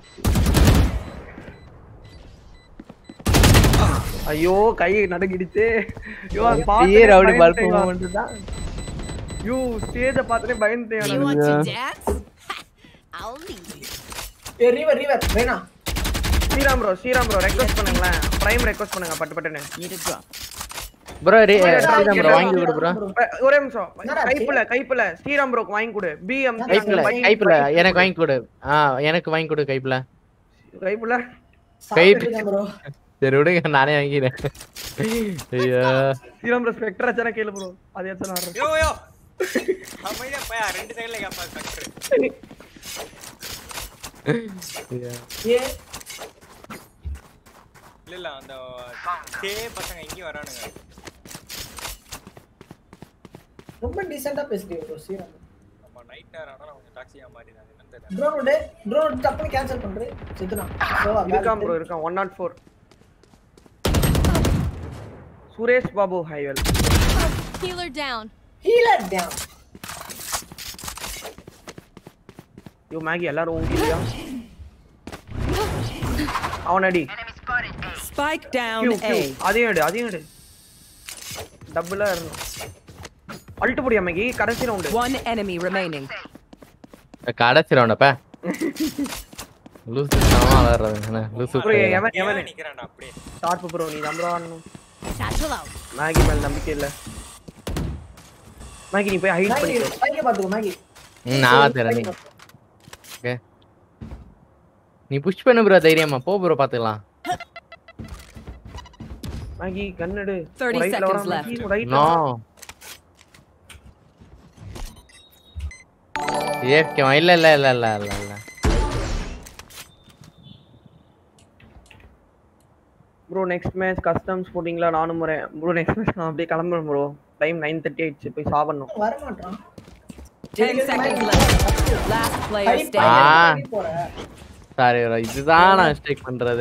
ஐயோ கை நடுங்கிடுச்சு ஐயோ அது ஏய் ரவுடி பார்த்தே பல்ப் பயந்துட்டேன் மூமெண்ட் தான் ஐயோ ஸ்டேஜ பார்த்தனே பயந்துட்டேன் You want நான். to dance? I'll leave you. ஏ ரிவர் ரிவர் வேணா Sriram bro Sriram bro request பண்ணுங்களேன் பிரைம் ரெக்வெஸ்ட் பண்ணுங்க பட்டு பட்டுன்னு Need a drop. ப்ரோ ரே ஸ்ரீராம் ப்ரோ வாங்கி கொடு ப்ரோ அஹ், ஒரே நிமிஷம் கைப்புல கைப்புல ஸ்ரீராம் ப்ரோக்கு வாங்கி கொடு பிஎம் கைப்புல கைப்புல எனக்கு வாங்கி கொடு ஆ எனக்கு வாங்கி கொடு கைப்புல கைப்புல கை ப்ரோ சரி விடுங்க நானே வாங்கிக்கிறேன் ஐயோ ஸ்ரீராம் ப்ரோ ஸ்பெக்டர் அச்சனா கேளு ப்ரோ அது எத்தனை ஆடுறேன் யோ யோ அமைதியா போயா ரெண்டு சைடுல கேப்பா ஸ்பெக்டர் ஐயோ. ஏ இல்ல இல்ல அந்த தே பசங்க இங்கேயும் வரானுங்க ரொம்ப டீசெண்டா பேசுறீங்க ப்ரோ சீரம் நம்ம நைட் நேரம் ஆனாலும் கொஞ்சம் டாக்ஸியா மாறிடுறாங்க என்னன்னு தெரியல ட்ரோன் விடு ட்ரோன் விட்டு டப்புனு கேன்சல் பண்றேன் செத்துனா இருக்கான் ப்ரோ இருக்கான் one not four Suresh Babu ஹைவெல் Healer down. Healer down yo Maggie எல்லாரும் ஊங்கிலியா அவனடி Spike down Q Q A. அதையும் எடு அதையும் எடு டபுளா இருந்தோம் அல்ட்டு போடியா மேகி கடைசி ரவுண்டு One enemy remaining. கடைசி ரவுண்டப்ப லூசு சமமா விளையாடுறது என்ன லூசு ப்ரோ பையன். எவன் எவன் நிக்கிறான்டா அப்படியே ஷார்ப் ப்ரோ நீ நம்பர் ஆடணும் Satchel out. மேகி மேல நம்பிக்கை இல்ல மேகி நீ போய் ஹைட் மேகி பண்ணிக்கோ மேகி பாத்துக்கோ மேகி ம் நான் தரேன் நீ ஓகே நீ புஷ் பண்ணு ப்ரோ தைரியமா போ ப்ரோ பாத்துக்கலாம் மேகி கண்ணெடு 30 ரைட்ல seconds வர left. மேகி ரைட்ல நோ ஏகே இல்ல இல்ல இல்ல இல்ல இல்ல இல்ல ப்ரோ நெக்ஸ்ட் மேட்ச் கஸ்டம்ஸ் போட்டிங்களா நானும் முறை ப்ரோ நெக்ஸ்ட் மேட்ச் நான் அப்படியே கிளம்புறேன் ப்ரோ டைம் நைன் தேர்ட்டி ஆயிடுச்சு போய் சாப்பிடணும் வர மாட்டான் 10 seconds left. Last player Hype standing. ஆ பண்ணி போற சாரி ப்ரோ இதுதான் நான் மிஸ்டேக் பண்றது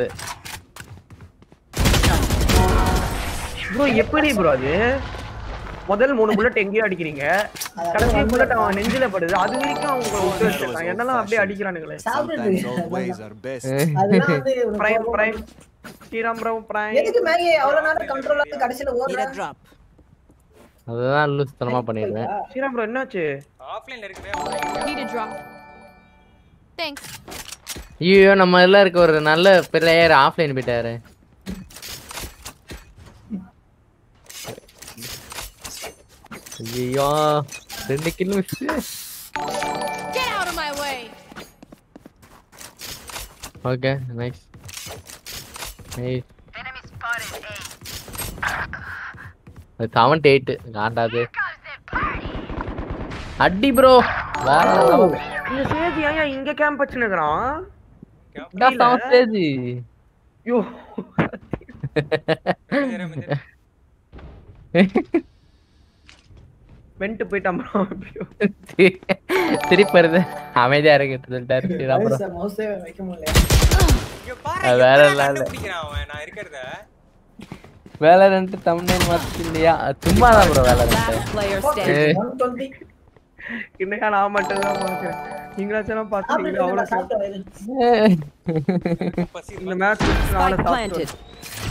ப்ரோ எப்படி ப்ரோ அது முதல் மூணு புல்லட் எங்கேயோ அடிக்கிறீங்க கடைசி புல்லட் அவன் நெஞ்சில படுது அது வரைக்கும் அவங்க விட்டு வச்சிருக்கான் என்னெல்லாம் அப்படியே அடிக்கிறானுங்களே சாப்பிடுறது. Old ways are best. அதெல்லாம் வந்து உனக்கு பிரைம் கோபம் பிரைம் ஸ்ரீராம் ப்ரோ பிரைம் எதுக்கு மேகி அவ்வளவு நேரம் கண்ட்ரோல் ஆகி கடைசியில ஓடுற அதுதான் லூஸ் தனமா பண்ணிடுவேன் ஸ்ரீராம் ப்ரோ என்னாச்சு ஆஃப்லைன்ல இருக்கவே Need a drop. Thanks. ஐயோ நம்ம இதுல இருக்க ஒரு நல்ல பிளேயர் ஆஃப்லைன் போயிட்டாரு ஐயோ ரெண்டு kilo miss Get out of my way. Okay nice nice அது செவன்டி எயிட் காண்டாது அடி ப்ரோ வேற level. இந்த சேஜி ஏன் இங்க கேம்ப் வச்சுனுக்குறான் இதான் செவன் ஸ்டேஜ் ஐயோ வென்ட்டு போயிட்டான் ப்ரோ திருப்பி வருது அமைதியா இருக்கு சொல்லிட்டாரு சரி, அப்புறம் மவுஸே வைக்க முடியல அது வேற level. பிடிக்கிறான் அவன் நான் இருக்கிறத வேலை ரெண்டு தமிழ் மாத்து இல்லையா அது சும்மா தான் ப்ரோ வேலை ரெண்டு இன்னைக்கா நான் மட்டும் தான் பாக்குறேன் நீங்களாச்சும் பாத்துட்டீங்க அவ்வளவு இந்த மேட்ச் நாளை Spike சாப்பிட்டு planted.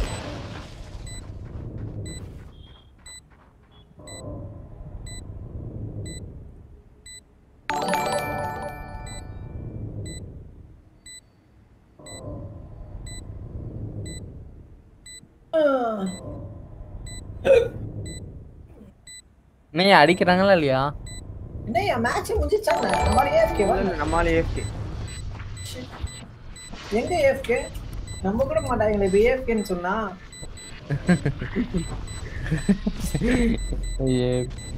நீ அடிக்கிறாங்களா இல்லையா என்னய்யா மேட்ச் முடிஞ்சிச்சா நம்மளே AFK வா நம்மால ஏஃப்கே எங்க AFK நம்ம கூட மாட்டாங்களே இப்ப AFK ன்னு சொன்னா ஐயே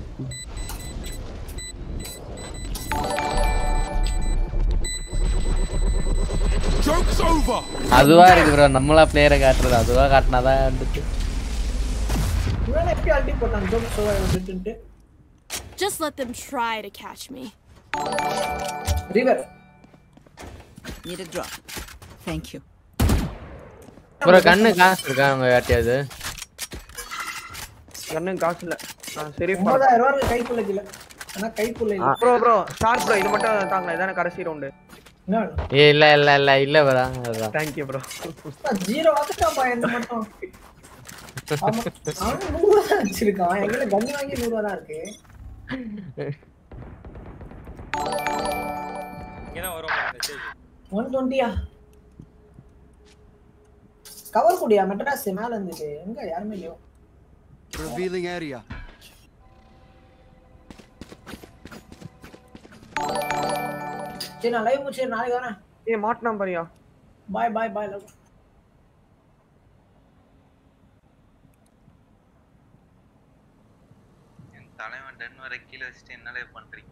Joke's over. அதுவா இருக்கு ப்ரோ நம்மளா பிளேயரை காட்டுறது அதுவா காட்டினாதான் வந்துட்டு இவன் எப்படி அல்டி போட்டான் ஜோக் சோவா வந்துட்டு Just let them try to catch me. Reaver Need a drop. Thank you. Bro கண்ணு காசு இருக்கா உங்க யார்ட்டையாவது கண்ணு காசு இல்ல நான் சரி ஒன்பதாயிரம் ரூபாய் கைக்குள்ள இல்ல ஆனா கைக்குள்ள இல்ல ப்ரோ ப்ரோ ஸ்டார் ப்ரோ இது மட்டும் தாங்க இதான கடைசி ரவுண்டு என்ன ஏ இல்ல இல்ல இல்ல இல்ல ப்ரோ அதான் தேங்க்யூ ப்ரோ ஜீரோ வந்துட்டான்ப்பா என்ன மட்டும் ஆமா, அவன் நூறு ரூபா தான் வச்சிருக்கான் எங்களை கண்ணு வாங்கி நூறு ரூபா தான் இருக்கு இங்கதான் வரும் அந்த ஸ்டேஜ் ஒன் டுவெண்ட்டியா கவர் குடியா மெட்ராஸ் மேல இருந்துச்சு எங்க யாருமே இல்லையோ Revealing area. சரி நான் லைவ் முடிச்சு நாளைக்கு வரேன் ஏ மாட்டினா பாரியா பாய் பாய் பாய் லவ் என் தலைவன் டென் வரை கீழே வச்சுட்டு என்னலே பண்றீங்க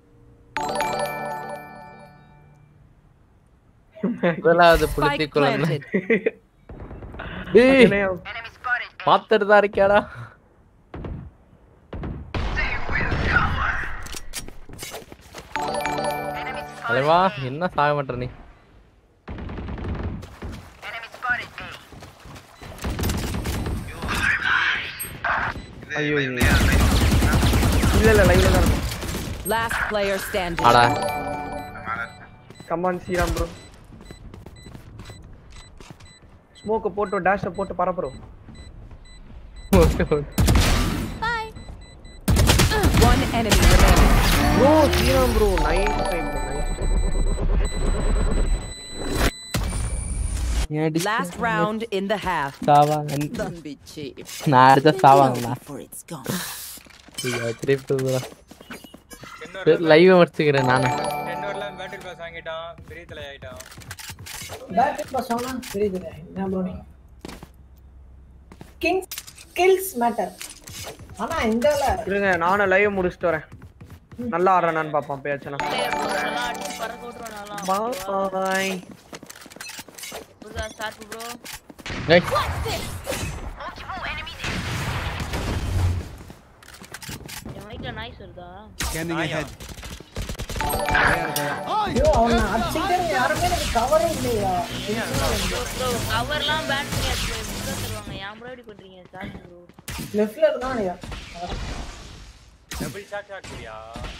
முதலாவது புளுத்தி Spike குழந்தை planted. டேய் பாத்துட்டு தான் இருக்கியாடா தலைவா என்ன சாக மாட்ட நீ ஐயோ இல்ல இல்ல லைவ்ல தான் இருக்கும் Last player standing. ஆடா கமான் சீராம் ப்ரோ ஸ்மோக்க போட்டு டேஷ போட்டு பரப்புறோம் One enemy remaining. Bro Sriram bro nice time Last round in the half. சாவாங்க Don't be cheap. நான் அடிச்சா சாவாங்கண்ணா Before it's gone. ஐயோ, திருப்பி லைவ் முடிச்சுக்கிறேன் நானு டென் ஓவர்லாம் பேட்டில் பாஸ் வாங்கிட்டான் பெரிய தலை ஆயிட்டான் பேட்டில் பாஸ் ஆனா தெரியுது என்ன ப்ரோ நீ கிங் ஸ்கில்ஸ் மேட்டர் ஆனா இந்த இருங்க நானும் லைவ் முடிச்சிட்டு வரேன் நல்லா ஆடுறானான்னு பாப்பான் பேச்சனா பாய் ப்ரோ ஏய், என் மைக்ல நாய்ஸ் வருதா Scanning ahead. ஐயோ அவனை அடிச்சுக்கிட்டே இருக்கு. யாருமே எனக்கு கவரே இல்லையா கவர்லாம் பேன் பண்ணியாச்சு புக்கா தருவாங்க ஏன் ப்ரோ இப்படி பண்றீங்க சாரி ப்ரோ லெஃப்ட்ல இருக்கானயா டபுள் ஷாட் ஷாட் குடியா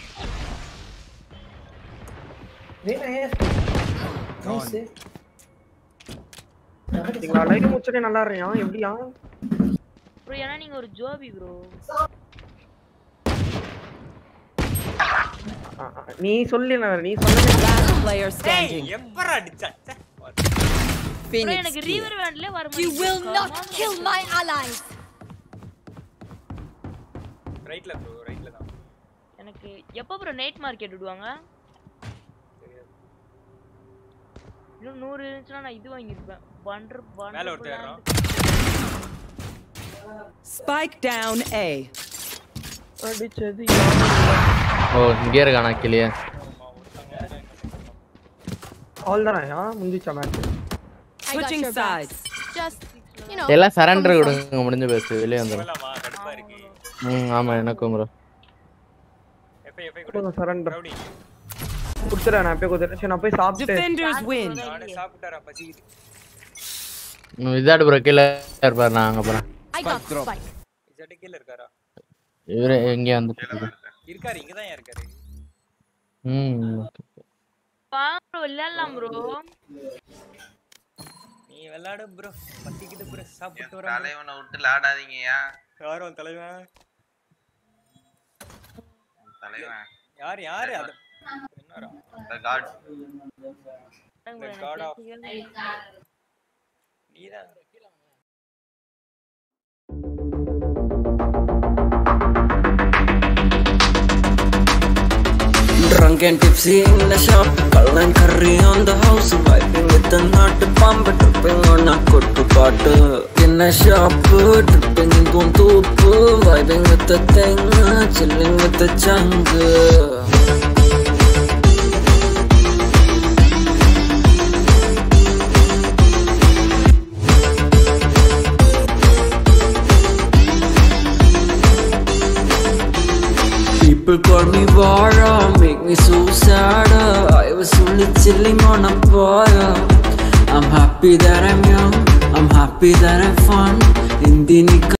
ரீனா ஏன் நைஸ் நீங்க லைவ் முடிச்சதே நல்லா இருக்கியா எப்படியா ப்ரோ ஏன்னா நீங்க ஒரு ஜோபி ப்ரோ ஆ, ஆ, நீ சொல்லி நீ சொல்லி Last player ஏய் standing. எப்பறா அடிச்சா ச்சே. Bro Phoenix. எனக்கு ரீவர் வேண்ட்ல வர You will not kill my allies. ரைட்ல ப்ரோ ரைட்ல தான் எனக்கு எப்போ ப்ரோ நைட் மார்க்கெட் விடுவாங்க இன்னும் நூறு இருந்துச்சுன்னா நான் இது வாங்கியிருப்பேன் பண்டர் மேல ஒருத்தர் ஏறுறான். Spike down A. அடிச்சது ஓ இங்கே இருக்கானா கிளியே அவள் தானயா முடிஞ்சிச்சா match I got Switching your back. sides. Just, you know. எல்லாம் சரண்டர் கொடுங்க முடிஞ்சு பேசு வெளியே வந்துடும் போலாமா கடுப்பா இருக்கு ம் ஆமா எனக்கும் ப்ரோ எஃப்ஐ எஃப்ஐ கொடுங்க சரண்டர் ரவுடி கொடுத்துறேன் நான் போய் கொடுத்துறேன் சரி நான் போய் சாப்பிட்டு Defenders win. நானே சாப்பிட்டாரா பசிக்குது இதாடு ப்ரோ கீழே இருப்பாரு நான் அங்கே போகிறேன் I got the spike. Z கீழ இருக்காரா இவரு எங்கே வந்து இருக்காரு இங்க தான் இருக்காரு ம் வா ப்ரோ விளையாடலாம் ப்ரோ நீ விளையாடு ப்ரோ பசிக்குது ப்ரோ சாப்பிட்டு வரேன் தலைவனை விட்டு விளையாடாதீங்கயா யாரும் தலைவன் தலைவன் யார் யாரு அது என்னடா The God. The God of நீதான் Drunk and tipsy in the shop, Kal and curry on the house, vibing with the nut pump, tripping on a kuttu paatu. In a shop, tripping in Guntupu, vibing with the thing, chilling with the jungle. People call me Vara, make me so sad. I was only chilling on a fire. I'm happy that I'm young, I'm happy that I'm fun. In the